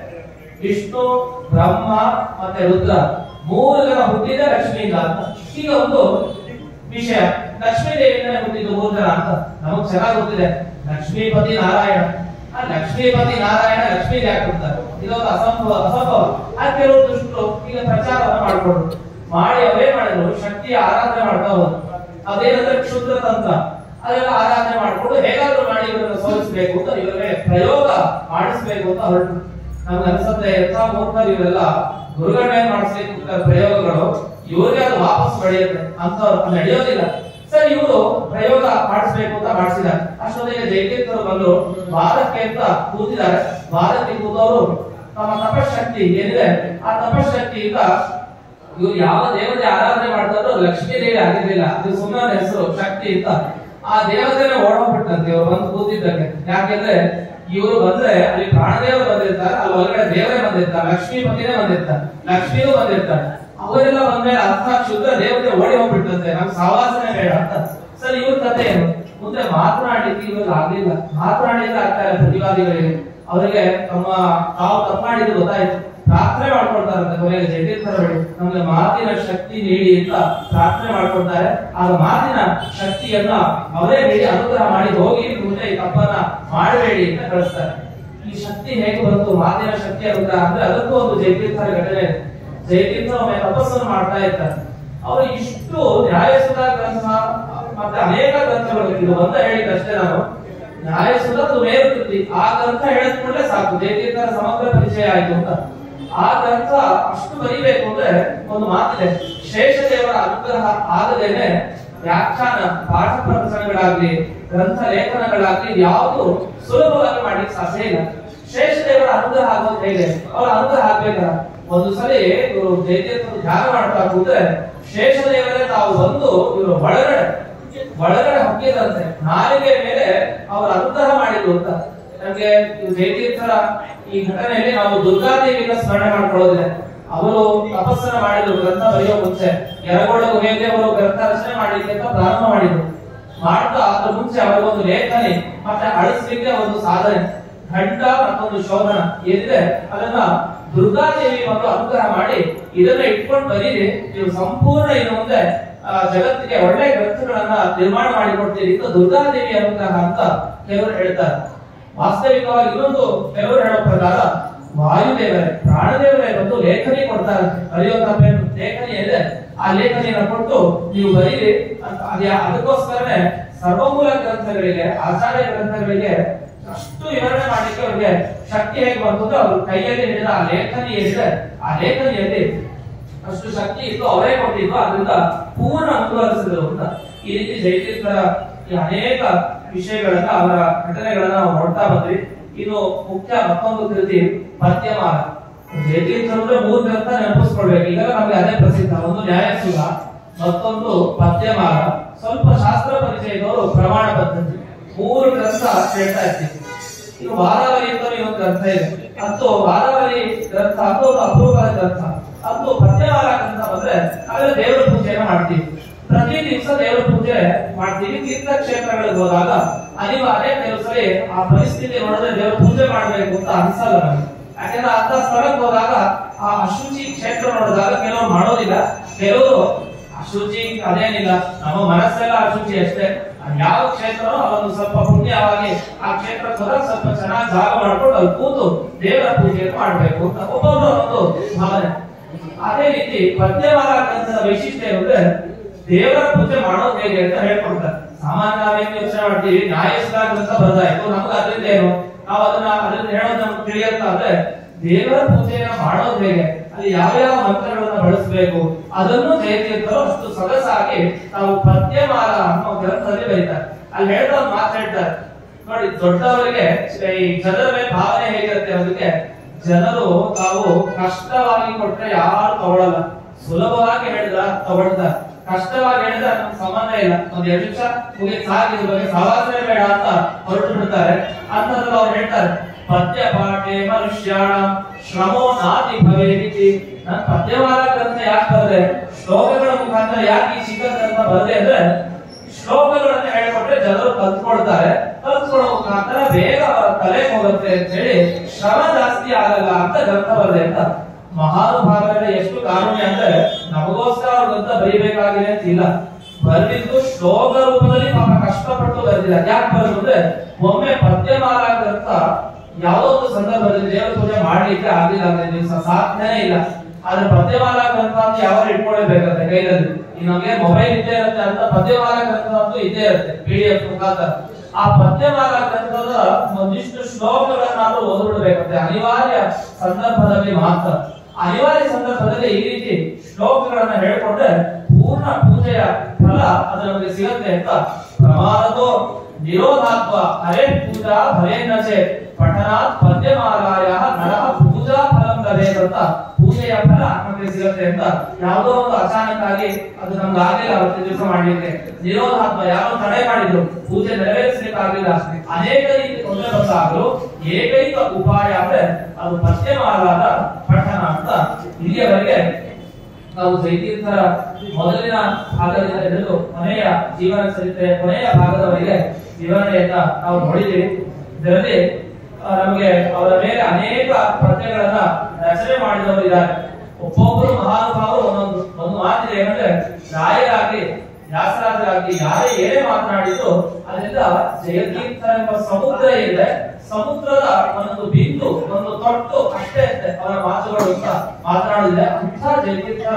ವಿಷ್ಣು ಬ್ರಹ್ಮ ಮತ್ತೆ ರುದ್ರ ಮೂರು ಜನ ಹುಟ್ಟಿದ ಲಕ್ಷ್ಮಿಯಿಂದ ಅಂತ ಈಗ ಒಂದು ವಿಷಯ ಲಕ್ಷ್ಮೀ ದೇವಿಯಿಂದಲೇ ಹುಟ್ಟಿದ್ದು ಮೂರು ಜನ ಅಂತ ನಮಗ್ ಚೆನ್ನಾಗಿ ಗೊತ್ತಿದೆ ಲಕ್ಷ್ಮೀಪತಿ ನಾರಾಯಣ ಆ ಲಕ್ಷ್ಮೀಪತಿ ನಾರಾಯಣ ಲಕ್ಷ್ಮೀ ಯಾಕೆ ಹುಡ್ತಾರೆ ಇದೊಂದು ಅಸಂಭವ ಅಸಂಭವ ಆ ಕೆಲವು ದುಷ್ಟರು ಈಗ ಪ್ರಚಾರವನ್ನು ಮಾಡ್ಕೊಂಡ್ರು ಮಾಡಿ ಅವೇ ಮಾಡಿದ್ರು ಶಕ್ತಿಯ ಆರಾಧನೆ ಮಾಡ್ತಾ ಹೋದ್ರು ಅದೇನಂದ್ರೆ ಕ್ಷುದ್ರ ತಂತ್ರ ಅದೆಲ್ಲ ಆರಾಧನೆ ಮಾಡ್ಕೊಂಡು ಹೇಗಾದ್ರೂ ಮಾಡಿ ಇವರನ್ನ ಸೋಲಿಸಬೇಕು ಅಂತ ಇವರಿಗೆ ಪ್ರಯೋಗ ಮಾಡಿಸ್ಬೇಕು ಅಂತ ಹೊರಟು ನಮ್ಗೆ ಅನ್ಸುತ್ತೆ ಎಂಥ ಮೂರ್ಖರು ಇವರೆಲ್ಲ ಗುರುಗಳನ್ನೇ ಮಾಡಿಸ್ಲಿಕ್ಕೆ ಕೂತ ಪ್ರಯೋಗಗಳು ಇವ್ರಿಗೆ ಅದು ವಾಪಸ್ ಬೆಳೆಯುತ್ತೆ ಅಂತ ನಡೆಯೋದಿಲ್ಲ ಸರ್ ಇವರು ಪ್ರಯೋಗ ಮಾಡಿಸ್ಬೇಕು ಅಂತ ಮಾಡಿಸಿದ್ದಾರೆ ಅಷ್ಟೊತ್ತಿಗೆ ಜೈತೀರ್ಥರು ಬಂದು ವಾದಕ್ಕೆ ಅಂತ ಕೂತಿದ್ದಾರೆ ವಾದಕ್ಕೆ ಕೂತವರು ತಮ್ಮ ತಪಶಕ್ತಿ ಏನಿದೆ ಆ ತಪಶಕ್ತಿಯಿಂದ ಇವ್ರು ಯಾವ ದೇವತೆ ಆರಾಧನೆ ಮಾಡ್ತಾರೋ ಲಕ್ಷ್ಮೀ ದೇವಿ ಆಗಿರ್ಲಿಲ್ಲ ಅದು ಸುಮ್ಮನೆ ಹೆಸರು ಶಕ್ತಿ ಅಂತ ಆ ದೇವತೆನೆ ಓಡೋಗ್ಬಿಟ್ಟಂತೆ ಇವ್ರು ಬಂದು ಕೂತಿದ್ದಕ್ಕೆ ಯಾಕೆಂದ್ರೆ ಇವರು ಬಂದ್ರೆ ಅಲ್ಲಿ ಪ್ರಾಣದೇವರು ಬಂದಿರ್ತಾರೆ ಅಲ್ಲಿ ಒಳಗಡೆ ದೇವರೇ ಬಂದಿರ್ತಾರೆ ಲಕ್ಷ್ಮೀಪತಿನೇ ಬಂದಿರ್ತಾರೆ ಲಕ್ಷ್ಮಿಯೂ ಬಂದಿರ್ತಾರೆ ಅವರೆಲ್ಲ ಬಂದ್ಮೇಲೆ ಅರ್ಥ ಕ್ಷುದ್ರ ದೇವತೆ ಓಡಿ ಹೋಗ್ಬಿಟ್ಟಂತೆ ನಮ್ಗೆ ಸವಾಸನೆ ಬೇಡ ಅಂತ ಸರ್ ಇವ್ರ ಕಥೆ ಏನು ಮುಂದೆ ಮಾತನಾಡ್ಲಿಕ್ಕೆ ಇವಾಗ ಆಗ್ಲಿಲ್ಲ ಮಾತನಾಡಿದ್ರೆ ಆಗ್ತಾ ಇಲ್ಲ ಪ್ರತಿವಾದಿಗಳಿಗೆ ಅವರಿಗೆ ತಮ್ಮ ತಾವು ತಪ್ಪು ಮಾಡಿದ್ದು ಗೊತ್ತಾಯ್ತು ಪ್ರಾರ್ಥನೆ ಮಾಡ್ಕೊಳ್ತಾರಂತೆ ಕೊನೆಗೆ ಜಯತೀರ್ಥರ ಬಳಿ ನಮ್ಗೆ ಮಾತಿನ ಶಕ್ತಿ ನೀಡಿ ಅಂತ ಪ್ರಾರ್ಥನೆ ಮಾಡ್ಕೊಳ್ತಾರೆ ಆಗ ಮಾತಿನ ಶಕ್ತಿಯನ್ನ ಅವರೇ ನೀಡಿ ಅನುಗ್ರಹ ಮಾಡಿ ಹೋಗಿ ಮುಂದೆ ಈ ತಪ್ಪನ್ನ ಮಾಡಬೇಡಿ ಅಂತ ಕಳಿಸ್ತಾರೆ ಈ ಶಕ್ತಿ ಹೇಗೆ ಬಂತು ಮಾತಿನ ಶಕ್ತಿ ಅನುಗ್ರಹ ಅಂದ್ರೆ ಅದಕ್ಕೂ ಒಂದು ಜಯತೀರ್ಥರ ಘಟನೆ ಇದೆ. ಜಯತೀರ್ಥ ಒಮ್ಮೆ ತಪಸ್ಸನ್ನು ಮಾಡ್ತಾ ಇರ್ತಾರೆ ಅವರು ಇಷ್ಟು ನ್ಯಾಯಸುಧ ಗ್ರಂಥ ಮತ್ತೆ ಅನೇಕ ಗ್ರಂಥಗಳು ಇದು ಒಂದ ಹೇಳಿದ್ದಷ್ಟೇ ನಾನು ನ್ಯಾಯಸುಧ ಮೇರುಕೃತಿ ಆ ಗ್ರಂಥ ಹೇಳಿದ್ಮೇಲೆ ಸಾಕು ಜಯತೀರ್ಥರ ಸಮಗ್ರ ಪರಿಚಯ ಆಯ್ತು ಅಂತ ಆ ಗ್ರಂಥ ಅಷ್ಟು ಬರಿಬೇಕು ಅಂದ್ರೆ ಒಂದು ಮಾತಿದೆ ಶೇಷದೇವರ ಅನುಗ್ರಹ ಆಗದೇನೆ ವ್ಯಾಖ್ಯಾನ ಪಾಠ ಪ್ರವಚನಗಳಾಗ್ಲಿ ಗ್ರಂಥ ಲೇಖನಗಳಾಗ್ಲಿ ಯಾವುದು ಸುಲಭವಾಗಿ ಮಾಡ್ಲಿಕ್ಕೆ ಸಾಧ್ಯ ಇಲ್ಲ ಶೇಷದೇವರ ಅನುಗ್ರಹ ಆಗೋದು ಹೇಗೆ ಅವರ ಅನುಗ್ರಹ ಆಗ್ಬೇಕಲ್ಲ ಒಂದು ಸಲಿ ಇವರು ಜಯತೀರ್ಥರು ಧ್ಯಾನ ಮಾಡ್ತಾ ಕೂತ್ರೆ ಶೇಷದೇವರೇ ತಾವು ಬಂದು ಇವರು ಒಳಗಡೆ ಒಳಗಡೆ ಹೊಕ್ಕಿದಂತೆ ನಾಲಿಗೆ ಮೇಲೆ ಅವರ ಅನುಗ್ರಹ ಮಾಡಿದ್ರು ಅಂತ ನಮ್ಗೆ ಇವ್ರು ಜಯತೀರ್ಥರ ಈ ಘಟನೆಯಲ್ಲಿ ನಾವು ದುರ್ಗಾದೇವಿನ ಸ್ಮರಣೆ ಮಾಡ್ಕೊಳ್ಳೋದಿಲ್ಲ ಅವರು ತಪಸ್ಸನ್ನ ಮಾಡಿದ್ರು ಗ್ರಂಥ ಬರೆಯೋ ಮುಂಚೆ ಯರಗೋಡ ಗುಹೆಯಲ್ಲಿ ಅವರು ಗ್ರಂಥ ರಚನೆ ಮಾಡ್ಲಿಕ್ಕೆ ಅಂತ ಪ್ರಾರಂಭ ಮಾಡಿದ್ರು ಮಾಡ್ತಾ ಅದ್ರ ಮುಂಚೆ ಅವರಿಗೊಂದು ಲೇಖನಿ ಮತ್ತೆ ಅಳಿಸ್ಲಿಕ್ಕೆ ಒಂದು ಸಾಧನೆ ಘಂಟ ಮತ್ತೊಂದು ಶೋಧನ ಏನಿದೆ ಅದನ್ನ ದುರ್ಗಾದೇವಿ ಒಂದು ಅನುಗ್ರಹ ಮಾಡಿ ಇದನ್ನ ಇಟ್ಕೊಂಡು ಬರೀರಿ ನೀವು ಸಂಪೂರ್ಣ ಇನ್ನು ಮುಂದೆ ಆ, ಜಗತ್ತಿಗೆ ಒಳ್ಳೆ ಗ್ರಂಥಗಳನ್ನ ನಿರ್ಮಾಣ ಮಾಡಿಕೊಡ್ತೀರಿ ಅಂತ ದುರ್ಗಾದೇವಿ ಅನುಗ್ರಹ ಅಂತ ಕೆಲವರು ಹೇಳ್ತಾರೆ ವಾಸ್ತವಿಕವಾಗಿ ಇನ್ನೊಂದು ಕೆಲವರು ಹೇಳೋ ಪ್ರಕಾರ ವಾಯುದೇವರೇ ಪ್ರಾಣದೇವರೇ ಬಂದು ಲೇಖನಿ ಕೊಡ್ತಾರೆ ಬರೆಯುವಂತ ಲೇಖನಿ ಇದೆ ಆ ಲೇಖನಿಯನ್ನ ಕೊಟ್ಟು ನೀವು ಬರೀರಿ ಅಂತ ಅದೇ ಅದಕ್ಕೋಸ್ಕರನೇ ಸರ್ವಮೂಲ ಗ್ರಂಥಗಳಿಗೆ ಆಚಾರ್ಯ ಗ್ರಂಥಗಳಿಗೆ ಅಷ್ಟು ವಿವರಣೆ ಮಾಡ್ಲಿಕ್ಕೆ ಅವ್ರಿಗೆ ಶಕ್ತಿ ಹೇಗೆ ಬಂತು ಅಂದ್ರೆ ಅವ್ರ ಕೈಯಲ್ಲಿ ಹಿಡಿದ ಆ ಲೇಖನಿ ಏನಿದೆ ಆ ಲೇಖನಿಯಲ್ಲಿ ಅಷ್ಟು ಶಕ್ತಿ ಇತ್ತು ಅವರೇ ಕೊಟ್ಟಿದ್ದು ಅದರಿಂದ ಪೂರ್ಣ ಅನುಭವಿಸಿದ್ರು ಅಂತ ಈ ರೀತಿ ಜಯತೀರ್ಥರ ಈ ಅನೇಕ ವಿಷಯಗಳನ್ನ ಅವರ ಘಟನೆಗಳನ್ನ ನಾವು ನೋಡ್ತಾ ಬಂದ್ವಿ ಇನ್ನು ಮುಖ್ಯ ಮತ್ತೊಂದು ಕೃತಿ ಪದ್ಯಮಾಲ ಜಯತೀರ್ಥರು ಅಂದ್ರೆ ಮೂರು ಗ್ರಂಥ ನೆನಪಿಸ್ಕೊಳ್ಬೇಕು ಈಗ ನಮ್ಗೆ ಅದೇ ಪ್ರಸಿದ್ಧ ಒಂದು ನ್ಯಾಯಸುಧ ಮತ್ತೊಂದು ಪದ್ಯಮಾಲ ಸ್ವಲ್ಪ ಶಾಸ್ತ್ರ ಪರಿಚಯ ಇದ್ದವರು ಪ್ರಮಾಣ ಪದ್ಧತಿ ಮೂರು ಗ್ರಂಥ ಹೇಳ್ತಾ ಇರ್ತೀವಿ ಇನ್ನು ವಾರಾವಳಿ ಅಂತ ಇನ್ನೊಂದು ಗ್ರಂಥ ಇದೆ ಮತ್ತು ವಾರಾವಳಿ ಗ್ರಂಥ ಅದು ಒಂದು ಅಪರೂಪದ ಗ್ರಂಥ ಅದು ಪದ್ಯವಾರ ಗ್ರಂಥ ಬಂದ್ರೆ ಅವೆಲ್ಲ ದೇವರ ಪೂಜೆಯನ್ನ ಮಾಡ್ತೀವಿ ಪ್ರತಿ ದಿವಸ ದೇವರ ಪೂಜೆ ಮಾಡ್ತೀವಿ ತೀರ್ಥ ಕ್ಷೇತ್ರಗಳಿಗೆ ಹೋದಾಗ ಅನಿವಾರ್ಯ ಕೆಲವು ಸಲ ಆ ಪರಿಸ್ಥಿತಿ ನೋಡಿದ್ರೆ ದೇವರ ಪೂಜೆ ಮಾಡ್ಬೇಕು ಅಂತ ಅನ್ಸಲ್ಲ ನಮಗೆ ಯಾಕಂದ್ರೆ ಅಂತ ಸ್ಥಳಕ್ಕೆ ಹೋದಾಗ ಆ ಅಶುಚಿ ಕ್ಷೇತ್ರ ನೋಡಿದಾಗ ಕೆಲವರು ಮಾಡೋದಿಲ್ಲ ಕೆಲವರು ಅಶುಚಿ ಅದೇನಿಲ್ಲ ನಮ್ಮ ಮನಸ್ಸೆಲ್ಲ ಅಶುಚಿ ಅಷ್ಟೇ ಯಾವ ಕ್ಷೇತ್ರನೋ ಅದೊಂದು ಸ್ವಲ್ಪ ಪುಣ್ಯವಾಗಿ ಆ ಕ್ಷೇತ್ರಕ್ಕೆ ಹೋದಾಗ ಸ್ವಲ್ಪ ಚೆನ್ನಾಗಿ ಜಾಗ ಮಾಡ್ಕೊಂಡು ಅಲ್ಲಿ ಕೂತು ದೇವರ ಪೂಜೆಯನ್ನು ಮಾಡಬೇಕು ಅಂತ ಒಬ್ಬೊಬ್ಬರ ಒಂದು ಭಾವನೆ ಅದೇ ರೀತಿ ಪದ್ಯಮಾಲ ಗ್ರಂಥದ ವೈಶಿಷ್ಟ್ಯ ಏನಂದ್ರೆ ದೇವರ ಪೂಜೆ ಮಾಡೋದು ಹೇಗೆ ಅಂತ ಹೇಳ್ಕೊಡ್ತಾರೆ ಸಾಮಾನ್ಯ ನಾವೇನು ಯೋಚನೆ ಮಾಡ್ತೀವಿ ನ್ಯಾಯಸುಧಾ ಗ್ರಂಥ ಬರೆದಾಯ್ತು ನಮ್ಗೆ ಅದರಿಂದ ಏನು ನಾವು ಅದನ್ನ ಅದರಿಂದ ಹೇಳೋದು ನಮ್ಗೆ ತಿಳಿಯತ್ತ ಅಂದ್ರೆ ದೇವರ ಪೂಜೆಯನ್ನ ಮಾಡೋದು ಹೇಗೆ ಅಲ್ಲಿ ಯಾವ ಯಾವ ಮಂತ್ರಗಳನ್ನ ಬಳಸಬೇಕು ಅದನ್ನು ಜಯತೀರ್ಥರು ಅಷ್ಟು ಸೊಗಸಾಗಿ ನಾವು ಪದ್ಯಮಾಲ ಅನ್ನೋ ಗ್ರಂಥದಲ್ಲಿ ಬರೀತಾರೆ ಅಲ್ಲಿ ಹೇಳ್ದ ಒಂದು ಮಾತು ಹೇಳ್ತಾರೆ ನೋಡಿ ದೊಡ್ಡವರಿಗೆ ಈ ಜನರ ಮೇಲೆ ಭಾವನೆ ಹೇಗಿರುತ್ತೆ ಅದಕ್ಕೆ ಜನರು ತಾವು ಕಷ್ಟವಾಗಿ ಕೊಟ್ರೆ ಯಾರು ತಗೊಳಲ್ಲ ಸುಲಭವಾಗಿ ಹೇಳಿದ್ರ ತಗೊಳ್ತಾರೆ ಕಷ್ಟವಾಗಿ ಹೇಳಿದ್ರೆ ನಮ್ಗೆ ಸಂಬಂಧ ಇಲ್ಲ ಒಂದ್ ಎರಡು ನಿಮಿಷ ಮುಗಿದ್ ಸಾಗಿದ ಬಗ್ಗೆ ಸವಾಸನೆ ಬೇಡ ಅಂತ ಹೊರಟು ಬಿಡ್ತಾರೆ ಅಂತದ್ರಲ್ಲಿ ಅವ್ರು ಹೇಳ್ತಾರೆ ಪದ್ಯ ಪಾಠೆ ಮನುಷ್ಯಾಣ ಶ್ರಮೋ ನಾತಿ ಭವೇದಿತಿ ನಾನು ಪದ್ಯವಾದ ಗ್ರಂಥ ಯಾಕೆ ಬರದೆ ಶ್ಲೋಕಗಳ ಮುಖಾಂತರ ಯಾಕೆ ಈ ಚಿಕ್ಕ ಗ್ರಂಥ ಬರದೆ ಅಂದ್ರೆ ಶ್ಲೋಕಗಳನ್ನ ಹೇಳಿಕೊಟ್ರೆ ಜನರು ಕಲ್ತ್ಕೊಳ್ತಾರೆ ಕಲ್ತ್ಕೊಳ್ಳೋ ಮುಖಾಂತರ ಬೇಗ ಅವರ ತಲೆ ಹೋಗುತ್ತೆ ಅಂತ ಹೇಳಿ ಶ್ರಮ ಜಾಸ್ತಿ ಆಗಲ್ಲ ಅಂತ ಗ್ರಂಥ ಬರದೆ ಅಂತ ಮಹಾನುಭಾವರ ಎಷ್ಟು ಕಾರುಣ್ಯ ಅಂದ್ರೆ ನಮಗೋಸ್ಕರ ಅವ್ರ ಗ್ರಂಥ ಬರೀಬೇಕಾಗಿದೆ ಅಂತ ಇಲ್ಲ ಬರೆದಿದ್ದು ಶ್ಲೋಕ ರೂಪದಲ್ಲಿ ಪಾಪ ಕಷ್ಟಪಟ್ಟು ಬರೆದಿದ್ದಾರೆ ಯಾಕೆ ಬರೆದು ಅಂದ್ರೆ ಒಮ್ಮೆ ಪದ್ಯಮಾಲ ಗ್ರಂಥ ಯಾವುದೋ ಒಂದು ಸಂದರ್ಭದಲ್ಲಿ ದೇವರ ಪೂಜೆ ಮಾಡ್ಲಿಕ್ಕೆ ಆಗಿಲ್ಲ ಅಂದ್ರೆ ದಿವಸ ಸಾಧನೆ ಇಲ್ಲ ಆದ್ರೆ ಪದ್ಯಮಾಲ ಗ್ರಂಥ ಅಂತ ಯಾವಾಗ ಇಟ್ಕೊಳ್ಳೇಬೇಕಂತೆ ಕೈಯಲ್ಲಿ ಈಗ ನಮ್ಗೆ ಮೊಬೈಲ್ ಇದ್ದೇ ಇರುತ್ತೆ ಅಂತ ಪದ್ಯಮಾಲ ಗ್ರಂಥ ಅಂತೂ ಇದ್ದೇ ಇರುತ್ತೆ ಪಿ ಡಿ ಎಫ್ ಮುಖಾಂತರ ಆ ಪದ್ಯಮಾಲ ಗ್ರಂಥದ ಒಂದಿಷ್ಟು ಶ್ಲೋಕಗಳನ್ನಾದ್ರೂ ಓದ್ಬಿಡ್ಬೇಕಂತೆ ಅನಿವಾರ್ಯ ಸಂದರ್ಭದಲ್ಲಿ ಮಾತ್ರ ಅನಿವಾರ್ಯ ಸಂದರ್ಭದಲ್ಲಿ ಈ ರೀತಿ ಶ್ಲೋಕಗಳನ್ನ ಹೇಳ್ಕೊಂಡ್ರೆ ಪೂರ್ಣ ಪೂಜೆಯ ಫಲ ಅದು ನಮಗೆ ಸಿಗುತ್ತೆ ಅಂತ ಪ್ರಮಾದೋ ನಿರೋಧಾತ್ವ ಹರೇ ಪೂಜಾ ಭರೇನಚೆ ಪಠನಾತ್ ಪದ್ಯಮಾಲಾಯ ನರಹ ಪೂಜಾ ಫಲಂ ಲಭೇತ್ ಅಂತ ಪೂಜೆಯ ಫಲ ನಮಗೆ ಸಿಗುತ್ತೆ ಅಂತ ಯಾವುದೋ ಒಂದು ಅಚಾನಕ್ ಆಗಿ ಅದು ನಮ್ಗೆ ಆಗಿಲ್ಲ ಅವತ್ತಿನ ದಿವಸ ಮಾಡ್ಲಿಕ್ಕೆ ನಿರೋಧಾತ್ಮ ಯಾರೋ ತಡೆ ಮಾಡಿದ್ರು ಪೂಜೆ ನೆರವೇರಿಸಲಿಕ್ಕೆ ಆಗಿಲ್ಲ ಅನೇಕ ರೀತಿ ತೊಂದರೆ ಬಂದಾಗಲೂ ಏಕೈಕ ಉಪಾಯ ಅಂದ್ರೆ ಅದು ಪದ್ಯಮಾಲಾದ ಪಠನ ಅಂತ ಇಲ್ಲಿಯವರೆಗೆ ನಾವು ಜೈತೀರ್ಥರ ಮೊದಲಿನ ಭಾಗದಿಂದ ಹಿಡಿದು ಕೊನೆಯ ಜೀವನ ಚರಿತ್ರೆ ಕೊನೆಯ ಭಾಗದವರೆಗೆ ವಿವರಣೆಯನ್ನ ನಾವು ನೋಡಿದ್ದೀವಿ ಇದರಲ್ಲಿ ಆ, ನಮಗೆ ಅವರ ಮೇಲೆ ಅನೇಕ ಪದ್ಯಗಳನ್ನ ರಚನೆ ಮಾಡಿದವರು ಇದ್ದಾರೆ ಒಬ್ಬೊಬ್ಬರು ಮಹಾನುಭಾವರು ಒಂದೊಂದು ಒಂದು ಮಾತಿದೆ ಏನಂದ್ರೆ ರಾಯರಾಗ್ಲಿ ವ್ಯಾಸರಾಜರಾಗ್ಲಿ ಯಾರೇ ಏನೇ ಮಾತನಾಡಿದ್ರು ಅದರಿಂದ ಜಯತೀರ್ಥ ಎಂಬ ಸಮುದ್ರ ಇದೆ ಸಮುದ್ರದ ಒಂದು ಬಿಂದು ಒಂದು ತೊಟ್ಟು ಅಷ್ಟೇ ಅಂತೆ ಅವರ ಮಾತುಗಳು ಅಂತ ಮಾತನಾಡಿದ್ರೆ ಅಂಥ ಜಯತೀರ್ಥರ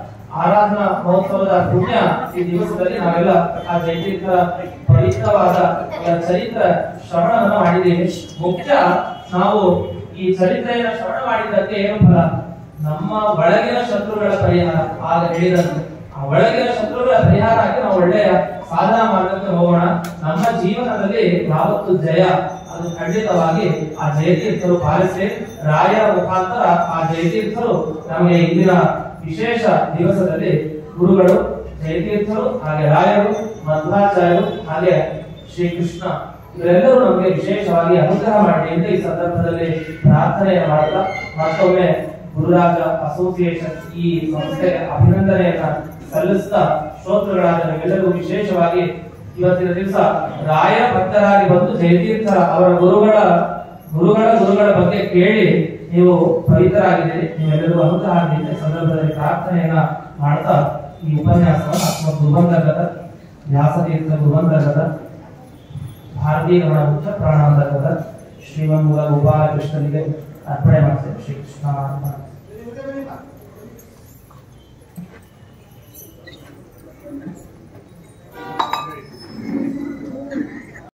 ಆರಾಧನಾ ಮಹೋತ್ಸವದ ಪುಣ್ಯ ಈ ದಿವಸದಲ್ಲಿ ನಾವೆಲ್ಲ ಆ ಜಯತೀರ್ಥರ ಪವಿತ್ರವಾದ ಆ ಚರಿತ್ರೆ ಶ್ರವಣವನ್ನು ಮಾಡಿದ್ದೀವಿ ಮುಖ್ಯ ನಾವು ಈ ಚರಿತ್ರೆಯನ್ನು ಶ್ರವಣ ಮಾಡಿದ್ದಕ್ಕೆ ಏನು ಫಲ ನಮ್ಮ ಒಳಗಿನ ಶತ್ರುಗಳ ಪರಿಹಾರ ಆಗ ಹೇಳಿದಂತೆ ಆ ಒಳಗಿನ ಶತ್ರುಗಳ ಪರಿಹಾರ ಆಗಿ ನಾವು ಒಳ್ಳೆಯ ಸಾಧನಾ ಮಾರ್ಗಕ್ಕೆ ಹೋಗೋಣ ನಮ್ಮ ಜೀವನದಲ್ಲಿ ಯಾವತ್ತು ಜಯ ಅದು ಖಂಡಿತವಾಗಿ ಆ ಜಯತೀರ್ಥರು ಪಾಲಿಸಿ ರಾಯರ ಮುಖಾಂತರ ಆ ಜಯತೀರ್ಥರು ನಮಗೆ ಇಂದಿನ ವಿಶೇಷ ದಿವಸದಲ್ಲಿ ಗುರುಗಳು ಜಯತೀರ್ಥರು ಹಾಗೆ ರಾಯರು ಮಧ್ವಾಚಾರ್ಯರು ಹಾಗೆ ಶ್ರೀಕೃಷ್ಣ ಇವರೆಲ್ಲರೂ ನಮಗೆ ವಿಶೇಷವಾಗಿ ಅನುಗ್ರಹ ಮಾಡಿ ಅಂತ ಈ ಸಂದರ್ಭದಲ್ಲಿ ಪ್ರಾರ್ಥನೆಯನ್ನು ಮಾಡ್ತಾ ಮತ್ತೊಮ್ಮೆ ಗುರುರಾಜ ಅಸೋಸಿಯೇಷನ್ ಈ ಸಂಸ್ಥೆಗೆ ಅಭಿನಂದನೆಯನ್ನ ಸಲ್ಲಿಸ್ತಾ ಶ್ರೋತೃಗಳಾದ ನಿಮ್ಮೆಲ್ಲರಿಗೂ ವಿಶೇಷವಾಗಿ ಇವತ್ತಿನ ದಿವಸ ರಾಯ ಭಕ್ತರಾಗಿ ಬಂದು ಜಯತೀರ್ಥರ ಅವರ ಗುರುಗಳ ಗುರುಗಳ ಗುರುಗಳ ಬಗ್ಗೆ ಕೇಳಿ ನೀವು ಪವಿತ್ರರಾಗಿದ್ದೀರಿ ನೀವೆಲ್ಲರೂ ಅನುಗ್ರಹ ಆಗಲಿ ಅಂತ ಈ ಸಂದರ್ಭದಲ್ಲಿ ಪ್ರಾರ್ಥನೆಯನ್ನ ಮಾಡ್ತಾ ಈ ಉಪನ್ಯಾಸವನ್ನು ಅಥವಾ ದುರ್ಬಂಧಗತ ವ್ಯಾಸತೀರ್ಥ ದುರ್ಬಂಧಗತ ಭಾರತೀಯ ಗಮನ ಮುಖ್ಯ ಪ್ರಾಣಾಂತರ್ಗತ ಶ್ರೀಮನ್ಮೂಲ ಗೋಪಾಲ ಕೃಷ್ಣನಿಗೆ ಅರ್ಪಣೆ ಮಾಡ್ತೇವೆ ಶ್ರೀ ಕೃಷ್ಣ